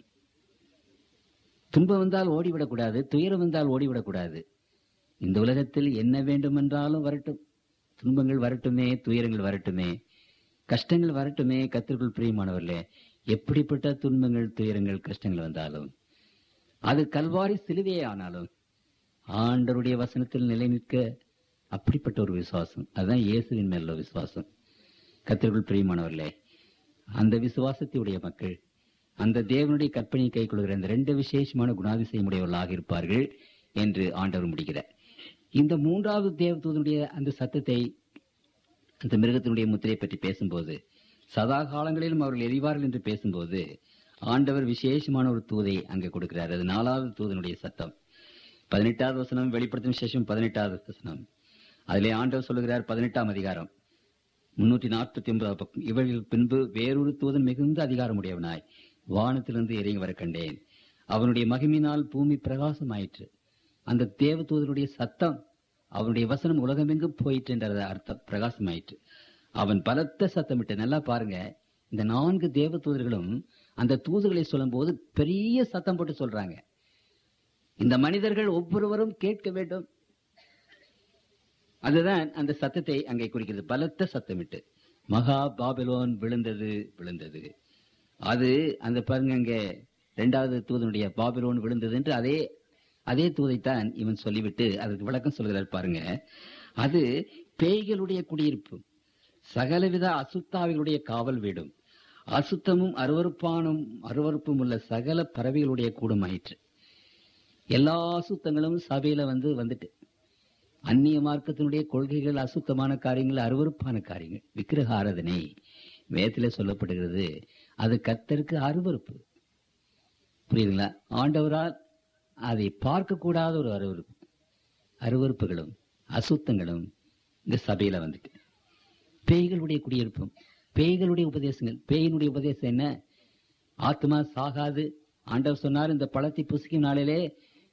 துன்பம் வந்தால் ஓடிவிடக்கூடாது துயரம் வந்தால் ஓடிவிடக்கூடாது இந்த உலகத்தில் என்ன வேண்டுமென்றாலும் வரட்டும் துன்பங்கள் வரட்டுமே துயரங்கள் வரட்டுமே கஷ்டங்கள் வரட்டுமே கத்திற்குள் பிரியமானவர்களே எப்படிப்பட்ட துன்பங்கள் துயரங்கள் கஷ்டங்கள் வந்தாலும் அது கல்வாரி சிலுவையே ஆனாலும் ஆண்டவருடைய வசனத்தில் நிலை நிற்க அப்படிப்பட்ட ஒரு விசுவாசம் அதுதான் இயேசுவின் மேல உள்ள விசுவாசம் கத்திற்குள் பிரியமானவர்களே அந்த விசுவாசத்தையுடைய மக்கள் அந்த தேவனுடைய கற்பனையை கை கொள்கிற இந்த ரெண்டு விசேஷமான குணாதிசயம் உடையவர்களாக இருப்பார்கள் என்று ஆண்டவர் முடிக்கிறார் இந்த மூன்றாவது தேவதூதனுடைய அந்த சத்தத்தை அந்த மிருகத்தினுடைய முத்திரையை பற்றி பேசும்போது சதா காலங்களிலும் அவர்கள் எரிவார்கள் என்று பேசும்போது ஆண்டவர் விசேஷமான ஒரு தூதை அங்கே கொடுக்கிறார் அது நாலாவது தூதனுடைய சத்தம் பதினெட்டாவது வசனம் வெளிப்படுத்தும் விசேஷம் பதினெட்டாவது வசனம் அதிலே ஆண்டவர் சொல்லுகிறார் பதினெட்டாம் அதிகாரம் முன்னூற்றி நாற்பத்தி ஒன்பதாவது பக்கம் இவர்கள் பின்பு வேறொரு தூதன் மிகுந்த அதிகாரமுடையவனாய் வானத்திலிருந்து இறங்கி வர கண்டேன் அவனுடைய மகிமினால் பூமி பிரகாசமாயிற்று அந்த தேவ தூதனுடைய சத்தம் அவனுடைய வசனம் உலகமெங்கும் போயிற்று என்ற அர்த்தம் பிரகாசமாயிற்று அவன் பலத்த சத்தமிட்டு நல்லா பாருங்க இந்த நான்கு தேவ தூதர்களும் அந்த தூதுகளை சொல்லும்போது பெரிய சத்தம் போட்டு சொல்றாங்க இந்த மனிதர்கள் ஒவ்வொருவரும் கேட்க வேண்டும் அதுதான் அந்த சத்தத்தை அங்கே குறிக்கிறது பலத்த சத்தமிட்டு மகா பாபிலோன் விழுந்தது விழுந்தது அது அந்த பாருங்க அங்க இரண்டாவது தூதனுடைய பாபிலோன் விழுந்தது என்று அதே அதே தூதைத்தான் இவன் சொல்லிவிட்டு அதற்கு விளக்கம் சொல்கிறார் பாருங்க அது பேய்களுடைய குடியிருப்பு சகலவித அசுத்தாவிகளுடைய காவல் வீடும் அசுத்தமும் அருவருப்பானும் அருவருப்பும் உள்ள சகல பறவைகளுடைய கூடம் ஆயிற்று எல்லா அசுத்தங்களும் சபையில வந்து வந்துட்டு அந்நிய மார்க்கத்தினுடைய கொள்கைகள் அசுத்தமான காரியங்கள் அருவருப்பான காரியங்கள் விக்கிரக ஆராதனை வேதத்திலே சொல்லப்படுகிறது அது கர்த்தருக்கு அருவருப்பு புரியுதுங்களா ஆண்டவரால் அதை பார்க்கக்கூடாத ஒரு அருவருப்பு அருவருப்புகளும் அசுத்தங்களும் இந்த சபையில வந்துட்டு பேய்களுடைய குடியிருப்பும் பேய்களுடைய உபதேசங்கள் பேயினுடைய உபதேசம் என்ன ஆத்மா சாகாது ஆண்டவர் சொன்னார் இந்த பழத்தை புசிக்கும் நாளிலே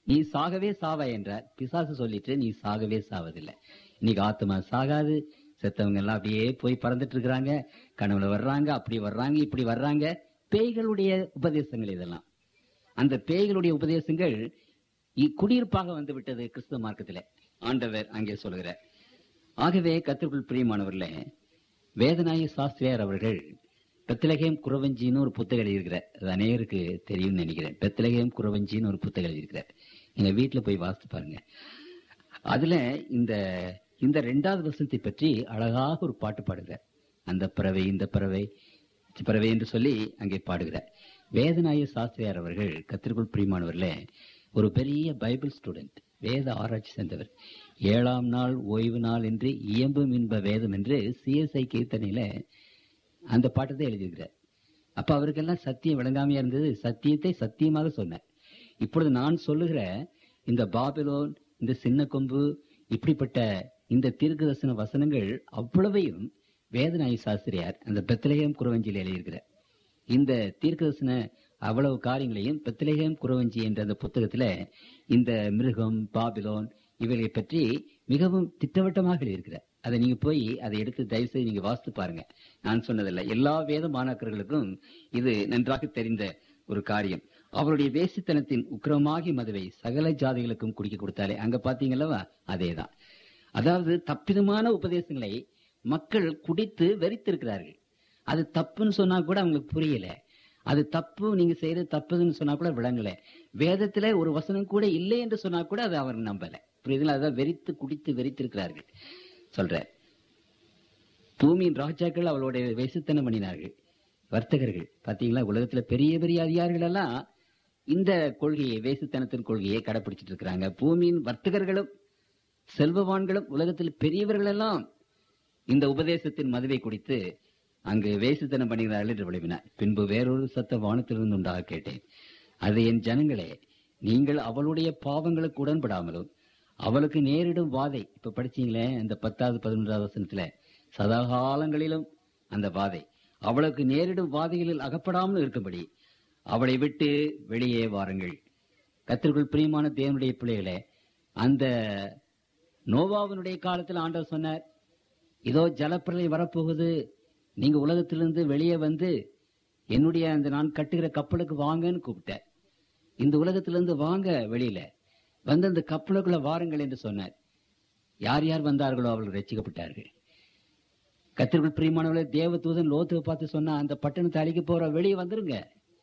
நீ சாகவே சாவ என்றார் பிசாசு சொல்லிட்டு நீ சாகவே சாவதில்லை இன்னைக்கு ஆத்மா சாகாது செத்தவங்க எல்லாம் அப்படியே போய் பறந்துட்டு இருக்கிறாங்க கனவுல வர்றாங்க அப்படி வர்றாங்க இப்படி வர்றாங்க பேய்களுடைய உபதேசங்கள் இதெல்லாம் அந்த பேய்களுடைய உபதேசங்கள் இ- குடியிருப்பாக வந்து விட்டது கிறிஸ்துவ மார்க்கத்திலே ஆண்டவர் அங்கே சொல்கிறார் ஆகவே கத்திற்குள் பிரியமானவர்களே வேதநாய சாஸ்திரியார் அவர்கள் பெத்தலகேம் குறவஞ்சின்னு ஒரு புத்தகம் எழுதியிருக்கிறார் அது அநேகருக்கு தெரியும்னு நினைக்கிறேன் பெத்தலகேம் குறவஞ்சின்னு ஒரு புத்தகம் எழுதியிருக்கிறார் நீங்க வீட்டுல போய் வாசித்து பாருங்க அதுல இந்த இந்த ரெண்டாவது வசனத்தை பற்றி அழகாக ஒரு பாட்டு பாடுகிறார் அந்த பறவை இந்த பறவை பறவை என்று சொல்லி அங்கே பாடுகிறார் வேதநாய சாஸ்திரியார் அவர்கள் கத்திற்குள் பிரியமானவர்களே ஒரு பெரிய பைபிள் ஸ்டூடெண்ட் வேத ஆராய்ச்சி சேர்ந்தவர் ஏழாம் நாள் ஓய்வு நாள் என்று இயம்பும் இன்ப வேதம் என்று சிஎஸ்ஐ கீர்த்தனையில அந்த பாட்டத்தை எழுதியிருக்கிறார் அப்ப அவருக்கெல்லாம் சத்தியம் விளங்காமையா இருந்தது சத்தியத்தை சத்தியமாக சொன்னார் இப்பொழுது நான் சொல்லுகிற இந்த பாபிலோன் இந்த சின்ன கொம்பு இப்படிப்பட்ட இந்த தீர்க்கதரிசன வசனங்கள் அவ்வளவையும் வேதநாயி சாஸ்திரியார் அந்த பெத்தலேயம் குறவஞ்சியில் எழுதியிருக்கிறார் இந்த தீர்க்கதரிசன அவ்வளவு காரியங்களையும் பெத்தலேயம் குறவஞ்சி என்ற அந்த புத்தகத்துல இந்த மிருகம் பாபிலோன் இவைகளை பற்றி மிகவும் திட்டவட்டமாக எழுதியிருக்கிறார் அதை நீங்க போய் அதை எடுத்து தயவு செய்து நீங்க வாசித்து பாருங்க நான் சொன்னதில்லை எல்லா வேத மாணாக்கர்களுக்கும் இது நன்றாக தெரிந்த ஒரு காரியம் அவருடைய வேசித்தனத்தின் உக்கிரமாகி மதுவை சகல ஜாதிகளுக்கும் குடிக்க கொடுத்தாலே அங்க பாத்தீங்கல்லவா அதேதான் அதாவது தப்பிதமான உபதேசங்களை மக்கள் குடித்து வெறித்திருக்கிறார்கள் அது தப்புன்னு சொன்னா கூட அவங்களுக்கு புரியல அது தப்பு நீங்க செய்யறது தப்புன்னு சொன்னா கூட விளங்கல வேதத்துல ஒரு வசனம் கூட இல்லை என்று சொன்னா கூட அதை அவர் நம்பல புரியுதுங்களா அதான் வெறித்து குடித்து வெறித்திருக்கிறார்கள் சொல்ற பூமியின் ராஜாக்கள் அவளுடைய வேசித்தனம் பண்ணினார்கள் வர்த்தகர்கள் பாத்தீங்களா உலகத்துல பெரிய பெரிய அதிகாரிகள் எல்லாம் இந்த கொள்கையை வேசித்தனத்தின் கொள்கையை கடைபிடிச்சிட்டு இருக்கிறாங்க பூமியின் வர்த்தகர்களும் செல்வவான்களும் உலகத்தில் பெரியவர்கள் எல்லாம் இந்த உபதேசத்தின் மதுவை குடித்து அங்கு வேசித்தனம் பண்ணுகிறார்கள் என்று விளைவினார் பின்பு வேறொரு சத்த வானத்திலிருந்து உண்டாக கேட்டேன் அது என் ஜனங்களே நீங்கள் அவளுடைய பாவங்களுக்கு உடன்படாமலும் அவளுக்கு நேரிடும் வாதை இப்ப படிச்சீங்களே அந்த பத்தாவது பதினொன்றாவது வசனத்துல சதாகாலங்களிலும் அந்த வாதை அவளுக்கு நேரிடும் வாதைகளில் அகப்படாமல் இருக்கும்படி அவளை விட்டு வெளியே வாருங்கள் கத்திற்குள் பிரியமான தேவனுடைய பிள்ளைகளே அந்த நோவாவினுடைய காலத்தில் ஆண்டவர் சொன்னார் இதோ ஜலப்பிரளயம் வரப்போகுது நீங்க உலகத்திலிருந்து வெளியே வந்து என்னுடைய அந்த நான் கட்டுகிற கப்பலுக்கு வாங்கன்னு கூப்பிட்டார் இந்த உலகத்திலிருந்து வாங்க வெளியில வந்து அந்த கப்பலுக்குள்ள வாருங்கள் என்று சொன்னார் யார் யார் வந்தார்களோ அவர்கள் ரசிக்கப்பட்டார்கள் கத்திற்குள் பிரியமானவர்களே தேவ தூதன் லோத்துவை பார்த்து சொன்னா அந்த பட்டணத்தை அழிக்க போற வெளியே வந்துருங்க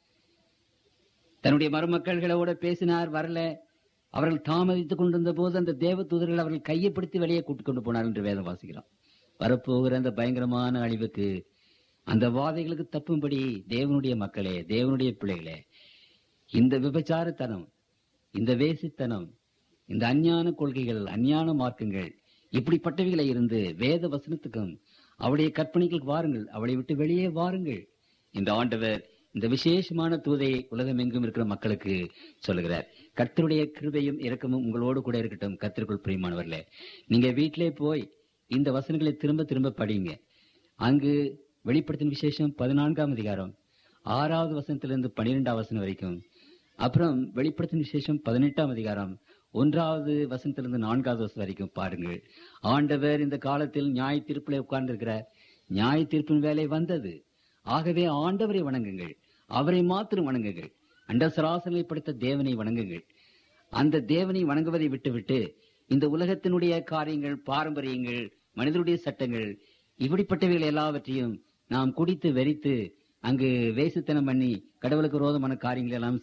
தன்னுடைய மருமக்கள்களோட பேசினார் வரல அவர்கள் தாமதித்துக் கொண்டிருந்த போது அந்த தேவ தூதர்கள் அவர்கள் கையை பிடித்து வெளியே கூட்டிக் கொண்டு போனார் என்று வேதம் வாசிக்கிறோம் வரப்போகிற அந்த பயங்கரமான அழிவுக்கு அந்த வாதைகளுக்கு தப்பும்படி தேவனுடைய மக்களே தேவனுடைய பிள்ளைகளே இந்த விபச்சாரத்தனம் இந்த வேசித்தனம் இந்த அஞ்ஞான கொள்கைகள் அஞ்ஞான மார்க்கங்கள் இப்படிப்பட்டவைகளை இருந்து வேத வசனத்துக்கும் அவளுடைய கற்பனைகளுக்கு வாருங்கள் அவளை விட்டு வெளியே வாருங்கள் இந்த ஆண்டவர் இந்த விசேஷமான தூதை உலகம் எங்கும் இருக்கிற மக்களுக்கு சொல்லுகிறார் கர்த்தருடைய கிருபையும் இரக்கமும் உங்களோடு கூட இருக்கட்டும் கர்த்தருக்குள் பிரியமானவர்களே நீங்க வீட்டிலே போய் இந்த வசனங்களை திரும்ப திரும்ப படிங்க அங்கு வெளிப்படுத்தின விசேஷம் பதினான்காம் அதிகாரம் ஆறாவது வசனத்திலிருந்து பனிரெண்டாம் வசனம் வரைக்கும் அப்புறம் வெளிப்படுத்தின விசேஷம் பதினெட்டாம் அதிகாரம் ஒன்றாவது வசனத்திலிருந்து நான்காவது வசனம் வரைக்கும் பாருங்கள் ஆண்டவர் இந்த காலத்தில் நியாய தீர்ப்பில் உட்கார்ந்திருக்கிறார் நியாய தீர்ப்பின் வேலை வந்தது ஆகவே ஆண்டவரை வணங்குங்கள் அவரை மாத்திரம் வணங்குங்கள் அண்ட சராசனை படைத்த தேவனை வணங்குங்கள் அந்த தேவனை வணங்குவதை விட்டுவிட்டு இந்த உலகத்தினுடைய காரியங்கள் பாரம்பரியங்கள் மனிதனுடைய சட்டங்கள் இப்படிப்பட்டவைகள் எல்லாவற்றையும் நாம் குடித்து வெறித்து அங்கு வேசுத்தனம் பண்ணி கடவுளுக்கு விரோதமான காரியங்கள் எல்லாம்